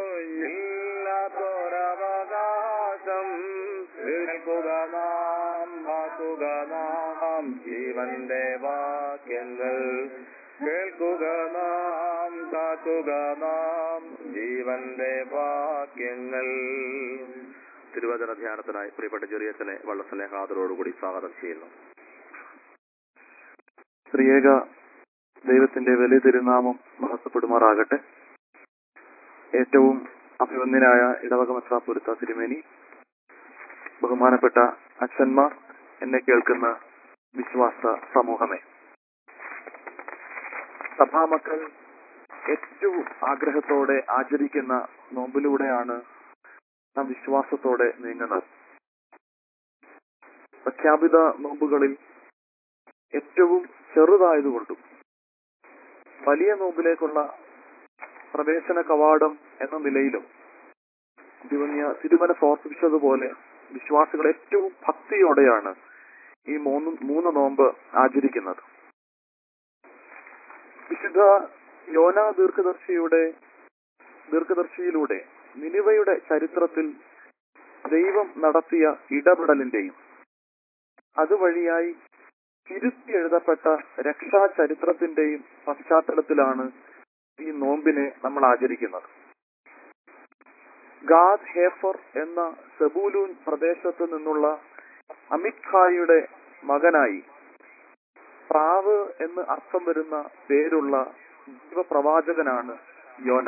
ഇല്ലാത്തൊരവകാശം കേൾക്കുക നാം വാക്കുക നാം ജീവന്റെ വാക്യങ്ങൾ കേൾക്കുക നാം കാക്കുക നാം ജീവന്റെ വാക്യങ്ങൾ തിരുവചന ധ്യാനത്തിനായി പ്രിയപ്പെട്ട ചെറിയച്ഛനെ വളരെ സ്നേഹാദരോടുകൂടി സ്വാഗതം ചെയ്യുന്നു സ്ത്രീയേക ദൈവത്തിന്റെ വലിയ തിരുനാമം മഹത്വപ്പെടുമാറാകട്ടെ ഏറ്റവും അഭിവന്യനായ ഇടവക മെത്രാപുരത്ത തിരുമേനി ബഹുമാനപ്പെട്ട അച്ഛന്മാർ എന്നെ കേൾക്കുന്ന വിശ്വാസ സമൂഹമേ സഭാമക്കൾ ഏറ്റവും ആഗ്രഹത്തോടെ ആചരിക്കുന്ന നോമ്പിലൂടെയാണ് നാം വിശ്വാസത്തോടെ നീങ്ങുന്നത് പ്രഖ്യാപിത നോമ്പുകളിൽ ഏറ്റവും ചെറുതായതുകൊണ്ടും വലിയ നോമ്പിലേക്കുള്ള പ്രവേശന കവാടം എന്ന നിലയിലും തിരുവന്യ തിരുമനസ് ഓർപ്പിച്ചതുപോലെ വിശ്വാസികൾ ഏറ്റവും ഭക്തിയോടെയാണ് ഈ മൂന്ന് മൂന്ന് നോമ്പ് ആചരിക്കുന്നത് വിശുദ്ധ യോന ദീർഘദർശിയുടെ ദീർഘദർശിയിലൂടെ നിനിവയുടെ ചരിത്രത്തിൽ ദൈവം നടത്തിയ ഇടപെടലിന്റെയും അതുവഴിയായി തിരുത്തി എഴുതപ്പെട്ട രക്ഷാചരിത്രത്തിന്റെയും പശ്ചാത്തലത്തിലാണ് ഈ നോമ്പിനെ നമ്മൾ ആചരിക്കുന്നത് ഗാദ് ഹേഫർ എന്ന സെബൂലൂൻ പ്രദേശത്ത് നിന്നുള്ള അമിത് ഖായുടെ മകനായി പ്രാവ് എന്ന് അർത്ഥം വരുന്ന പേരുള്ള ദൈവപ്രവാചകനാണ് യോന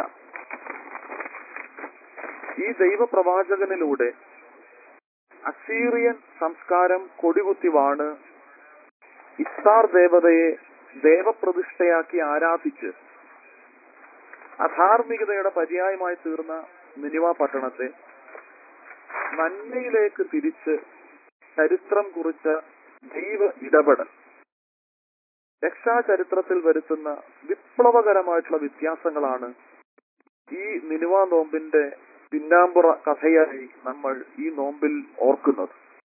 ഈ ദൈവപ്രവാചകനിലൂടെ അസീറിയൻ സംസ്കാരം കൊടികുത്തി വാണ് ഇസ്താർ ദേവതയെ ദേവപ്രതിഷ്ഠയാക്കി ആരാധിച്ച് അധാർമികതയുടെ പര്യായമായി തീർന്ന നിനിവ പട്ടണത്തെ നന്മയിലേക്ക് തിരിച്ച് ചരിത്രം കുറിച്ച ദൈവ ഇടപെടൽ രക്ഷാചരിത്രത്തിൽ വരുത്തുന്ന വിപ്ലവകരമായിട്ടുള്ള വ്യത്യാസങ്ങളാണ് ഈ നിനുവ നോമ്പിന്റെ പിന്നാമ്പുറ കഥയായി നമ്മൾ ഈ നോമ്പിൽ ഓർക്കുന്നത്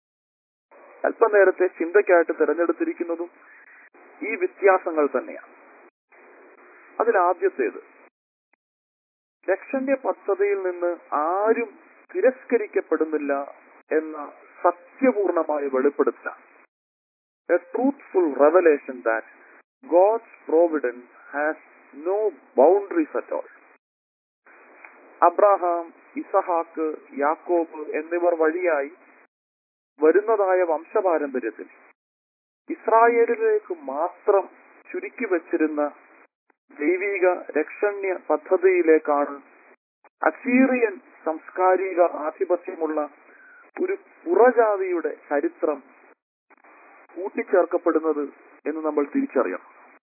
അല്പനേരത്തെ ചിന്തയ്ക്കായിട്ട് തിരഞ്ഞെടുത്തിരിക്കുന്നതും ഈ വ്യത്യാസങ്ങൾ തന്നെയാണ് അതിലാദ്യത്തേത് രക്ഷന്റെ പദ്ധതിയിൽ നിന്ന് ആരും തിരസ്കരിക്കപ്പെടുന്നില്ല എന്ന സത്യപൂർണമായ വെളിപ്പെടുത്തലാണ് a truthful revelation that God's providence has no boundaries at all Abraham ഇസഹാക്ക് യാക്കോബ് എന്നിവർ വഴിയായി വരുന്നതായ വംശപാരമ്പര്യത്തിൽ ഇസ്രായേലിലേക്ക് മാത്രം ചുരുക്കി വച്ചിരുന്ന ദൈവിക രക്ഷണ്യ പദ്ധതിയിലേക്കാണ് അസീറിയൻ സാംസ്കാരിക ആധിപത്യമുള്ള ഒരു പുറജാതിയുടെ ചരിത്രം കൂട്ടിച്ചേർക്കപ്പെടുന്നത് എന്ന് നമ്മൾ തിരിച്ചറിയണം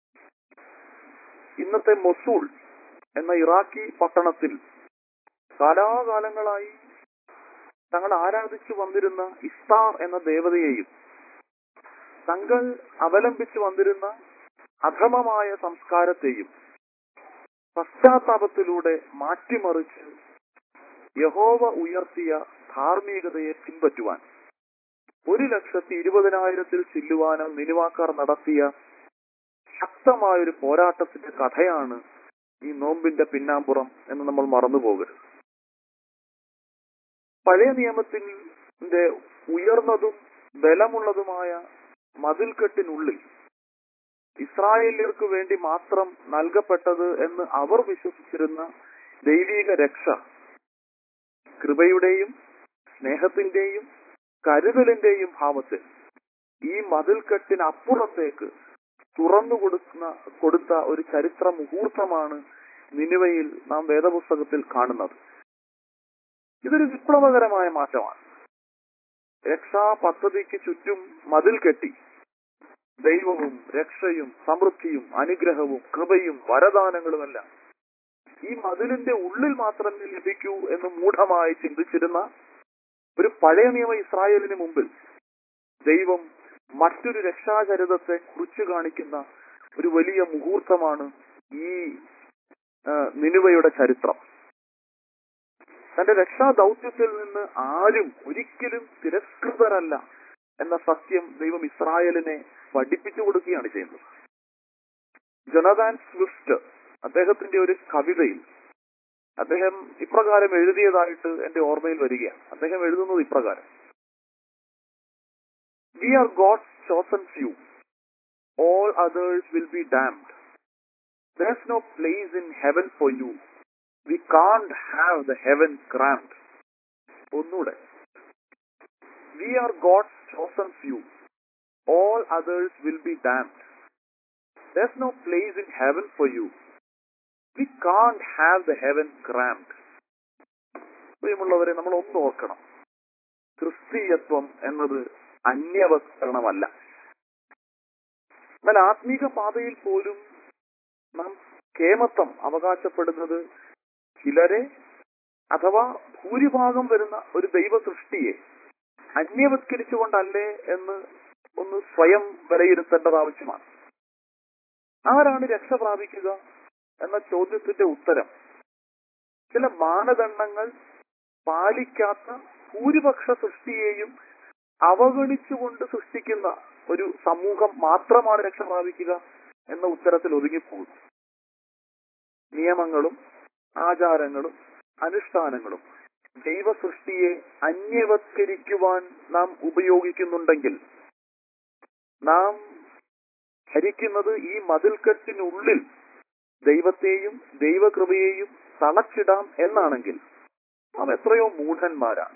ഇന്നത്തെ മൊസൂൾ എന്ന ഇറാഖി പട്ടണത്തിൽ കാലാകാലങ്ങളായി തങ്ങൾ ആരാധിച്ചു വന്നിരുന്ന ഇസ്താർ എന്ന ദേവതയെയും തങ്ങൾ അവലംബിച്ചു വന്നിരുന്ന അധമമായ സംസ്കാരത്തെയും പശ്ചാത്താപത്തിലൂടെ മാറ്റിമറിച്ച് യഹോവ ഉയർത്തിയ ധാർമ്മികതയെ പിൻപറ്റുവാൻ ഒരു ലക്ഷത്തി ഇരുപതിനായിരത്തിൽ ചില്ലുവാനും നിലുവാക്കാർ നടത്തിയ ശക്തമായൊരു പോരാട്ടത്തിന്റെ കഥയാണ് ഈ നോമ്പിന്റെ പിന്നാമ്പുറം എന്ന് നമ്മൾ മറന്നുപോകരുത് പഴയ നിയമത്തിന്റെ ഉയർന്നതും ബലമുള്ളതുമായ മതിൽക്കെട്ടിനുള്ളിൽ ഇസ്രായേലിയർക്ക് വേണ്ടി മാത്രം നൽകപ്പെട്ടത് എന്ന് അവർ വിശ്വസിച്ചിരുന്ന ദൈവിക രക്ഷ കൃപയുടെയും സ്നേഹത്തിന്റെയും കരുതലിന്റെയും ഭാവത്തിൽ ഈ മതിൽക്കെട്ടിനപ്പുറത്തേക്ക് തുറന്നു കൊടുക്കുന്ന കൊടുത്ത ഒരു ചരിത്ര മുഹൂർത്തമാണ് നിനുവയിൽ നാം വേദപുസ്തകത്തിൽ കാണുന്നത് ഇതൊരു വിപ്ലവകരമായ മാറ്റമാണ് രക്ഷാ പദ്ധതിക്ക് ചുറ്റും മതിൽ കെട്ടി ദൈവവും രക്ഷയും സമൃദ്ധിയും അനുഗ്രഹവും കൃപയും വരദാനങ്ങളുമെല്ലാം ഈ മതിലിന്റെ ഉള്ളിൽ മാത്രമേ ലഭിക്കൂ എന്ന് മൂഢമായി ചിന്തിച്ചിരുന്ന ഒരു പഴയ നിയമ ഇസ്രായേലിന് മുമ്പിൽ ദൈവം മറ്റൊരു രക്ഷാചരിതത്തെ കുറിച്ചു കാണിക്കുന്ന ഒരു വലിയ മുഹൂർത്തമാണ് ഈ ആ, നിനുവയുടെ ചരിത്രം തന്റെ രക്ഷാ ദൗത്യത്തിൽ നിന്ന് ആരും ഒരിക്കലും തിരസ്കൃതരല്ല എന്ന സത്യം ദൈവം ഇസ്രായേലിനെ പഠിപ്പിച്ചു കൊടുക്കുകയാണ് ചെയ്യുന്നത് ജൊനദാൻ സ്വിഫ്റ്റ് അദ്ദേഹത്തിന്റെ ഒരു കവിതയിൽ അദ്ദേഹം ഇപ്രകാരം എഴുതിയതായിട്ട് എന്റെ ഓർമ്മയിൽ വരികയാണ് അദ്ദേഹം എഴുതുന്നത് ഇപ്രകാരം we are God's chosen few all others will be damned There's no place in heaven for you. We can't have the heaven cramped. ഒന്നൂടെ we are God's chosen few all others will be damned There's no place in heaven for you. We can't have the heaven cramped. പ്രിയമുള്ളവരെ നമ്മൾ ഒന്ന് ഓർക്കണം ക്രിസ്തീയത്വം എന്നത് അന്യവത്കരണമല്ല എന്നാൽ ആത്മീക പാതയിൽ പോലും നാം കേമത്വം അവകാശപ്പെടുന്നത് ചിലരെ അഥവാ ഭൂരിഭാഗം വരുന്ന ഒരു ദൈവ സൃഷ്ടിയെ അന്യവത്കരിച്ചുകൊണ്ടല്ലേ എന്ന് ഒന്ന് സ്വയം വിലയിരുത്തേണ്ടത് ആവശ്യമാണ് ആരാണ് രക്ഷ പ്രാപിക്കുക എന്ന ചോദ്യത്തിന്റെ ഉത്തരം ചില മാനദണ്ഡങ്ങൾ പാലിക്കാത്ത ഭൂരിപക്ഷ സൃഷ്ടിയെയും അവഗണിച്ചുകൊണ്ട് സൃഷ്ടിക്കുന്ന ഒരു സമൂഹം മാത്രമാണ് രക്ഷ പ്രാപിക്കുക എന്ന ഉത്തരത്തിൽ ഒതുങ്ങിപ്പോകുന്നു നിയമങ്ങളും ആചാരങ്ങളും അനുഷ്ഠാനങ്ങളും ദൈവ സൃഷ്ടിയെ അന്യവത്കരിക്കുവാൻ നാം ഉപയോഗിക്കുന്നുണ്ടെങ്കിൽ നാം ഭരിക്കുന്നത് ഈ മതിൽക്കെട്ടിനുള്ളിൽ ദൈവത്തെയും ദൈവകൃപയെയും തളച്ചിടാം എന്നാണെങ്കിൽ നാം എത്രയോ മൂഢന്മാരാണ്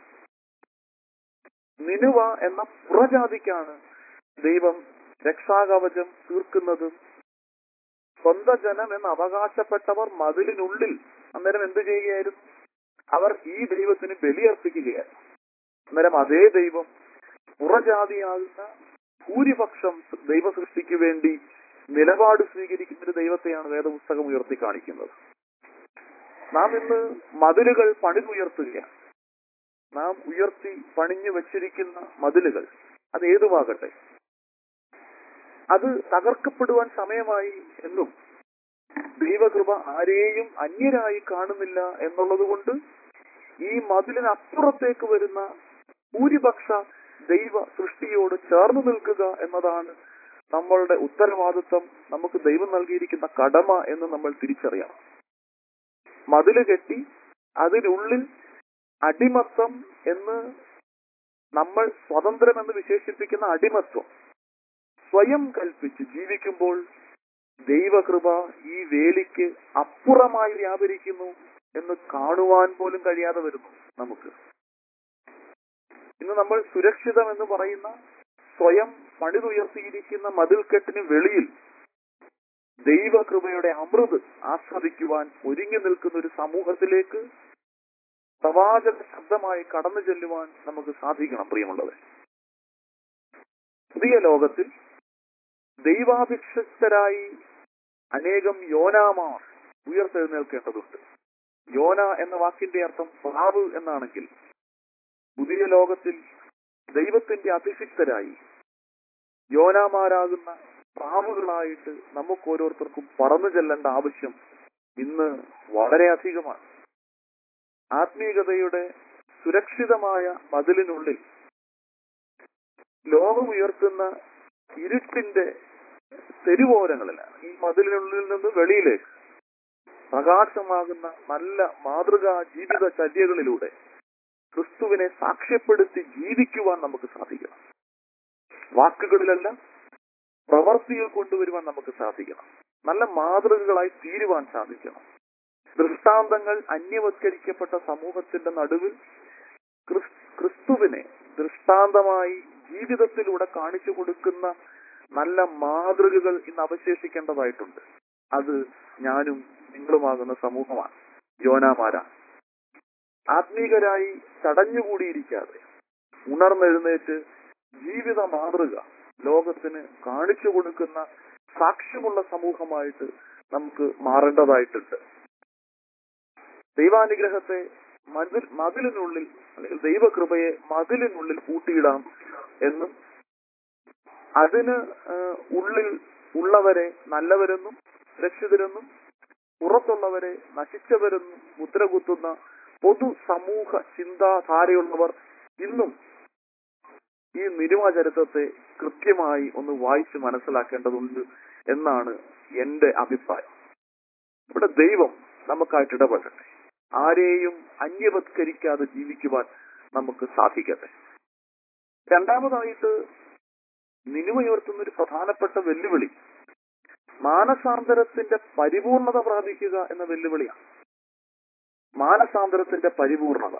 നിനുവ എന്ന പുറജാതിക്കാണ് ദൈവം രക്ഷാകവചം തീർക്കുന്നതും സ്വന്തം ജനം എന്ന് അവകാശപ്പെട്ടവർ മതിലിനുള്ളിൽ അന്നേരം എന്ത് ചെയ്യുകയായിരുന്നു അവർ ഈ ദൈവത്തിന് ബലിയർപ്പിക്കുകയായിരുന്നു അന്നേരം അതേ ദൈവം പുറജാതിയാകുന്ന ഭൂരിപക്ഷം ദൈവ സൃഷ്ടിക്ക് വേണ്ടി നിലപാട് സ്വീകരിക്കുന്ന ഒരു ദൈവത്തെയാണ് വേദപുസ്തകം ഉയർത്തി കാണിക്കുന്നത് നാം ഇന്ന് മതിലുകൾ പണിതുയർത്തുകയാണ് നാം ഉയർത്തി പണിഞ്ഞു വച്ചിരിക്കുന്ന മതിലുകൾ അത് ഏതുമാകട്ടെ അത് തകർക്കപ്പെടുവാൻ സമയമായി എന്നും ദൈവകൃപ ആരെയും അന്യരായി കാണുന്നില്ല എന്നുള്ളത് കൊണ്ട് ഈ മതിലിനപ്പുറത്തേക്ക് വരുന്ന ഭൂരിപക്ഷ ദൈവ സൃഷ്ടിയോട് ചേർന്ന് നിൽക്കുക എന്നതാണ് നമ്മളുടെ ഉത്തരവാദിത്വം നമുക്ക് ദൈവം നൽകിയിരിക്കുന്ന കടമ എന്ന് നമ്മൾ തിരിച്ചറിയണം മതില് കെട്ടി അതിനുള്ളിൽ അടിമത്വം എന്ന് നമ്മൾ സ്വതന്ത്രം എന്ന് വിശേഷിപ്പിക്കുന്ന അടിമത്വം സ്വയം കൽപ്പിച്ച് ജീവിക്കുമ്പോൾ ദൈവകൃപ ഈ വേലിക്ക് അപ്പുറമായി വ്യാപരിക്കുന്നു എന്ന് കാണുവാൻ പോലും കഴിയാതെ വരുന്നു നമുക്ക് ഇന്ന് നമ്മൾ സുരക്ഷിതം എന്ന് പറയുന്ന സ്വയം പണിതുയർത്തിയിരിക്കുന്ന മതിൽക്കെട്ടിന് വെളിയിൽ ദൈവകൃപയുടെ അമൃത് ആസ്വദിക്കുവാൻ ഒരുങ്ങി നിൽക്കുന്ന ഒരു സമൂഹത്തിലേക്ക് പ്രവാചക ശബ്ദമായി കടന്നു ചെല്ലുവാൻ നമുക്ക് സാധിക്കണം പ്രിയമുള്ളത് പുതിയ ലോകത്തിൽ ദൈവാഭിഷിക്തരായി അനേകം യോനാമാർ ഉയർത്തെഴുന്നേൽക്കേണ്ടതുണ്ട് യോന എന്ന വാക്കിന്റെ അർത്ഥം പ്രാവ് എന്നാണെങ്കിൽ പുതിയ ലോകത്തിൽ ദൈവത്തിന്റെ അഭിഷിക്തരായി യോനാമാരാകുന്ന പ്രാവുകളായിട്ട് നമുക്ക് ഓരോരുത്തർക്കും പറന്നു ചെല്ലേണ്ട ആവശ്യം ഇന്ന് വളരെയധികമാണ് ആത്മീയതയുടെ സുരക്ഷിതമായ മതിലിനുള്ളിൽ ലോകമുയർത്തുന്ന ഇരുട്ടിന്റെ തെരുവോരങ്ങളിലാണ് ഈ മതിലിനുള്ളിൽ നിന്ന് വെളിയിലേക്ക് പ്രകാശമാകുന്ന നല്ല മാതൃകാ ജീവിത ചര്യകളിലൂടെ ക്രിസ്തുവിനെ സാക്ഷ്യപ്പെടുത്തി ജീവിക്കുവാൻ നമുക്ക് സാധിക്കണം വാക്കുകളിലല്ല പ്രവർത്തിയിൽ കൊണ്ടുവരുവാൻ നമുക്ക് സാധിക്കണം നല്ല മാതൃകകളായി തീരുവാൻ സാധിക്കണം ദൃഷ്ടാന്തങ്ങൾ അന്യവത്കരിക്കപ്പെട്ട സമൂഹത്തിന്റെ നടുവിൽ ക്രിസ്- ക്രിസ്തുവിനെ ദൃഷ്ടാന്തമായി ജീവിതത്തിലൂടെ കാണിച്ചു കൊടുക്കുന്ന നല്ല മാതൃകകൾ ഇന്ന് അവശേഷിക്കേണ്ടതായിട്ടുണ്ട് അത് ഞാനും നിങ്ങളുമാകുന്ന സമൂഹമാണ് യോനാമാരാണ് ആത്മീകരായി തടഞ്ഞുകൂടിയിരിക്കാതെ ഉണർന്നെഴുന്നേറ്റ് ജീവിത മാതൃക ലോകത്തിന് കാണിച്ചു കൊടുക്കുന്ന സാക്ഷ്യമുള്ള സമൂഹമായിട്ട് നമുക്ക് മാറേണ്ടതായിട്ടുണ്ട് ദൈവാനുഗ്രഹത്തെ മതിൽ മതിലിനുള്ളിൽ അല്ലെങ്കിൽ ദൈവകൃപയെ മതിലിനുള്ളിൽ കൂട്ടിയിടാം എന്നും അതിന് ആ, ഉള്ളിൽ ഉള്ളവരെ നല്ലവരെന്നും രക്ഷിതരെന്നും പുറത്തുള്ളവരെ നശിച്ചവരെന്നും മുദ്രകുത്തുന്ന പൊതു സമൂഹ ചിന്താധാരയുള്ളവർ ഇന്നും ഈ നിരുമാചരിത്രത്തെ കൃത്യമായി ഒന്ന് വായിച്ച് മനസ്സിലാക്കേണ്ടതുണ്ട് എന്നാണ് എന്റെ അഭിപ്രായം ഇവിടെ ദൈവം നമുക്കായിട്ട് ഇടപെടട്ടെ ആരെയും അന്യവത്കരിക്കാതെ ജീവിക്കുവാൻ നമുക്ക് സാധിക്കട്ടെ രണ്ടാമതായിട്ട് നിനുവയുയർത്തുന്ന ഒരു പ്രധാനപ്പെട്ട വെല്ലുവിളി മാനസാന്തരത്തിന്റെ പരിപൂർണത പ്രാപിക്കുക എന്ന വെല്ലുവിളിയാണ് മാനസാന്തരത്തിന്റെ പരിപൂർണത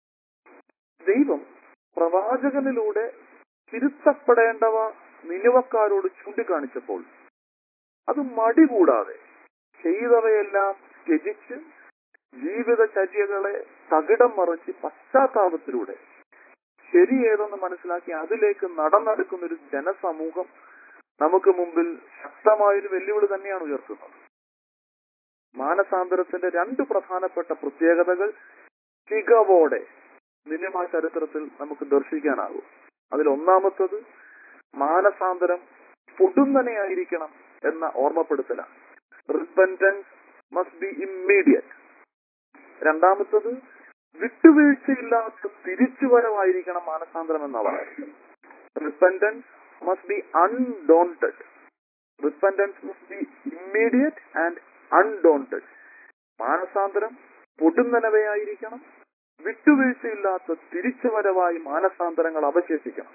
ദൈവം പ്രവാചകനിലൂടെ തിരുത്തപ്പെടേണ്ടവ നിലുവക്കാരോട് ചൂണ്ടിക്കാണിച്ചപ്പോൾ അത് മടി കൂടാതെ ചെയ്തവയെല്ലാം ത്യജിച്ച് ജീവിതചര്യകളെ തകിടം മറിച്ച് പശ്ചാത്താപത്തിലൂടെ ശരിയേതെന്ന് മനസ്സിലാക്കി അതിലേക്ക് നടന്നെടുക്കുന്ന ഒരു ജനസമൂഹം നമുക്ക് മുമ്പിൽ ശക്തമായൊരു വെല്ലുവിളി തന്നെയാണ് ഉയർത്തുന്നത് മാനസാന്തരത്തിന്റെ രണ്ട് പ്രധാനപ്പെട്ട പ്രത്യേകതകൾ തികവോടെ നിന്യമായ ചരിത്രത്തിൽ നമുക്ക് ദർശിക്കാനാകും അതിൽ ഒന്നാമത്തത് മാനസാന്തരം പൊടുന്നനെയായിരിക്കണം എന്ന ഓർമ്മപ്പെടുത്തലാണ് റിപ്പൻറ്റൻസ് മസ്റ്റ് ബി ഇമ്മീഡിയറ്റ് രണ്ടാമത്തത് വിട്ടുവീഴ്ചയില്ലാത്ത തിരിച്ചുവരവായിരിക്കണം മാനസാന്തരം എന്നാ പറയുന്നത് repentance must be undaunted repentance must be immediate and undaunted മാനസാന്തരം പൊടുന്നനവയായിരിക്കണം വിട്ടുവീഴ്ചയില്ലാത്ത തിരിച്ചുവരവായി മാനസാന്തരങ്ങൾ അവശേഷിക്കണം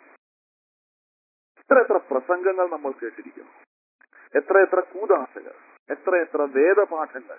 എത്ര എത്ര പ്രസംഗങ്ങൾ നമ്മൾ കേട്ടിരിക്കുന്നു എത്ര എത്ര കൂതാശകൾ എത്ര എത്ര വേദപാഠങ്ങൾ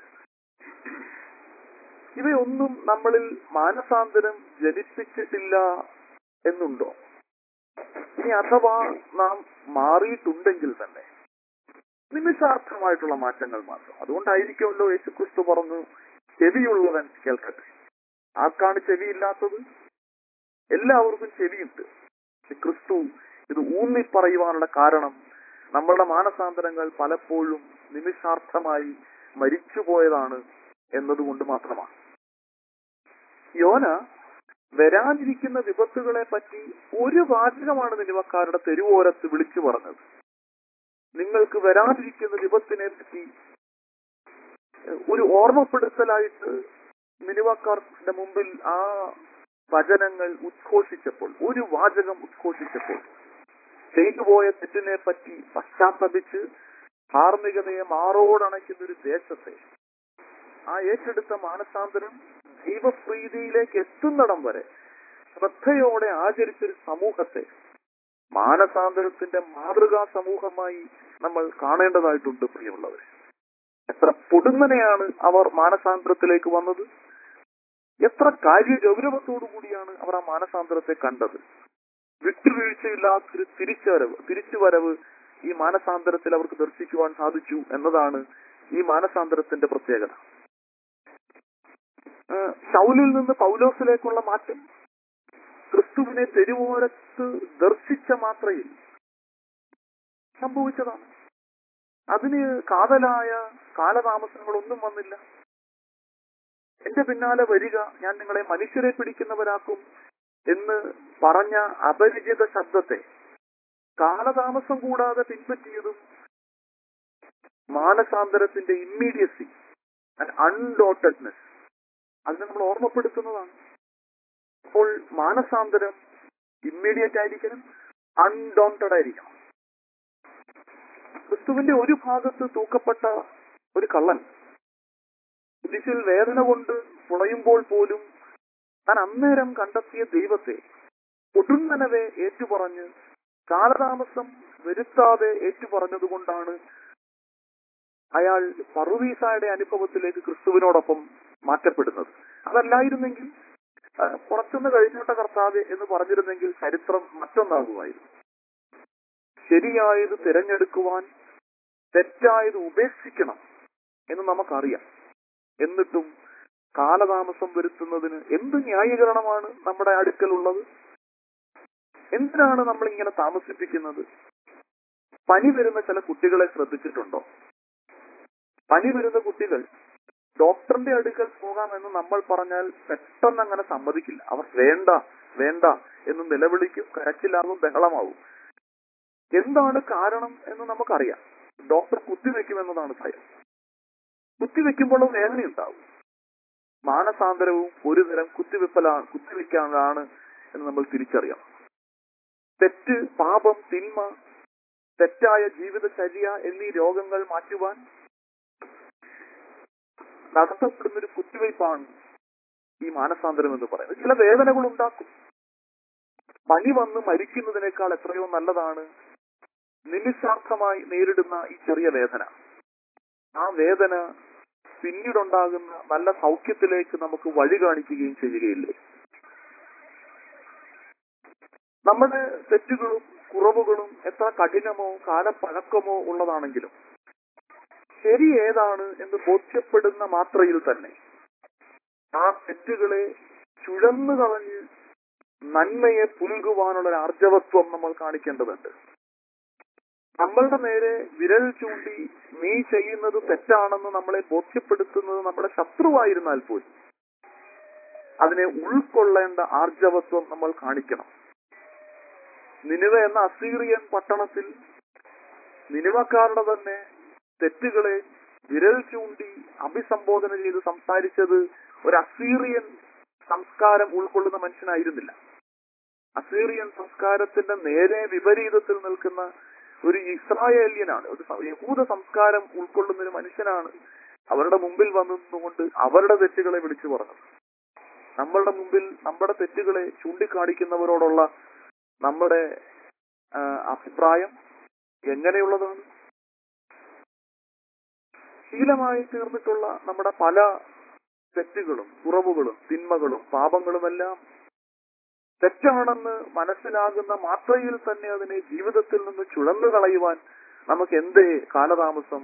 ഇവയൊന്നും നമ്മളിൽ മാനസാന്തരം ജനിപ്പിച്ചിട്ടില്ല എന്നുണ്ടോ ഇനി അഥവാ നാം മാറിയിട്ടുണ്ടെങ്കിൽ തന്നെ നിമിഷാർത്ഥമായിട്ടുള്ള മാറ്റങ്ങൾ മാത്രം അതുകൊണ്ടായിരിക്കുമല്ലോ യേശുക്രിസ്തു പറഞ്ഞു ചെവിയുള്ളവൻ കേൾക്കട്ടെ ആർക്കാണ് ചെവിയില്ലാത്തത് എല്ലാവർക്കും ചെവിയുണ്ട് പക്ഷെ ക്രിസ്തു ഇത് ഊന്നി പറയുവാനുള്ള കാരണം നമ്മളുടെ മാനസാന്തരങ്ങൾ പലപ്പോഴും നിമിഷാർത്ഥമായി മരിച്ചുപോയതാണ് എന്നതുകൊണ്ട് മാത്രമാണ് യോന വരാനിരിക്കുന്ന വിപത്തുകളെ പറ്റി ഒരു വാചകമാണ് നിനിവക്കാരുടെ തെരുവോരത്ത് വിളിച്ചു പറഞ്ഞത് നിങ്ങൾക്ക് വരാനിരിക്കുന്ന വിപത്തിനെ പറ്റി ഒരു ഓർമ്മപ്പെടുത്തലായിട്ട് നിനിവക്കാരുടെ മുമ്പിൽ ആ വചനങ്ങൾ ഉദ്ഘോഷിച്ചപ്പോൾ ഒരു വാചകം ഉദ്ഘോഷിച്ചപ്പോൾ ചെയ്തുപോയ തെറ്റിനെ പറ്റി പശ്ചാത്തപിച്ച് ധാർമ്മികതയെ മാറോടണയ്ക്കുന്ന ഒരു ദേശത്തെ ആ ഏറ്റെടുത്ത മാനസാന്തരം ദൈവപ്രീതിയിലേക്ക് എത്തുന്നിടം വരെ ശ്രദ്ധയോടെ ആചരിച്ചൊരു സമൂഹത്തെ മാനസാന്തരത്തിന്റെ മാതൃകാ സമൂഹമായി നമ്മൾ കാണേണ്ടതായിട്ടുണ്ട് പ്രിയമുള്ളവരെ എത്ര പൊടുന്നനെയാണ് അവർ മാനസാന്തരത്തിലേക്ക് വന്നത് എത്ര കാര്യ ഗൗരവത്തോടു കൂടിയാണ് അവർ ആ മാനസാന്തരത്തെ കണ്ടത് വിട്ടുവീഴ്ചയില്ലാത്തൊരു തിരിച്ചുവരവ് തിരിച്ചുവരവ് ഈ മാനസാന്തരത്തിൽ അവർക്ക് ദർശിക്കുവാൻ സാധിച്ചു എന്നതാണ് ഈ മാനസാന്തരത്തിന്റെ പ്രത്യേകത ആ, ശൗലിൽ നിന്ന് പൗലോസിലേക്കുള്ള മാറ്റം ക്രിസ്തുവിനെ തെരുവോരത്ത് ദർശിച്ച മാത്രയിൽ സംഭവിച്ചതാണ് അതിന് കാതലായ കാലതാമസങ്ങളൊന്നും വന്നില്ല എന്റെ പിന്നാലെ വരിക ഞാൻ നിങ്ങളെ മനുഷ്യരെ പിടിക്കുന്നവരാക്കും എന്ന് പറഞ്ഞ അപരിചിത ശബ്ദത്തെ കാലതാമസം കൂടാതെ പിൻപറ്റിയതും മാനസാന്തരത്തിന്റെ ഇമ്മീഡിയസി ആൻഡ് അൺഡോട്ടഡ്നെസ് അതിനെ നമ്മൾ ഓർമ്മപ്പെടുത്തുന്നതാണ് അപ്പോൾ മാനസാന്തരം ഇമ്മീഡിയറ്റ് ആയിരിക്കണം അൺഡോണ്ടഡ് ആയിരിക്കണം ക്രിസ്തുവിന്റെ ഒരു ഭാഗത്ത് തൂക്കപ്പെട്ട ഒരു കള്ളൻ കുരിശിൽ വേദന കൊണ്ട് പുളയുമ്പോൾ പോലും താൻ അന്നേരം കണ്ടെത്തിയ ദൈവത്തെ ഒടുന്നനവെ ഏറ്റുപറഞ്ഞ് കാലതാമസം വരുത്താതെ ഏറ്റുപറഞ്ഞതുകൊണ്ടാണ് അയാൾ പറുവീസായുടെ അനുഭവത്തിലേക്ക് ക്രിസ്തുവിനോടൊപ്പം മാറ്റപ്പെടുന്നത് അതല്ലായിരുന്നെങ്കിൽ ആ, കുറച്ചൊന്ന് കഴിഞ്ഞോട്ട കർത്താവ് എന്ന് പറഞ്ഞിരുന്നെങ്കിൽ ചരിത്രം മറ്റൊന്നാകുമായിരുന്നു ശരിയായത് തിരഞ്ഞെടുക്കുവാൻ തെറ്റായത് ഉപേക്ഷിക്കണം എന്ന് നമുക്കറിയാം എന്നിട്ടും കാലതാമസം വരുത്തുന്നതിന് എന്ത് ന്യായീകരണമാണ് നമ്മുടെ അടുക്കലുള്ളത് എന്തിനാണ് നമ്മൾ ഇങ്ങനെ താമസിപ്പിക്കുന്നത് പനി വരുന്ന ചില കുട്ടികളെ ശ്രദ്ധിച്ചിട്ടുണ്ടോ പനി വരുന്ന കുട്ടികൾ ഡോക്ടറിന്റെ അടുക്കൽ പോകാമെന്ന് നമ്മൾ പറഞ്ഞാൽ പെട്ടെന്ന് അങ്ങനെ സമ്മതിക്കില്ല അവർ വേണ്ട വേണ്ട എന്ന് നിലവിളിക്കും കരച്ചിലാകും ബഹളമാവും എന്താണ് കാരണം എന്ന് നമുക്കറിയാം ഡോക്ടർ കുത്തിവെക്കുമെന്നതാണ് ഭയം കുത്തിവെക്കുമ്പോൾ വേദനയുണ്ടാവും മാനസാന്തരവും ഒരു തരം കുത്തിവെപ്പലാണ് കുത്തിവെക്കാനാണ് എന്ന് നമ്മൾ തിരിച്ചറിയാം തെറ്റ് പാപം തിന്മ തെറ്റായ ജീവിതചര്യ എന്നീ രോഗങ്ങൾ മാറ്റുവാൻ നടത്തപ്പെടുന്ന ഒരു കുത്തിവയ്പ്പാണ് ഈ മാനസാന്തരം എന്ന് പറയുന്നത് ചില വേദനകൾ ഉണ്ടാക്കും പനി വന്ന് മരിക്കുന്നതിനേക്കാൾ എത്രയോ നല്ലതാണ് നിമിഷാർത്ഥമായി നേരിടുന്ന ഈ ചെറിയ വേദന ആ വേദന പിന്നീടുണ്ടാകുന്ന നല്ല സൗഖ്യത്തിലേക്ക് നമുക്ക് വഴി കാണിക്കുകയും ചെയ്യുകയില്ലേ നമ്മുടെ തെറ്റുകളും കുറവുകളും എത്ര കഠിനമോ കാലപ്പഴക്കമോ ഉള്ളതാണെങ്കിലും ശരി ഏതാണ് എന്ന് ബോധ്യപ്പെടുന്ന മാത്രയിൽ തന്നെ ആ തെറ്റുകളെ ചുഴന്നു കളഞ്ഞ് നന്മയെ പുൽകുവാനുള്ള ഒരു ആർജവത്വം നമ്മൾ കാണിക്കേണ്ടതുണ്ട് നമ്മളുടെ നേരെ വിരൽ ചൂണ്ടി നീ ചെയ്യുന്നത് തെറ്റാണെന്ന് നമ്മളെ ബോധ്യപ്പെടുത്തുന്നത് നമ്മുടെ ശത്രുവായിരുന്നാൽ പോലും അതിനെ ഉൾക്കൊള്ളേണ്ട ആർജവത്വം നമ്മൾ കാണിക്കണം നിനിവ എന്ന അസീറിയൻ പട്ടണത്തിൽ നിനിവക്കാരുടെ തന്നെ തെറ്റുകളെ വിരൽ ചൂണ്ടി അഭിസംബോധന ചെയ്ത് സംസാരിച്ചത് ഒരു അസീറിയൻ സംസ്കാരം ഉൾക്കൊള്ളുന്ന മനുഷ്യനായിരുന്നില്ല അസീറിയൻ സംസ്കാരത്തിന്റെ നേരെ വിപരീതത്തിൽ നിൽക്കുന്ന ഒരു ഇസ്രായേലിയനാണ് ഒരു സ- യഹൂദ സംസ്കാരം ഉൾക്കൊള്ളുന്ന ഒരു മനുഷ്യനാണ് അവരുടെ മുമ്പിൽ വന്നു നിന്നുകൊണ്ട് അവരുടെ തെറ്റുകളെ വിളിച്ചു പറഞ്ഞത് നമ്മളുടെ മുമ്പിൽ നമ്മുടെ തെറ്റുകളെ ചൂണ്ടിക്കാണിക്കുന്നവരോടുള്ള നമ്മുടെ ആ, അഭിപ്രായം എങ്ങനെയുള്ളതാണ് ശീലമായി തീർന്നിട്ടുള്ള നമ്മുടെ പല തെറ്റുകളും കുറവുകളും തിന്മകളും പാപങ്ങളുമെല്ലാം തെറ്റാണെന്ന് മനസ്സിലാകുന്ന മാത്രയിൽ തന്നെ അതിനെ ജീവിതത്തിൽ നിന്ന് ചുഴന്നു കളയുവാൻ നമുക്ക് എന്തേ കാലതാമസം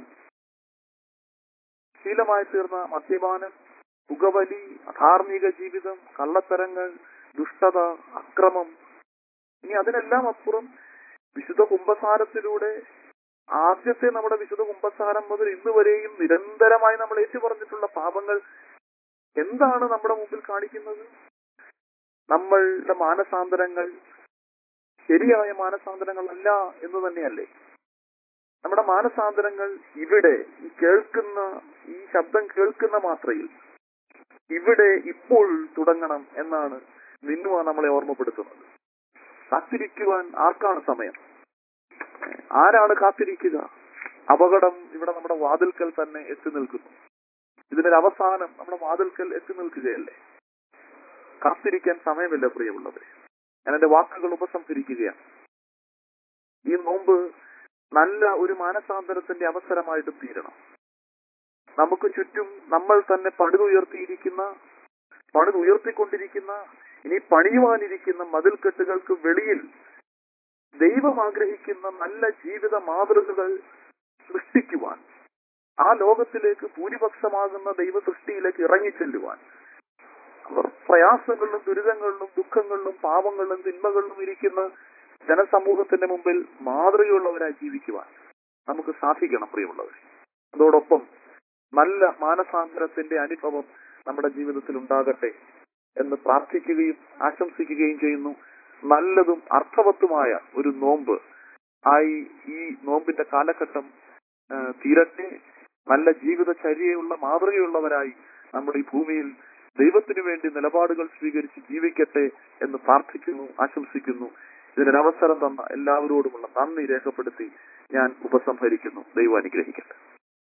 ശീലമായി തീർന്ന മദ്യപാനം പുകവലി അധാർമിക ജീവിതം കള്ളത്തരങ്ങൾ ദുഷ്ടത അക്രമം ഇനി അതിനെല്ലാം അപ്പുറം വിശുദ്ധ കുംഭസാരത്തിലൂടെ ആദ്യത്തെ നമ്മുടെ വിശുദ്ധ കുംഭസാരം മുതൽ ഇന്ന് വരെയും നിരന്തരമായി നമ്മൾ ഏറ്റുപറഞ്ഞിട്ടുള്ള പാപങ്ങൾ എന്താണ് നമ്മുടെ മുമ്പിൽ കാണിക്കുന്നത് നമ്മളുടെ മാനസാന്തരങ്ങൾ ശരിയായ മാനസാന്തരങ്ങളല്ല എന്ന് തന്നെയല്ലേ നമ്മുടെ മാനസാന്തരങ്ങൾ ഇവിടെ ഈ കേൾക്കുന്ന ഈ ശബ്ദം കേൾക്കുന്ന മാത്രയിൽ ഇവിടെ ഇപ്പോൾ തുടങ്ങണം എന്നാണ് നിന്നുവ നമ്മളെ ഓർമ്മപ്പെടുത്തുന്നത് കാത്തിരിക്കുവാൻ ആർക്കാണ് സമയം ആരാണ് കാത്തിരിക്കുക അപകടം ഇവിടെ നമ്മുടെ വാതിൽക്കൽ തന്നെ എത്തി നിൽക്കുന്നു ഇതിനൊരു അവസാനം നമ്മുടെ വാതിൽക്കൽ എത്തി നിൽക്കുകയല്ലേ കാത്തിരിക്കാൻ സമയമില്ല പ്രിയമുള്ളവരെ ഞാൻ എന്റെ വാക്കുകൾ ഉപസംഹരിക്കുകയാണ് ഈ നോമ്പ് നല്ല ഒരു മാനസാന്തരത്തിന്റെ അവസരമായിട്ട് തീരണം നമുക്ക് ചുറ്റും നമ്മൾ തന്നെ പണിതുയർത്തിയിരിക്കുന്ന പണിതുയർത്തിക്കൊണ്ടിരിക്കുന്ന ഇനി പണിയുവാനിരിക്കുന്ന മതിൽക്കെട്ടുകൾക്ക് വെളിയിൽ ദൈവം ആഗ്രഹിക്കുന്ന നല്ല ജീവിത മാതൃകകൾ സൃഷ്ടിക്കുവാൻ ആ ലോകത്തിലേക്ക് ഭൂരിപക്ഷമാകുന്ന ദൈവ സൃഷ്ടിയിലേക്ക് ഇറങ്ങിച്ചെല്ലുവാൻ അവർ പ്രയാസങ്ങളിലും ദുരിതങ്ങളിലും ദുഃഖങ്ങളിലും പാവങ്ങളിലും തിന്മകളിലും ഇരിക്കുന്ന ജനസമൂഹത്തിന്റെ മുമ്പിൽ മാതൃകയുള്ളവരായി ജീവിക്കുവാൻ നമുക്ക് സാധിക്കണം പ്രിയമുള്ളവർ അതോടൊപ്പം നല്ല മാനസാന്തരത്തിന്റെ അനുഭവം നമ്മുടെ ജീവിതത്തിൽ ഉണ്ടാകട്ടെ എന്ന് പ്രാർത്ഥിക്കുകയും ആശംസിക്കുകയും ചെയ്യുന്നു നല്ലതും അർത്ഥവത്തുമായ ഒരു നോമ്പ് ആയി ഈ നോമ്പിന്റെ കാലഘട്ടം ആ, തീരട്ടെ നല്ല ജീവിതചര്യയുള്ള മാതൃകയുള്ളവരായി നമ്മുടെ ഈ ഭൂമിയിൽ ദൈവത്തിനു വേണ്ടി നിലപാടുകൾ സ്വീകരിച്ച് ജീവിക്കട്ടെ എന്ന് പ്രാർത്ഥിക്കുന്നു ആശംസിക്കുന്നു ഇതിനൊരവസരം തന്ന എല്ലാവരോടുമുള്ള നന്ദി രേഖപ്പെടുത്തി ഞാൻ ഉപസംഹരിക്കുന്നു ദൈവം അനുഗ്രഹിക്കട്ടെ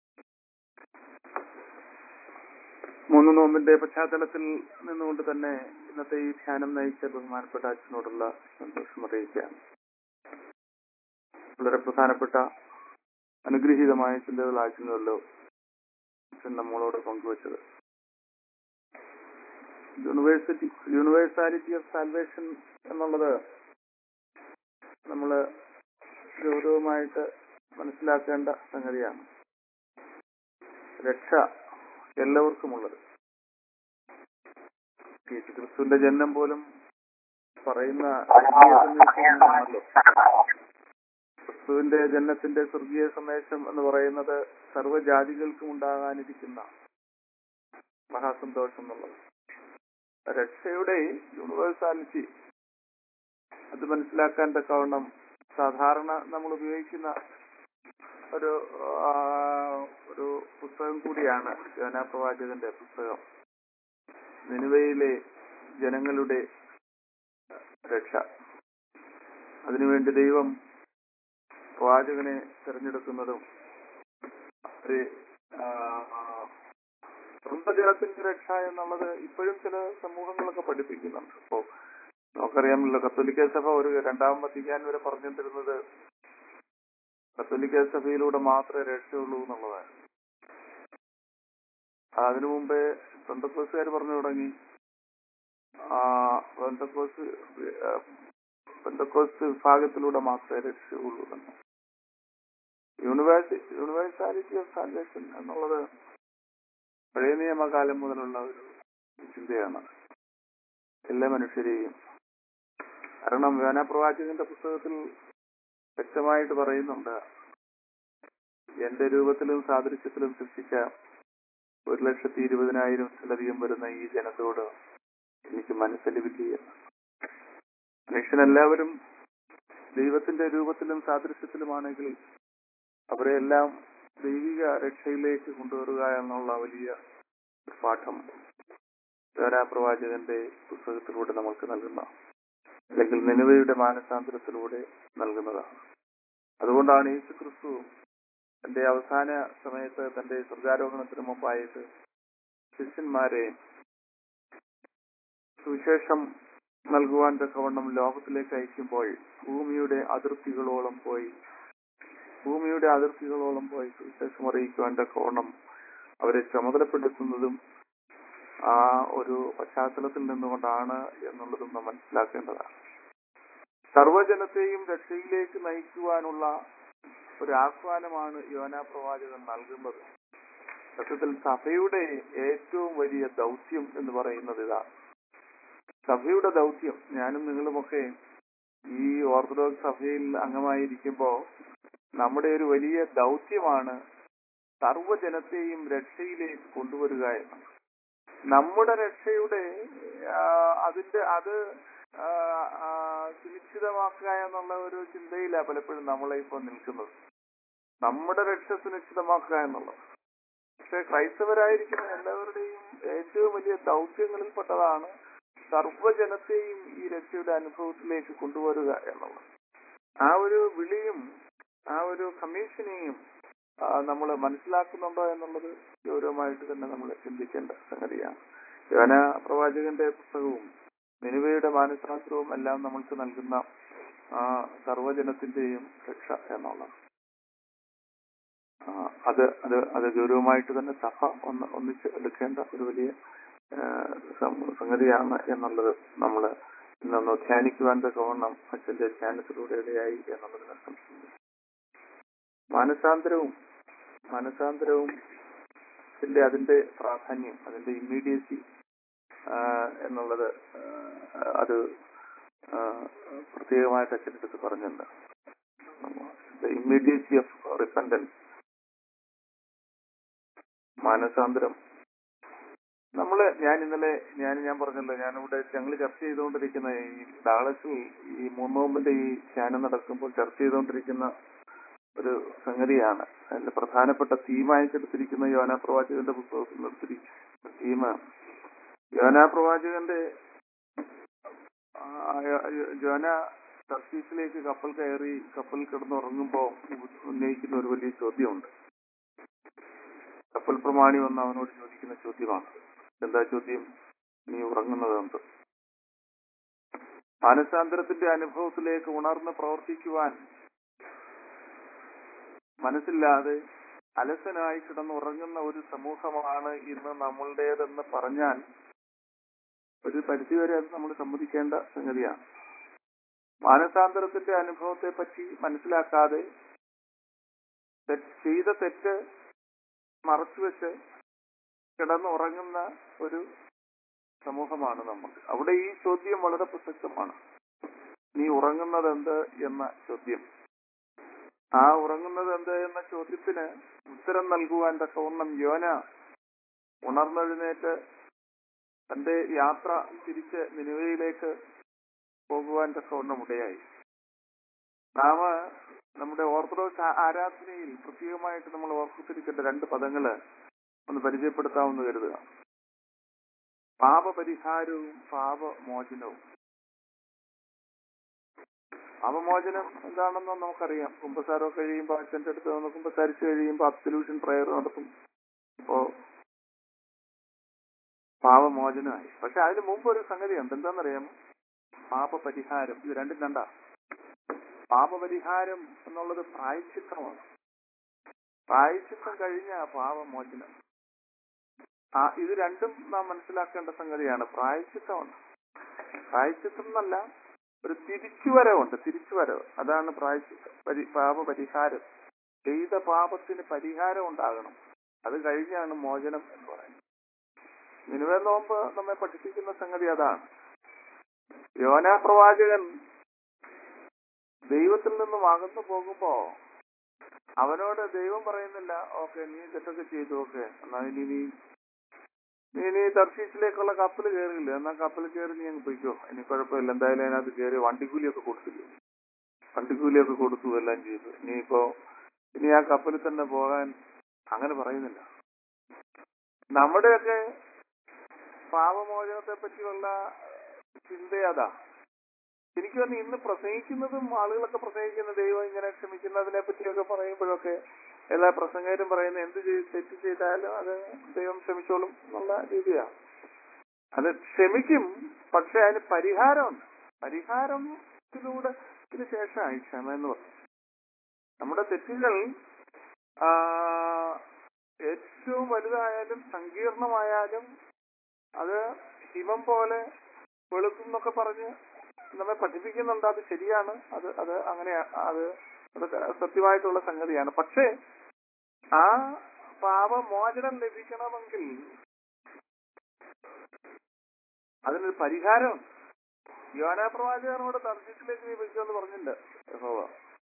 മൂന്ന് നോമ്പിന്റെ പശ്ചാത്തലത്തിൽ നിന്നുകൊണ്ട് തന്നെ ഇന്നത്തെ ഈ ധ്യാനം നയിച്ച ബഹുമാനപ്പെട്ട അച്ഛനോടുള്ള സന്തോഷം അറിയിക്കുകയാണ് വളരെ പ്രധാനപ്പെട്ട അനുഗ്രഹീതമായ ചിന്തകളായിരുന്നല്ലോ അച്ഛൻ നമ്മളോട് പങ്കുവച്ചത് യൂണിവേഴ്സിറ്റി യൂണിവേഴ്സാലിറ്റി ഓഫ് സാൽവേഷൻ എന്നുള്ളത് നമ്മൾ ഗൗരവമായിട്ട് മനസ്സിലാക്കേണ്ട സംഗതിയാണ് രക്ഷ എല്ലാവർക്കുമുള്ളത് യേശു ക്രിസ്തുവിന്റെ ജനനം പോലും പറയുന്ന സ്വർഗീയ സന്ദേശമാണല്ലോ ക്രിസ്തുവിന്റെ ജനനത്തിന്റെ സ്വർഗീയ സന്ദേശം എന്ന് പറയുന്നത് സർവ്വജാതികൾക്കും ഉണ്ടാകാനിരിക്കുന്ന മഹാസന്തോഷം എന്നുള്ളത് രക്ഷയുടെ യൂണിവേഴ്സാലിറ്റി അത് മനസ്സിലാക്കാൻ തക്കവണ്ണം സാധാരണ നമ്മൾ ഉപയോഗിക്കുന്ന ഒരു ആ, ഒരു പുസ്തകം കൂടിയാണ് യോനാ പ്രവാചകന്റെ പുസ്തകം നിനുവയിലെ ജനങ്ങളുടെ രക്ഷ അതിനുവേണ്ടി ദൈവം പ്രവാചകനെ തിരഞ്ഞെടുക്കുന്നതും അവരെ ആ, സ്വന്തം ജനത്തിന്റെ രക്ഷ എന്നുള്ളത് ഇപ്പോഴും ചില സമൂഹങ്ങളൊക്കെ പഠിപ്പിക്കുന്നുണ്ട് ഇപ്പോ നമുക്കറിയാമല്ലോ കത്തോലിക്ക സഭ ഒരു രണ്ടാം വത്തിക്കാൻ വരെ പറഞ്ഞിരുന്നത് കത്തോലിക്ക സഭയിലൂടെ മാത്രമേ രക്ഷയുള്ളൂ എന്നുള്ളതാണ് അതിനു മുമ്പേ പെന്തക്കോസുകാർ പറഞ്ഞു തുടങ്ങി ആ പെന്തക്കോസ് ആ, പെന്തക്കോസ് വിഭാഗത്തിലൂടെ മാത്രമേ രക്ഷയുള്ളൂ എന്ന് യൂണിവേഴ്സി യൂണിവേഴ്സാലിറ്റി ഓഫ് സാൽവേഷൻ എന്നുള്ളത് പഴയ നിയമകാലം മുതലുള്ള ഒരു ചിന്തയാണ് എല്ലാ മനുഷ്യരെയും കാരണം യോനാ പ്രവാചകന്റെ പുസ്തകത്തിൽ വ്യക്തമായിട്ട് പറയുന്നുണ്ട് എന്റെ രൂപത്തിലും സാദൃശ്യത്തിലും സൃഷ്ടിച്ച ഒരു ലക്ഷത്തി ഇരുപതിനായിരത്തിലധികം വരുന്ന ഈ ജനത്തോട് എനിക്ക് മനസ്സലിവിക്കുകയാണ് മനുഷ്യനെല്ലാവരും ദൈവത്തിന്റെ രൂപത്തിലും സാദൃശ്യത്തിലുമാണെങ്കിൽ അവരെല്ലാം ദൈവിക രക്ഷയിലേക്ക് കൊണ്ടുവരിക എന്നുള്ള വലിയ ഒരു പാഠം യോനാ പ്രവാചകന്റെ പുസ്തകത്തിലൂടെ നമുക്ക് നൽകുന്ന അല്ലെങ്കിൽ നിലവയുടെ മാനസാന്തരത്തിലൂടെ നൽകുന്നതാണ് അതുകൊണ്ടാണ് യേശു ക്രിസ്തു തന്റെ അവസാന സമയത്ത് തന്റെ സ്വർഗാരോഹണത്തിന് മുമ്പായിട്ട് ശിഷ്യന്മാരെ സുവിശേഷം നൽകുവാൻ തക്കവണ്ണം ലോകത്തിലേക്ക് അയക്കുമ്പോൾ ഭൂമിയുടെ അതിർത്തികളോളം പോയി ഭൂമിയുടെ അതിർത്തികളോളം പോയി സുവിശേഷം അറിയിക്കുവാൻ തക്കവണ്ണം അവരെ ചുമതലപ്പെടുത്തുന്നതും ആ ഒരു പശ്ചാത്തലത്തിൽ നിന്നുകൊണ്ടാണ് എന്നുള്ളതും നാം മനസ്സിലാക്കേണ്ടതാണ് സർവജനത്തെയും രക്ഷയിലേക്ക് നയിക്കുവാനുള്ള ഒരു ആഹ്വാനമാണ് യോനാ പ്രവാചകൻ നൽകുന്നത് സത്യത്തിൽ സഭയുടെ ഏറ്റവും വലിയ ദൗത്യം എന്ന് പറയുന്നത് ഇതാണ് സഭയുടെ ദൗത്യം ഞാനും നിങ്ങളുമൊക്കെ ഈ ഓർത്തഡോക്സ് സഭയിൽ അംഗമായിരിക്കുമ്പോ നമ്മുടെ ഒരു വലിയ ദൗത്യമാണ് സർവജനത്തെയും രക്ഷയിലേക്ക് കൊണ്ടുവരിക എന്നത് നമ്മുടെ രക്ഷയുടെ ആ, അതിന്റെ അത് ആ, ആ, സുനിശ്ചിതമാക്കുക എന്നുള്ള ഒരു ചിന്തയിലാണ് പലപ്പോഴും നമ്മളെ ഇപ്പോൾ നിൽക്കുന്നത് നമ്മുടെ രക്ഷ സുനിശ്ചിതമാക്കുക എന്നുള്ളത് പക്ഷെ ക്രൈസ്തവരായിരിക്കുന്ന എല്ലാവരുടെയും ഏറ്റവും വലിയ ദൗത്യങ്ങളിൽപ്പെട്ടതാണ് സർവ്വജനത്തെയും ഈ രക്ഷയുടെ അനുഭവത്തിലേക്ക് കൊണ്ടുവരിക എന്നുള്ളത് ആ ഒരു വിളിയും ആ ഒരു കമ്മീഷനെയും നമ്മൾ മനസ്സിലാക്കുന്നുണ്ടോ എന്നുള്ളത് ഗൗരവമായിട്ട് തന്നെ നമ്മൾ ചിന്തിക്കേണ്ട സംഗതിയാണ് യോന പ്രവാചകന്റെ പുസ്തകവും നിനുവയുടെ മാനസാസ്ത്രവും എല്ലാം നമ്മൾക്ക് നൽകുന്ന ആ സർവജനത്തിന്റെയും രക്ഷ എന്നുള്ളത് ആ, അത് അത് അത് ഗൗരവമായിട്ട് തന്നെ സഭ ഒന്ന് ഒന്നിച്ച് എടുക്കേണ്ട ഒരു വലിയ ആ, സം- സംഗതിയാണ് എന്നുള്ളത് നമ്മൾ ഇന്നൊന്ന് ധ്യാനിക്കുവാൻ തക്കവണ്ണം അച്ഛന്റെ ധ്യാനത്തിലൂടെ ഇടയായി എന്നുള്ളതിനെ സംശയമില്ല മാനസാന്തരവും മാനസാന്തരവും അതിന്റെ അതിന്റെ പ്രാധാന്യം അതിന്റെ ഇമ്മീഡിയസി എന്നുള്ളത് ആ, അത് ആ, പ്രത്യേകമായിട്ട് അച്ഛനെടുത്ത് പറഞ്ഞിട്ടുണ്ട് ദ ഇമ്മീഡിയസി ഓഫ് റിപ്പൻഡൻസ് മാനസാന്തരം നമ്മള് ഞാൻ ഇന്നലെ ഞാൻ ഞാൻ പറഞ്ഞല്ലോ ഞാനിവിടെ ഞങ്ങൾ ചർച്ച ചെയ്തുകൊണ്ടിരിക്കുന്ന ഈ ഡാളസിൽ ഈ മൂന്നോമ്പിന്റെ ഈ ധ്യാനം നടക്കുമ്പോൾ ചർച്ച ചെയ്തുകൊണ്ടിരിക്കുന്ന ഒരു സംഗതിയാണ് അതിന്റെ പ്രധാനപ്പെട്ട തീമായിട്ടെടുത്തിരിക്കുന്ന യോനാ പ്രവാചകന്റെ പുസ്തകത്തിൽ എടുത്തിരിക്കുന്ന തീമ യോനാ പ്രവാചകന്റെ ആ, യോ- യോന തർശീസിലേക്ക് കപ്പൽ കയറി കപ്പൽ കിടന്നുറങ്ങുമ്പോ ഉന്നയിക്കുന്ന ഒരു വലിയ ചോദ്യമുണ്ട് കപ്പൽ പ്രമാണി വന്ന് അവനോട് ചോദിക്കുന്ന ചോദ്യമാണ് എന്താ ചോദ്യം നീ ഉറങ്ങുന്നത് എന്ത് മാനസാന്തരത്തിന്റെ അനുഭവത്തിലേക്ക് ഉണർന്ന് പ്രവർത്തിക്കുവാൻ മനസ്സില്ലാതെ അലസനായി കിടന്നുറങ്ങുന്ന ഒരു സമൂഹമാണ് ഇന്ന് നമ്മളുടേതെന്ന് പറഞ്ഞാൽ ഒരു പരിധിവരെ അത് നമ്മൾ സമ്മതിക്കേണ്ട സംഗതിയാണ് മാനസാന്തരത്തിന്റെ അനുഭവത്തെ പറ്റി മനസ്സിലാക്കാതെ തെറ്റ് ചെയ്ത തെറ്റ് മറച്ചുവെച്ച് കിടന്നുറങ്ങുന്ന ഒരു സമൂഹമാണ് നമുക്ക് അവിടെ ഈ ചോദ്യം വളരെ പ്രസക്തമാണ് നീ ഉറങ്ങുന്നത് എന്ത് എന്ന ചോദ്യം ആ ഉറങ്ങുന്നത് എന്ത് എന്ന ചോദ്യത്തിന് ഉത്തരം നൽകുവാൻ തക്കവണ്ണം യോന ഉണർന്നെഴുന്നേറ്റ് തന്റെ യാത്ര തിരിച്ച് നിനുവയിലേക്ക് പോകുവാൻ തക്കവണ്ണം ഇടയായി നാം നമ്മുടെ ഓർത്തഡോക്സ് ആ- ആരാധനയിൽ പ്രത്യേകമായിട്ട് നമ്മൾ ഓർത്തിരിക്കേണ്ട രണ്ട് പദങ്ങള് ഒന്ന് പരിചയപ്പെടുത്താമെന്ന് കരുതുക പാപപരിഹാരവും പാപമോചനവും പാപമോചനം എന്താണെന്ന് നമുക്കറിയാം കുമ്പസാരമൊക്കെ കഴിയുമ്പോൾ അച്ഛൻ്റെ അടുത്ത് വന്ന് കുമ്പസാരിച്ച് കഴിയുമ്പോൾ അബ്സല്യൂഷൻ പ്രയർ നടത്തും അപ്പോ പാപമോചനമായി പക്ഷെ അതിന് മുമ്പ് ഒരു സംഗതി ഉണ്ട് എന്താണെന്നറിയാമോ പാപപരിഹാരം ഇത് രണ്ടും രണ്ടാ പാപപരിഹാരം എന്നുള്ളത് പ്രായച്ചിത്തമാണ് പ്രായച്ചിത്തം കഴിഞ്ഞ പാപമോചനം ആ ഇത് രണ്ടും നാം മനസ്സിലാക്കേണ്ട സംഗതിയാണ് പ്രായച്ചിത്തമാണ് പ്രായച്ചിത്തം എന്നല്ല ഒരു തിരിച്ചുവരവുണ്ട് തിരിച്ചുവരവ് അതാണ് പ്രായച്ചിത്തം പരി പാപപരിഹാരം ചെയ്ത പാപത്തിന് പരിഹാരം ഉണ്ടാകണം അത് കഴിഞ്ഞാണ് മോചനം എന്ന് പറയുന്നത് നിനുവേ നോമ്പ് നമ്മെ പഠിപ്പിക്കുന്ന സംഗതി അതാണ് യോനാ പ്രവാചകൻ ദൈവത്തിൽ നിന്നും അകന്നു പോകുമ്പോ അവനോട് ദൈവം പറയുന്നില്ല ഓക്കെ നീ തെറ്റൊക്കെ ചെയ്തു ഓക്കെ എന്നാ ഇനി നീ നീ നീ തർശീസിലേക്കുള്ള കപ്പൽ കയറിയില്ല എന്നാ കപ്പൽ കയറി നീ അങ്ങ് പോയിക്കോ ഇനി കുഴപ്പമില്ല എന്തായാലും അതിനകത്ത് കയറി വണ്ടിക്കൂലിയൊക്കെ കൊടുത്തില്ല വണ്ടിക്കൂലിയൊക്കെ കൊടുത്തു എല്ലാം ചെയ്തു ഇനിയിപ്പോ ഇനി ആ കപ്പലിൽ തന്നെ പോകാൻ അങ്ങനെ പറയുന്നില്ല നമ്മുടെയൊക്കെ പാപമോചനത്തെ പറ്റിയുള്ള ചിന്ത അതാ എനിക്ക് തന്നെ ഇന്ന് പ്രസംഗിക്കുന്നതും ആളുകളൊക്കെ പ്രസംഗിക്കുന്ന ദൈവം ഇങ്ങനെ ക്ഷമിക്കുന്നതിനെ പറ്റിയൊക്കെ പറയുമ്പോഴൊക്കെ എല്ലാ പ്രസംഗരും പറയുന്ന എന്ത് ചെയ്ത് തെറ്റ് ചെയ്താലും അത് ദൈവം ക്ഷമിച്ചോളും എന്നുള്ള രീതിയാണ് അത് ക്ഷമിക്കും പക്ഷെ അതിന് പരിഹാരമുണ്ട് പരിഹാരത്തിലൂടെ ഇതിന് ശേഷമായി ക്ഷമ എന്ന് പറയും നമ്മുടെ തെറ്റുകൾ ആ, ഏറ്റവും വലുതായാലും സങ്കീർണമായാലും അത് ഹിമം പോലെ വെളുത്തുന്നൊക്കെ പറഞ്ഞ് നമ്മെ പഠിപ്പിക്കുന്നുണ്ട് അത് ശരിയാണ് അത് അത് അങ്ങനെ അത് അത് സത്യമായിട്ടുള്ള സംഗതിയാണ് പക്ഷേ ആ പാപമോചനം ലഭിക്കണമെങ്കിൽ അതിനൊരു പരിഹാരം യോനാ പ്രവാചകനോട് തർശീസിലേക്ക് നീ വിളിച്ചെന്ന് പറഞ്ഞിട്ടുണ്ട് യഹോവ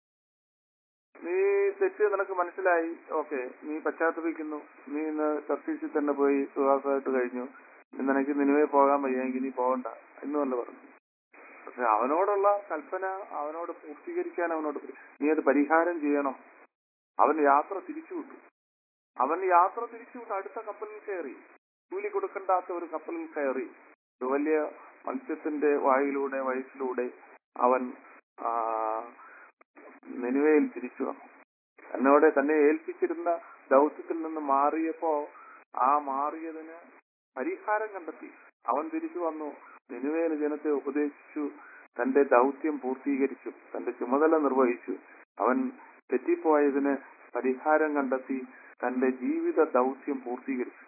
നീ തെറ്റ് നിനക്ക് മനസ്സിലായി ഓക്കെ നീ പശ്ചാത്തപിക്കുന്നു നീ ഇന്ന് തർശീസിൽ തന്നെ പോയി സുഹാസമായിട്ട് കഴിഞ്ഞു ഇന്ന് നിനക്ക് നിനുവേ പോകാൻ വയ്യെങ്കിൽ നീ പോകണ്ട എന്നുമല്ല പറഞ്ഞു പക്ഷെ അവനോടുള്ള കൽപ്പന അവനോട് പൂർത്തീകരിക്കാൻ അവനോട് പറയും. നീ അത് പരിഹാരം ചെയ്യണം അവൻ യാത്ര തിരിച്ചുവിട്ടു അവൻ യാത്ര തിരിച്ചുവിട്ട് അടുത്ത കപ്പലിൽ കയറി കൂലി കൊടുക്കണ്ടാത്ത ഒരു കപ്പലിൽ കയറി ഒരു വലിയ മത്സ്യത്തിന്റെ വായിലൂടെ വയസ്സിലൂടെ അവൻ ആ, നിനുവയിൽ തിരിച്ചു വന്നു എന്നോട് തന്നെ ഏൽപ്പിച്ചിരുന്ന ദൗത്യത്തിൽ നിന്ന് മാറിയപ്പോ ആ മാറിയതിന് പരിഹാരം കണ്ടെത്തി അവൻ തിരിച്ചു വന്നു നിനുവേന് ജനത്തെ ഉപദേശിച്ചു തന്റെ ദൗത്യം പൂർത്തീകരിച്ചു തന്റെ ചുമതല നിർവഹിച്ചു അവൻ തെറ്റിപ്പോയതിന് പരിഹാരം കണ്ടെത്തി തന്റെ ജീവിത ദൗത്യം പൂർത്തീകരിച്ചു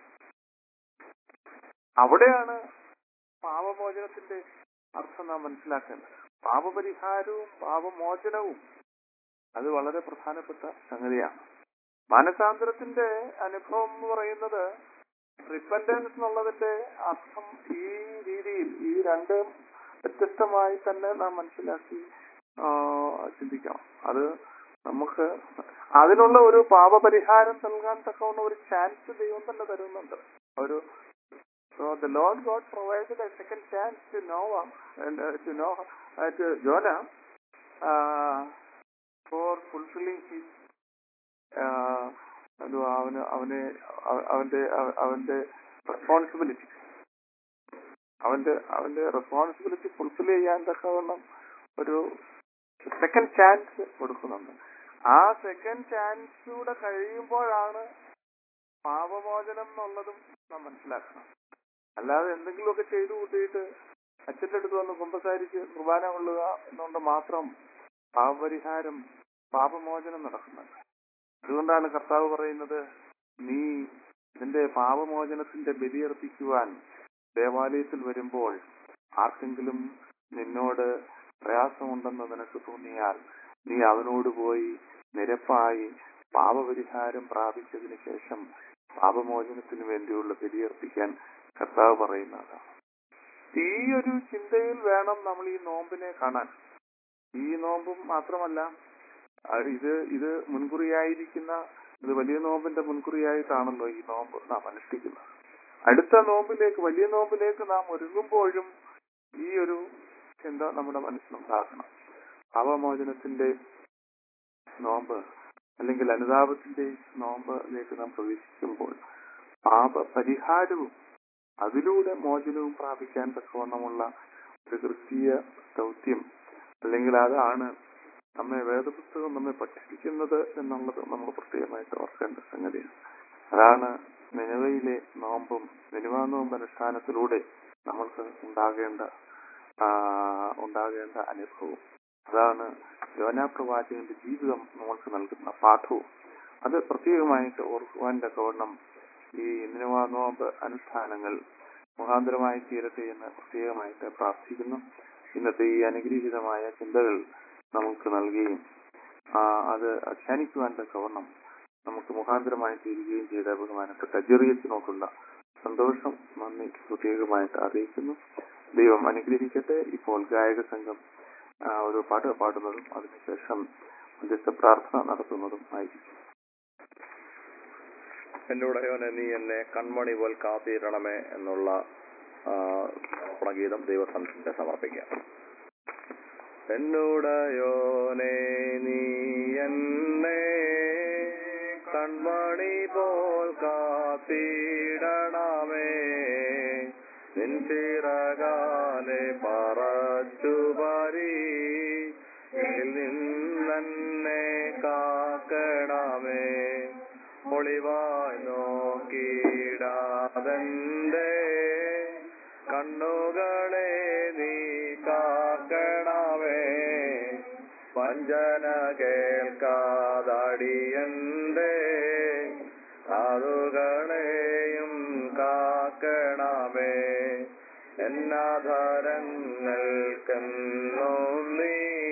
അവിടെയാണ് പാപമോചനത്തിന്റെ അർത്ഥം നാം മനസ്സിലാക്കേണ്ടത് പാപപരിഹാരവും പാപമോചനവും അത് വളരെ പ്രധാനപ്പെട്ട സംഗതിയാണ് മാനസാന്തരത്തിന്റെ അനുഭവം എന്ന് പറയുന്നത് റിപ്പൻഡൻസ് എന്നുള്ളതിന്റെ അർത്ഥം ഈ രീതിയിൽ ഈ രണ്ട് വ്യത്യസ്തമായി തന്നെ നാം മനസ്സിലാക്കി ആ, ചിന്തിക്കണം അത് നമുക്ക് അതിനുള്ള ഒരു പാപപരിഹാരം നൽകാൻ തക്കവണ്ണ ഒരു ചാൻസ് ദൈവം തന്നെ തരുന്നുണ്ട് ഒരു So the Lord God provided a second chance to Noah and uh, to Noah uh, to Jonah uh, for fulfilling his uh, എന്തുവാ, അവന് അവന് അവ- അവന്റെ അവ- അവന്റെ റെസ്പോൺസിബിലിറ്റി അവന്റെ അവന്റെ റെസ്പോൺസിബിലിറ്റി ഫുൾഫിൽ ചെയ്യാൻ തക്കവണ്ണം ഒരു സെക്കൻഡ് ചാൻസ് കൊടുക്കുന്നുണ്ട് ആ സെക്കൻഡ് ചാൻസ് കൂടെ കഴിയുമ്പോഴാണ് പാപമോചനം എന്നുള്ളതും നാം മനസ്സിലാക്കണം അല്ലാതെ എന്തെങ്കിലുമൊക്കെ ചെയ്തു കൂട്ടിയിട്ട് അച്ഛന്റെ അടുത്ത് വന്ന് കുമ്പസാരിച്ച് കുർബാന കൊള്ളുക എന്നുകൊണ്ട് മാത്രം പാപപരിഹാരം പാപമോചനം നടക്കുന്നുണ്ട് അതുകൊണ്ടാണ് കർത്താവ് പറയുന്നത് നീ നിന്റെ പാപമോചനത്തിന്റെ ബലിയർപ്പിക്കുവാൻ ദേവാലയത്തിൽ വരുമ്പോൾ ആർക്കെങ്കിലും നിന്നോട് പ്രയാസമുണ്ടെന്ന് നിനക്ക് തോന്നിയാൽ നീ അവനോട് പോയി നിരപ്പായി പാപപരിഹാരം പ്രാപിച്ചതിന് ശേഷം പാപമോചനത്തിന് വേണ്ടിയുള്ള ബലിയർപ്പിക്കാൻ കർത്താവ് പറയുന്നതാണ് ഈ ഒരു ചിന്തയിൽ വേണം നമ്മൾ ഈ നോമ്പിനെ കാണാൻ ഈ നോമ്പും മാത്രമല്ല ആ, ഇത് ഇത് മുൻകുറിയായിരിക്കുന്ന ഇത് വലിയ നോമ്പിന്റെ മുൻകുറിയായിട്ടാണല്ലോ ഈ നോമ്പ് നാം അനുഷ്ഠിക്കുന്നത് അടുത്ത നോമ്പിലേക്ക് വലിയ നോമ്പിലേക്ക് നാം ഒരുങ്ങുമ്പോഴും ഈ ഒരു ചിന്ത നമ്മുടെ മനസ്സിലുണ്ടാകണം പാപമോചനത്തിന്റെ നോമ്പ് അല്ലെങ്കിൽ അനുതാപത്തിന്റെ നോമ്പിലേക്ക് നാം പ്രവേശിക്കുമ്പോൾ പാപ പരിഹാരവും അതിലൂടെ മോചനവും പ്രാപിക്കാൻ തക്കവണ്ണമുള്ള ഒരു ക്രിസ്തീയ ദൗത്യം അല്ലെങ്കിൽ അതാണ് നമ്മെ വേദപുസ്തകം നമ്മെ പഠിപ്പിക്കുന്നത് എന്നുള്ളത് നമ്മൾ പ്രത്യേകമായിട്ട് ഓർക്കേണ്ട സംഗതിയാണ് അതാണ് നിലവയിലെ നോമ്പും നിലവാ നോമ്പ് അനുഷ്ഠാനത്തിലൂടെ നമ്മൾക്ക് ഉണ്ടാകേണ്ട ആ, ഉണ്ടാകേണ്ട അനുഭവം അതാണ് യോനാ പ്രവാചകന്റെ ജീവിതം നമ്മൾക്ക് നൽകുന്ന പാഠവും അത് പ്രത്യേകമായിട്ട് ഓർക്കുവാൻ തക്കവണ്ണം ഈ നിലവാ നോമ്പ് അനുഷ്ഠാനങ്ങൾ മുഖാന്തരമായി തീരട്ടെ എന്ന് പ്രത്യേകമായിട്ട് പ്രാർത്ഥിക്കുന്നു ഇന്നത്തെ ഈ അനുഗ്രഹീതമായ ചിന്തകൾ നമുക്ക് നൽകുകയും ആ, അത് ധ്യാനിക്കുവാൻ തക്കവണ്ണം നമുക്ക് മുഖാന്തരമായി തീരുകയും ചെയ്ത ബഹുമാനപ്പെട്ട ജെറിയത്തിനോടുള്ള സന്തോഷം നന്ദി പ്രത്യേകമായിട്ട് അറിയിക്കുന്നു ദൈവം അനുഗ്രഹിക്കട്ടെ ഇപ്പോൾ ഗായക സംഘം ആ, ഒരു പാട്ട് പാടുന്നതും അതിനുശേഷം മധ്യസ്ഥ പ്രാർത്ഥന നടത്തുന്നതും ആയിരിക്കും എന്നുടയോനെ നീ എന്നെ കൺമണി പോൽ കാത്തിരണമേ എന്നുള്ള ആ, സമർപ്പണഗീതം ദൈവസംഘത്തെ സമർപ്പിക്കാം എന്നുടയോനെ നീ എന്നെ കൺമണി പോൽ കാത്തിടണമേ നിൻ ചിറകാലെ പറച്ചു പരി നിന്നെ കാക്കണമേ ഒളിവായി നോക്കിടാതെന്റെ കണ്ണുകളെ നീ കാക്കണമേ വഞ്ചന കേൾക്കാതടിയന്റെ കാതുകളെയും കാക്കണമേ എന്നാധരങ്ങൾക്കെന്നും നീ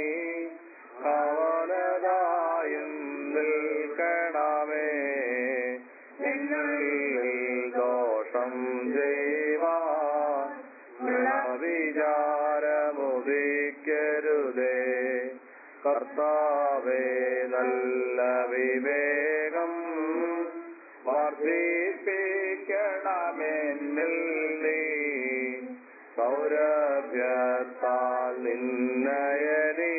കവലതായും നിൽക്കണമേ നിന്നിൽ ദോഷം ചെയ്യുവാൻ വിചാരമുദിക്കരുതേ കർത്താവേ നല്ല വിവേകം വർദ്ധിപ്പിക്കണമെന്നിൽ നീ സൗരഭ്യത്താൽ നിന്നയനി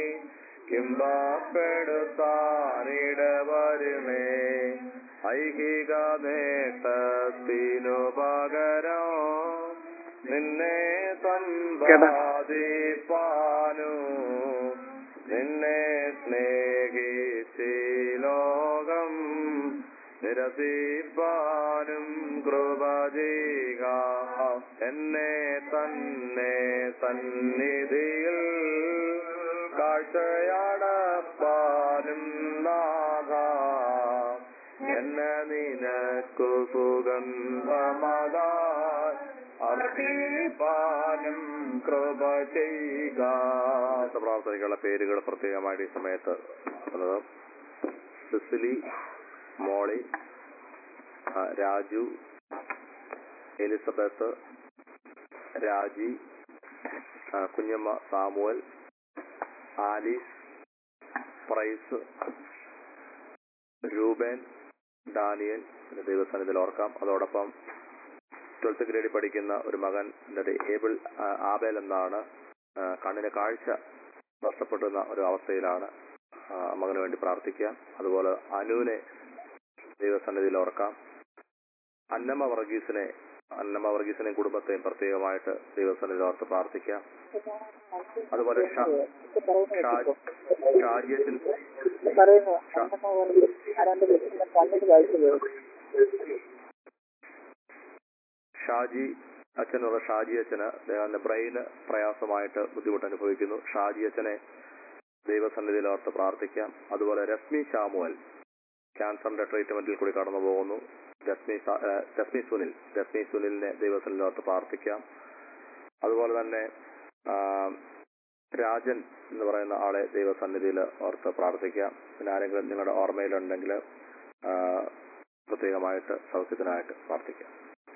കിംബപ്പെടുത്താനിടവരുമേ ഐഹിക നേട്ടത്തിനു പകരം നിന്നെ സമ്പാദിപ്പാനു നിന്നെ സ്നേഹിച്ചി ലോകം നിരസിപ്പാനും കൃപ ചെയ്യുക എന്നെ തന്നെ സന്നിധിയിൽ കാഴ്ചയടപ്പാനും നാഥ എന്നെ നിനക്കു സുഗന്ധമതാ അർപ്പിപ്പാനും കൃപ ചെയ്യുക പ്രാർത്ഥനയ്ക്കുള്ള പേരുകൾ പ്രത്യേകമായിട്ട് ഈ സമയത്ത് ഉള്ളത് സിസിലി മോളി ആ, രാജു എലിസബത്ത് രാജി ആ, കുഞ്ഞമ്മ സാമുവൽ ആലീസ് പ്രൈസ് രൂപേൻ ഡാനിയൽ പിന്നെ ദൈവസ്ഥാനത്തിൽ ഓർക്കാം അതോടൊപ്പം ട്വൽത്ത് ഗ്രേഡിൽ പഠിക്കുന്ന ഒരു മകൻ ഏബിൾ ആ, ആബേൽ എന്നാണ് ആ, കണ്ണിന് കാഴ്ച നഷ്ടപ്പെടുന്ന ഒരു അവസ്ഥയിലാണ് ആ, മകന് വേണ്ടി പ്രാർത്ഥിക്കാം അതുപോലെ അനുവിനെ ദൈവസന്നിധിയിൽ ഓർക്കാം അന്നമ്മ വർഗീസിനെ അന്നമ്മ വർഗീസിനെയും കുടുംബത്തെയും പ്രത്യേകമായിട്ട് ദൈവസന്നിധിയിൽ ഓർത്ത് പ്രാർത്ഥിക്കാം അതുപോലെ ഷാ- ഷാ- ഷാജിയത്തിൽ ഷാജി അച്ഛനുള്ള ഷാജി അച്ഛന് അദ്ദേഹത്തിന്റെ ബ്രെയിന് പ്രയാസമായിട്ട് ബുദ്ധിമുട്ട് അനുഭവിക്കുന്നു ഷാജി അച്ഛനെ ദൈവസന്നിധിയിൽ ഓർത്ത് പ്രാർത്ഥിക്കാം അതുപോലെ രശ്മി ശാമുവൽ ക്യാൻസറിന്റെ ട്രീറ്റ്മെന്റിൽ കൂടി കടന്നു പോകുന്നു ജസ്മി സ- ഏഹ് ജസ്മി സുനിൽ ജസ്മി സുനിലിനെ ദൈവത്തിനോർത്ത് പ്രാർത്ഥിക്കാം അതുപോലെ തന്നെ ആ, രാജൻ എന്ന് പറയുന്ന ആളെ ദൈവസന്നിധിയിൽ ഓർത്ത് പ്രാർത്ഥിക്കാം പിന്നെ ആരെങ്കിലും നിങ്ങളുടെ ഓർമ്മയിലുണ്ടെങ്കിൽ ആ, പ്രത്യേകമായിട്ട് സൗഖ്യത്തിനായിട്ട് പ്രാർത്ഥിക്കാം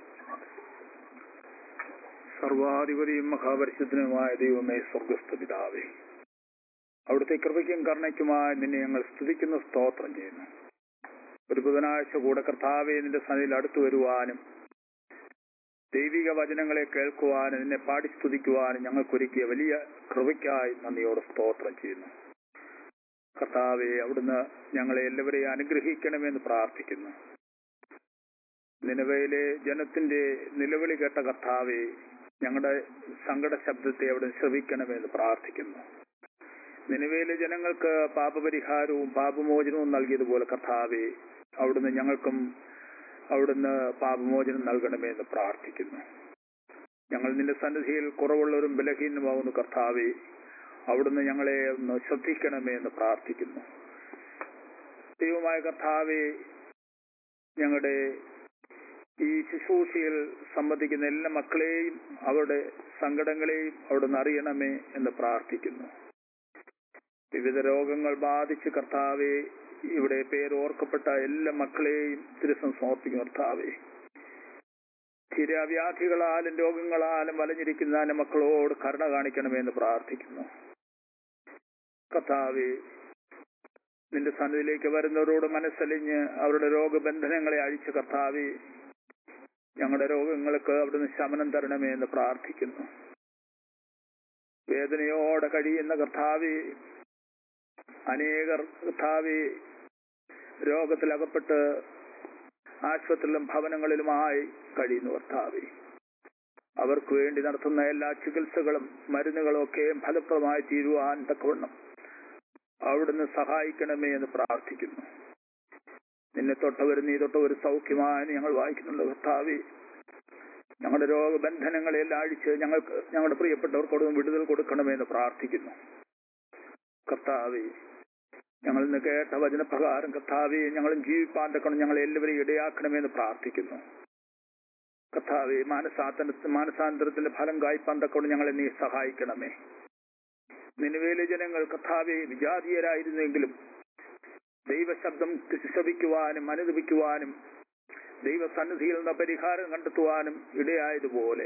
സർവാധിപതിയും മഹാപരിശുദ്ധനുമായ ദൈവമേ സ്വർഗസ്ഥ പിതാവേ അവിടുത്തെ കൃപയ്ക്കും കരുണയ്ക്കുമായി നിന്നെ ഞങ്ങൾ സ്തുതിക്കുന്ന സ്തോത്രം ചെയ്യുന്നു ഒരു ബുധനാഴ്ച കൂടെ കർത്താവെ നിന്റെ സന്നിധിയിൽ അടുത്തു വരുവാനും ദൈവിക വചനങ്ങളെ കേൾക്കുവാനും നിന്നെ പാടി സ്തുതിക്കുവാനും ഞങ്ങൾക്കൊരുക്കിയ വലിയ കൃപയ്ക്കായി നന്ദിയോട് സ്തോത്രം ചെയ്യുന്നു കർത്താവെ അവിടുന്ന് ഞങ്ങളെ എല്ലാവരെയും അനുഗ്രഹിക്കണമെന്ന് പ്രാർത്ഥിക്കുന്നു നിലവയിലെ ജനത്തിന്റെ നിലവിളി കേട്ട കർത്താവെ ഞങ്ങളുടെ സങ്കട ശബ്ദത്തെ അവിടെ ശ്രവിക്കണമെന്ന് പ്രാർത്ഥിക്കുന്നു നിലവിലെ ജനങ്ങൾക്ക് പാപപരിഹാരവും പാപമോചനവും നൽകിയതുപോലെ കർത്താവെ അവിടുന്ന് ഞങ്ങൾക്കും അവിടുന്ന് പാപമോചനം നൽകണമെന്ന് പ്രാർത്ഥിക്കുന്നു ഞങ്ങൾ നിന്റെ സന്നിധിയിൽ കുറവുള്ളവരും ബലഹീനമാകുന്നു കർത്താവെ അവിടുന്ന് ഞങ്ങളെ ഒന്ന് ശ്രദ്ധിക്കണമേ എന്ന് പ്രാർത്ഥിക്കുന്നു ദൈവമായ കർത്താവെ ഞങ്ങളുടെ ഈ ശുശ്രൂഷയിൽ സംബന്ധിക്കുന്ന എല്ലാ മക്കളെയും അവരുടെ സങ്കടങ്ങളെയും അവിടുന്ന് അറിയണമേ എന്ന് പ്രാർത്ഥിക്കുന്നു വിവിധ രോഗങ്ങൾ ബാധിച്ച് കർത്താവെ ഇവിടെ പേരോർക്കപ്പെട്ട എല്ലാ മക്കളെയും തിരുസം സമർപ്പിക്കും കർത്താവെ ചിരവ്യാധികളാലും രോഗങ്ങളാലും വലഞ്ഞിരിക്കുന്ന എൻ്റെ മക്കളോട് കരുണ കാണിക്കണമെന്ന് പ്രാർത്ഥിക്കുന്നു കർത്താവെ നിന്റെ സന്നിധിയിലേക്ക് വരുന്നവരോട് മനസ്സലിഞ്ഞ് അവരുടെ രോഗബന്ധനങ്ങളെ അഴിച്ച് കർത്താവെ ഞങ്ങളുടെ രോഗങ്ങൾക്ക് അവിടുന്ന് ശമനം തരണമേ എന്ന് പ്രാർത്ഥിക്കുന്നു വേദനയോടെ കഴിയുന്ന കർത്താവെ അനേകർ കർത്താവെ രോഗത്തിലകപ്പെട്ട് ആശുപത്രിയിലും ഭവനങ്ങളിലുമായി കഴിയുന്നു കർത്താവെ അവർക്ക് വേണ്ടി നടത്തുന്ന എല്ലാ ചികിത്സകളും മരുന്നുകളും ഒക്കെ ഫലപ്രദമായി തീരുവാൻ തക്കവണ്ണം അവിടുന്ന് സഹായിക്കണമേ എന്ന് പ്രാർത്ഥിക്കുന്നു നിന്നെ തൊട്ടവർ നീ തൊട്ടവർ സൗഖ്യമായി ഞങ്ങൾ വായിക്കുന്നുണ്ട് കർത്താവെ ഞങ്ങളുടെ രോഗബന്ധനങ്ങളെല്ലാം അഴിച്ച് ഞങ്ങൾക്ക് ഞങ്ങളുടെ പ്രിയപ്പെട്ടവർക്കൊടും വിടുതൽ കൊടുക്കണമെന്ന് പ്രാർത്ഥിക്കുന്നു കർത്താവെ ഞങ്ങൾ ഇന്ന് കേട്ട വചനപ്രകാരം കർത്താവെ ഞങ്ങളും ജീവിപ്പാൻ തക്കണം ഞങ്ങൾ എല്ലാവരെയും ഇടയാക്കണമെന്ന് പ്രാർത്ഥിക്കുന്നു കർത്താവെ മാനസാന്തര മാനസാന്തരത്തിന്റെ ഫലം കായ്പാൻ തക്കണം ഞങ്ങളെ നീ സഹായിക്കണമേ നിലവിലെ ജനങ്ങൾ കർത്താവെ വിജാതീയരായിരുന്നെങ്കിലും ദൈവശബ്ദം ശ്രവിക്കുവാനും അനുദപിക്കുവാനും ദൈവസന്നിധിയിൽ നിന്ന് പരിഹാരം കണ്ടെത്തുവാനും ഇടയായതുപോലെ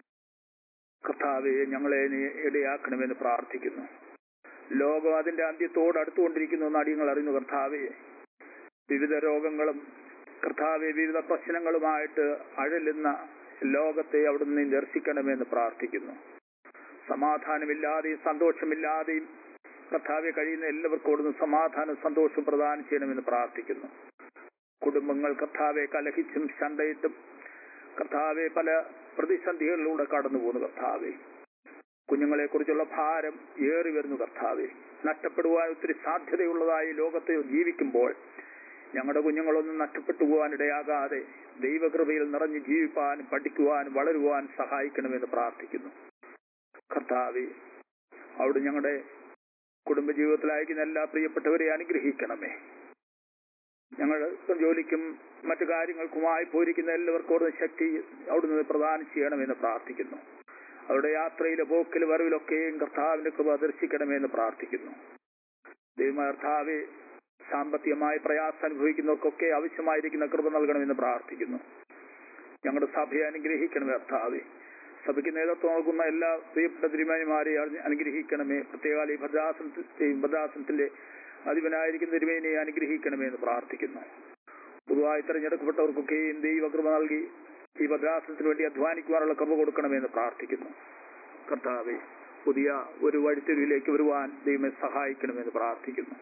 കർത്താവെ ഞങ്ങളെ നീ ഇടയാക്കണമെന്ന് പ്രാർത്ഥിക്കുന്നു ലോകം അതിന്റെ അന്ത്യത്തോട് അടുത്തുകൊണ്ടിരിക്കുന്നു എന്ന് അടിയങ്ങൾ അറിയുന്നു കർത്താവെ വിവിധ രോഗങ്ങളും കർത്താവെ വിവിധ പ്രശ്നങ്ങളുമായിട്ട് അഴലുന്ന ലോകത്തെ അവിടുന്ന് നീ ദർശിക്കണമെന്ന് പ്രാർത്ഥിക്കുന്നു സമാധാനമില്ലാതെയും സന്തോഷമില്ലാതെയും കർത്താവെ കഴിയുന്ന എല്ലാവർക്കും അവിടുന്ന് സമാധാനം സന്തോഷം പ്രദാനം ചെയ്യണമെന്ന് പ്രാർത്ഥിക്കുന്നു കുടുംബങ്ങൾ കർത്താവെ കലഹിച്ചും ശണ്ടയിട്ടും കർത്താവെ പല പ്രതിസന്ധികളിലൂടെ കടന്നു പോകുന്നു കർത്താവെ കുഞ്ഞുങ്ങളെ കുറിച്ചുള്ള ഭാരം ഏറി വരുന്നു കർത്താവെ നഷ്ടപ്പെടുവാൻ ഒത്തിരി സാധ്യതയുള്ളതായി ലോകത്തെ ജീവിക്കുമ്പോൾ ഞങ്ങളുടെ കുഞ്ഞുങ്ങളൊന്നും നഷ്ടപ്പെട്ടു പോകാൻ ഇടയാകാതെ ദൈവകൃപയിൽ നിറഞ്ഞു ജീവിപ്പാനും പഠിക്കുവാനും വളരുവാൻ സഹായിക്കണമെന്ന് പ്രാർത്ഥിക്കുന്നു കർത്താവെ അവിടെ ഞങ്ങളുടെ കുടുംബജീവിതത്തിൽ അയക്കുന്ന എല്ലാ പ്രിയപ്പെട്ടവരെ അനുഗ്രഹിക്കണമേ ഞങ്ങൾ ജോലിക്കും മറ്റു കാര്യങ്ങൾക്കുമായി പോയിരിക്കുന്ന എല്ലാവർക്കും ശക്തി അവിടുന്ന് പ്രദാനം ചെയ്യണമെന്ന് പ്രാർത്ഥിക്കുന്നു അവരുടെ യാത്രയിലെ പോക്കിൽ വരവിലൊക്കെയും കർത്താവിന്റെ കൃപ ദർശിക്കണമെന്ന് പ്രാർത്ഥിക്കുന്നു ദൈവകർത്താവെ സാമ്പത്തികമായി പ്രയാസം അനുഭവിക്കുന്നവർക്കൊക്കെ ആവശ്യമായിരിക്കുന്ന കൃപ നൽകണമെന്ന് പ്രാർത്ഥിക്കുന്നു ഞങ്ങളുടെ സഭയെ അനുഗ്രഹിക്കണമേ കർത്താവെ സഭയ്ക്ക് നേതൃത്വം നൽകുന്ന എല്ലാ പ്രിയപ്പെട്ട തിരുമേനിമാരെ അനുഗ്രഹിക്കണമേ പ്രത്യേക ഈ ഭദ്രാസനത്തെയും ഭദ്രാസനത്തിന്റെ അധിപനായിരിക്കുന്ന തിരുമേനെ അനുഗ്രഹിക്കണമേ എന്ന് പ്രാർത്ഥിക്കുന്നു പൊതുവായി തെരഞ്ഞെടുക്കപ്പെട്ടവർക്കൊക്കെയും ദൈവകൃപ നൽകി ഈ ഭദ്രാസനത്തിന് വേണ്ടി അധ്വാനിക്കുവാനുള്ള കൃപ കൊടുക്കണമെന്ന് പ്രാർത്ഥിക്കുന്നു കർത്താവെ പുതിയ ഒരു വഴിത്തിരിവിലേക്ക് വരുവാൻ ദൈവമെ സഹായിക്കണമെന്ന് പ്രാർത്ഥിക്കുന്നു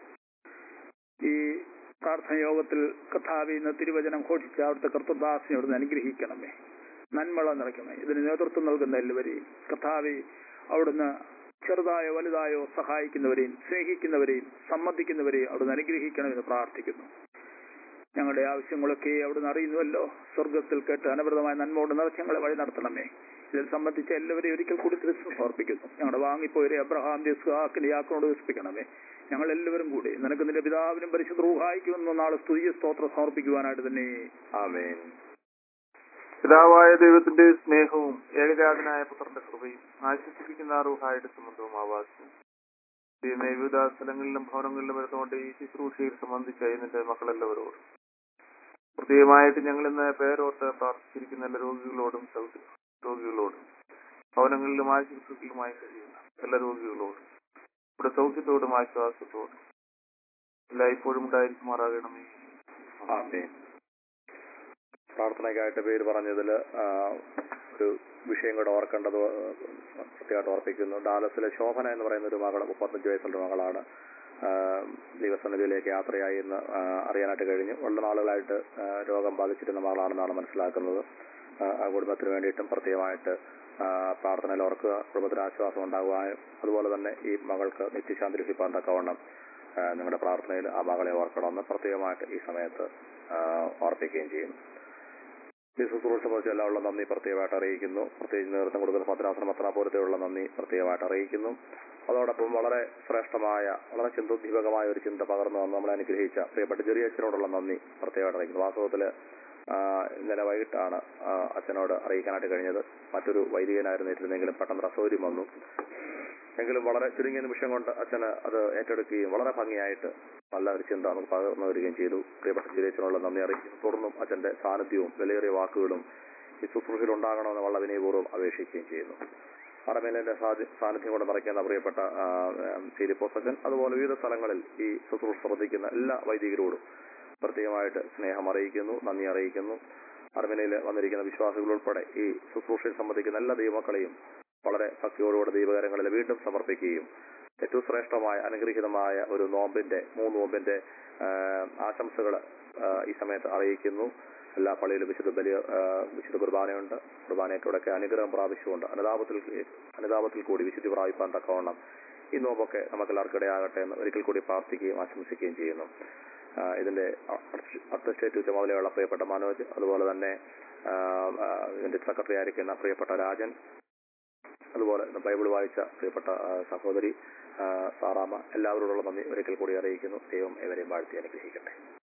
ഈ പ്രാർത്ഥന യോഗത്തിൽ കർത്താവെ ഇന്ന് തിരുവചനം ഘോഷിച്ച അവിടുത്തെ കർത്തദാസിനെ അവിടുന്ന് അനുഗ്രഹിക്കണമേ നന്മള നിറയ്ക്കണമേ ഇതിന് നേതൃത്വം നൽകുന്ന എല്ലാവരെയും കർത്താവെ അവിടുന്ന് ചെറുതായോ വലുതായോ സഹായിക്കുന്നവരെയും സ്നേഹിക്കുന്നവരെയും സമ്മതിക്കുന്നവരെയും അവിടുന്ന് അനുഗ്രഹിക്കണമെന്ന് പ്രാർത്ഥിക്കുന്നു ഞങ്ങളുടെ ആവശ്യങ്ങളൊക്കെ അവിടുന്ന് അറിയുന്നുവല്ലോ സ്വർഗത്തിൽ കേട്ട് അനവൃതമായ നന്മോട് നിറച്ച് ഞങ്ങളെ വഴി നടത്തണമേ ഇതിൽ സംബന്ധിച്ച എല്ലാവരെയും ഒരിക്കൽ കൂടി തിരിച്ചു സമർപ്പിക്കുന്നു ഞങ്ങളുടെ വാങ്ങിപ്പോയവരെ അബ്രഹാം യാക്കോട് വിസ്പിക്കണമേ ഞങ്ങൾ എല്ലാവരും കൂടി നിനക്ക് നിന്റെ പിതാവിനും പരിശുദ്ധ റൂഹായിക്കും എന്ന നാളെ സ്തുതിയ സ്തോത്രം സമർപ്പിക്കുവാനായിട്ട് തന്നെ ആമേൻ പിതാവായ ദൈവത്തിന്റെ സ്നേഹവും ഏകജാതനായ പുത്രന്റെ കൃപയും ആശ്വസിപ്പിക്കുന്ന റൂഹായുടെ സംബന്ധവും ആവാസവും ദൈവമേ വിവിധ സ്ഥലങ്ങളിലും ഭവനങ്ങളിലും വരുന്നുകൊണ്ട് ഈ ശുശ്രൂഷയിൽ സംബന്ധിച്ച നിന്റെ മക്കളെല്ലാവരോടും പ്രത്യേകമായിട്ട് ഞങ്ങൾ ഇന്ന് പേരോട്ട് പ്രാർത്ഥിച്ചിരിക്കുന്ന എല്ലാ രോഗികളോടും സൗഖ്യ രോഗികളോടും ഭവനങ്ങളിലും ആശുപത്രികളിലുമായി കഴിയുന്ന എല്ലാ രോഗികളോടും ഇവിടെ സൗഖ്യത്തോടും ആശ്വാസത്തോടും എല്ലായ്പ്പോഴും ഉണ്ടായിരിക്കുമാറാകണമേ ആമേൻ പ്രാർത്ഥനയ്ക്കായിട്ട് പേര് പറഞ്ഞതിൽ ഒരു വിഷയം കൂടെ ഓർക്കേണ്ടത് പ്രത്യേകമായിട്ട് ഓർപ്പിക്കുന്നു ഡാലസിലെ ശോഭന എന്ന് പറയുന്ന ഒരു മകൾ മുപ്പത്തഞ്ച് വയസ്സുള്ള മകളാണ് ആ, ദൈവസന്നിധിയിലേക്ക് യാത്രയായി എന്ന് ആ, അറിയാനായിട്ട് കഴിഞ്ഞു വളരെ നാളുകളായിട്ട് ആ, രോഗം ബാധിച്ചിരുന്ന മകളാണെന്നാണ് മനസ്സിലാക്കുന്നത് ആ, ആ കുടുംബത്തിന് വേണ്ടിയിട്ടും പ്രത്യേകമായിട്ട് ആ, പ്രാർത്ഥനയിൽ ഓർക്കുക കുടുംബത്തിന് ആശ്വാസം ഉണ്ടാകുവാനും അതുപോലെ തന്നെ ഈ മകൾക്ക് നിത്യശാന്തി ലഭിക്കാൻ തക്കവണ്ണം ആ, നിങ്ങളുടെ പ്രാർത്ഥനയിൽ ആ മകളെ ഓർക്കണമെന്ന് പ്രത്യേകമായിട്ട് ഈ സമയത്ത് ആ, ഓർപ്പിക്കുകയും ചെയ്യുന്നു ഈ ശുശ്രൂഷ സംബന്ധിച്ച് എല്ലാമുള്ള നന്ദി പ്രത്യേകമായിട്ട് അറിയിക്കുന്നു പ്രത്യേകിച്ച് നേതൃത്വം കൊടുക്കുന്ന പത്രാസന പത്രാപൂരത്തിലുള്ള നന്ദി പ്രത്യേകമായിട്ട് അറിയിക്കുന്നു അതോടൊപ്പം വളരെ ശ്രേഷ്ഠമായ വളരെ ചിന്തോദ്ദീപകമായ ഒരു ചിന്ത പകർന്നു തന്ന് നമ്മളെ അനുഗ്രഹിച്ച പ്രിയപ്പെട്ട ചെറിയ അച്ഛനോടുള്ള നന്ദി പ്രത്യേകമായിട്ട് അറിയിക്കുന്നു വാസ്തവത്തിൽ ഇന്നലെ വൈകിട്ടാണ് ആ, അച്ഛനോട് അറിയിക്കാനായിട്ട് കഴിഞ്ഞത് മറ്റൊരു വൈദികനായിരുന്നു ഇരുന്നെങ്കിലും പെട്ടെന്ന് അസൗകര്യം വന്നു എങ്കിലും വളരെ ചുരുങ്ങിയ നിമിഷം കൊണ്ട് അച്ഛന് അത് ഏറ്റെടുക്കുകയും വളരെ ഭംഗിയായിട്ട് നല്ല ഒരു ചിന്ത നമുക്ക് പകർന്നു വരികയും ചെയ്തു പ്രിയപ്പെട്ട ചിരേച്ചനുള്ള നന്ദി അറിയിക്കുന്നു തുടർന്നും അച്ഛന്റെ സാന്നിധ്യവും വിലയേറിയ വാക്കുകളും ഈ ശുശ്രൂഷയിൽ ഉണ്ടാകണമെന്ന് വളരെ വിനയപൂർവ്വം അപേക്ഷിക്കുകയും ചെയ്യുന്നു അറമേലിന്റെ സാന്നിധ്യം കൊണ്ട് നിറയ്ക്കുന്ന പ്രിയപ്പെട്ട ആ, ഉം, ഫിലിപ്പോസച്ചൻ അതുപോലെ വിവിധ സ്ഥലങ്ങളിൽ ഈ ശുശ്രൂഷ ശ്രദ്ധിക്കുന്ന എല്ലാ വൈദികരോടും പ്രത്യേകമായിട്ട് സ്നേഹം അറിയിക്കുന്നു നന്ദി അറിയിക്കുന്നു അറമേലയിൽ വന്നിരിക്കുന്ന വിശ്വാസികൾ ഉൾപ്പെടെ ഈ ശുശ്രൂഷയിൽ സംബന്ധിക്കുന്ന എല്ലാ ദൈവമക്കളെയും വളരെ ഭക്തിയോടുകൂടെ ദൈവകരങ്ങളിൽ വീണ്ടും സമർപ്പിക്കുകയും ഏറ്റവും ശ്രേഷ്ഠമായ അനുഗ്രഹീതമായ ഒരു നോമ്പിന്റെ മൂന്ന് നോമ്പിന്റെ ആശംസകൾ ഈ സമയത്ത് അറിയിക്കുന്നു എല്ലാ പള്ളിയിലും വിശുദ്ധ ബലിയ ആ, വിശുദ്ധ കുർബാനയുണ്ട് കുർബാനയ്ക്കൂടെയൊക്കെ അനുഗ്രഹം പ്രാപിച്ചുകൊണ്ട് അനുതാപത്തിൽ അനുതാപത്തിൽ കൂടി വിശുദ്ധി പ്രാപിപ്പാൻ തക്കവണ്ണം ഈ നോമ്പൊക്കെ നമുക്ക് എല്ലാവർക്കും ഇടയാകട്ടെ എന്ന് ഒരിക്കൽ കൂടി പ്രാർത്ഥിക്കുകയും ആശംസിക്കുകയും ചെയ്യുന്നു ആ, ഇതിന്റെ അഡ്മിനിസ്ട്രേറ്റീവ് ചുമതലയുള്ള പ്രിയപ്പെട്ട മനോജ് അതുപോലെ തന്നെ ആ, ആ, ഇതിന്റെ സെക്രട്ടറി ആയിരിക്കുന്ന പ്രിയപ്പെട്ട രാജൻ അതുപോലെ ഇന്ന് ബൈബിൾ വായിച്ച പ്രിയപ്പെട്ട ആ, സഹോദരി ആ, സാറാമ്മ എല്ലാവരോടുള്ള നന്ദി ഒരിക്കൽ കൂടി അറിയിക്കുന്നു ദൈവം ഇവരെയും വാഴ്ത്തി അനുഗ്രഹിക്കട്ടെ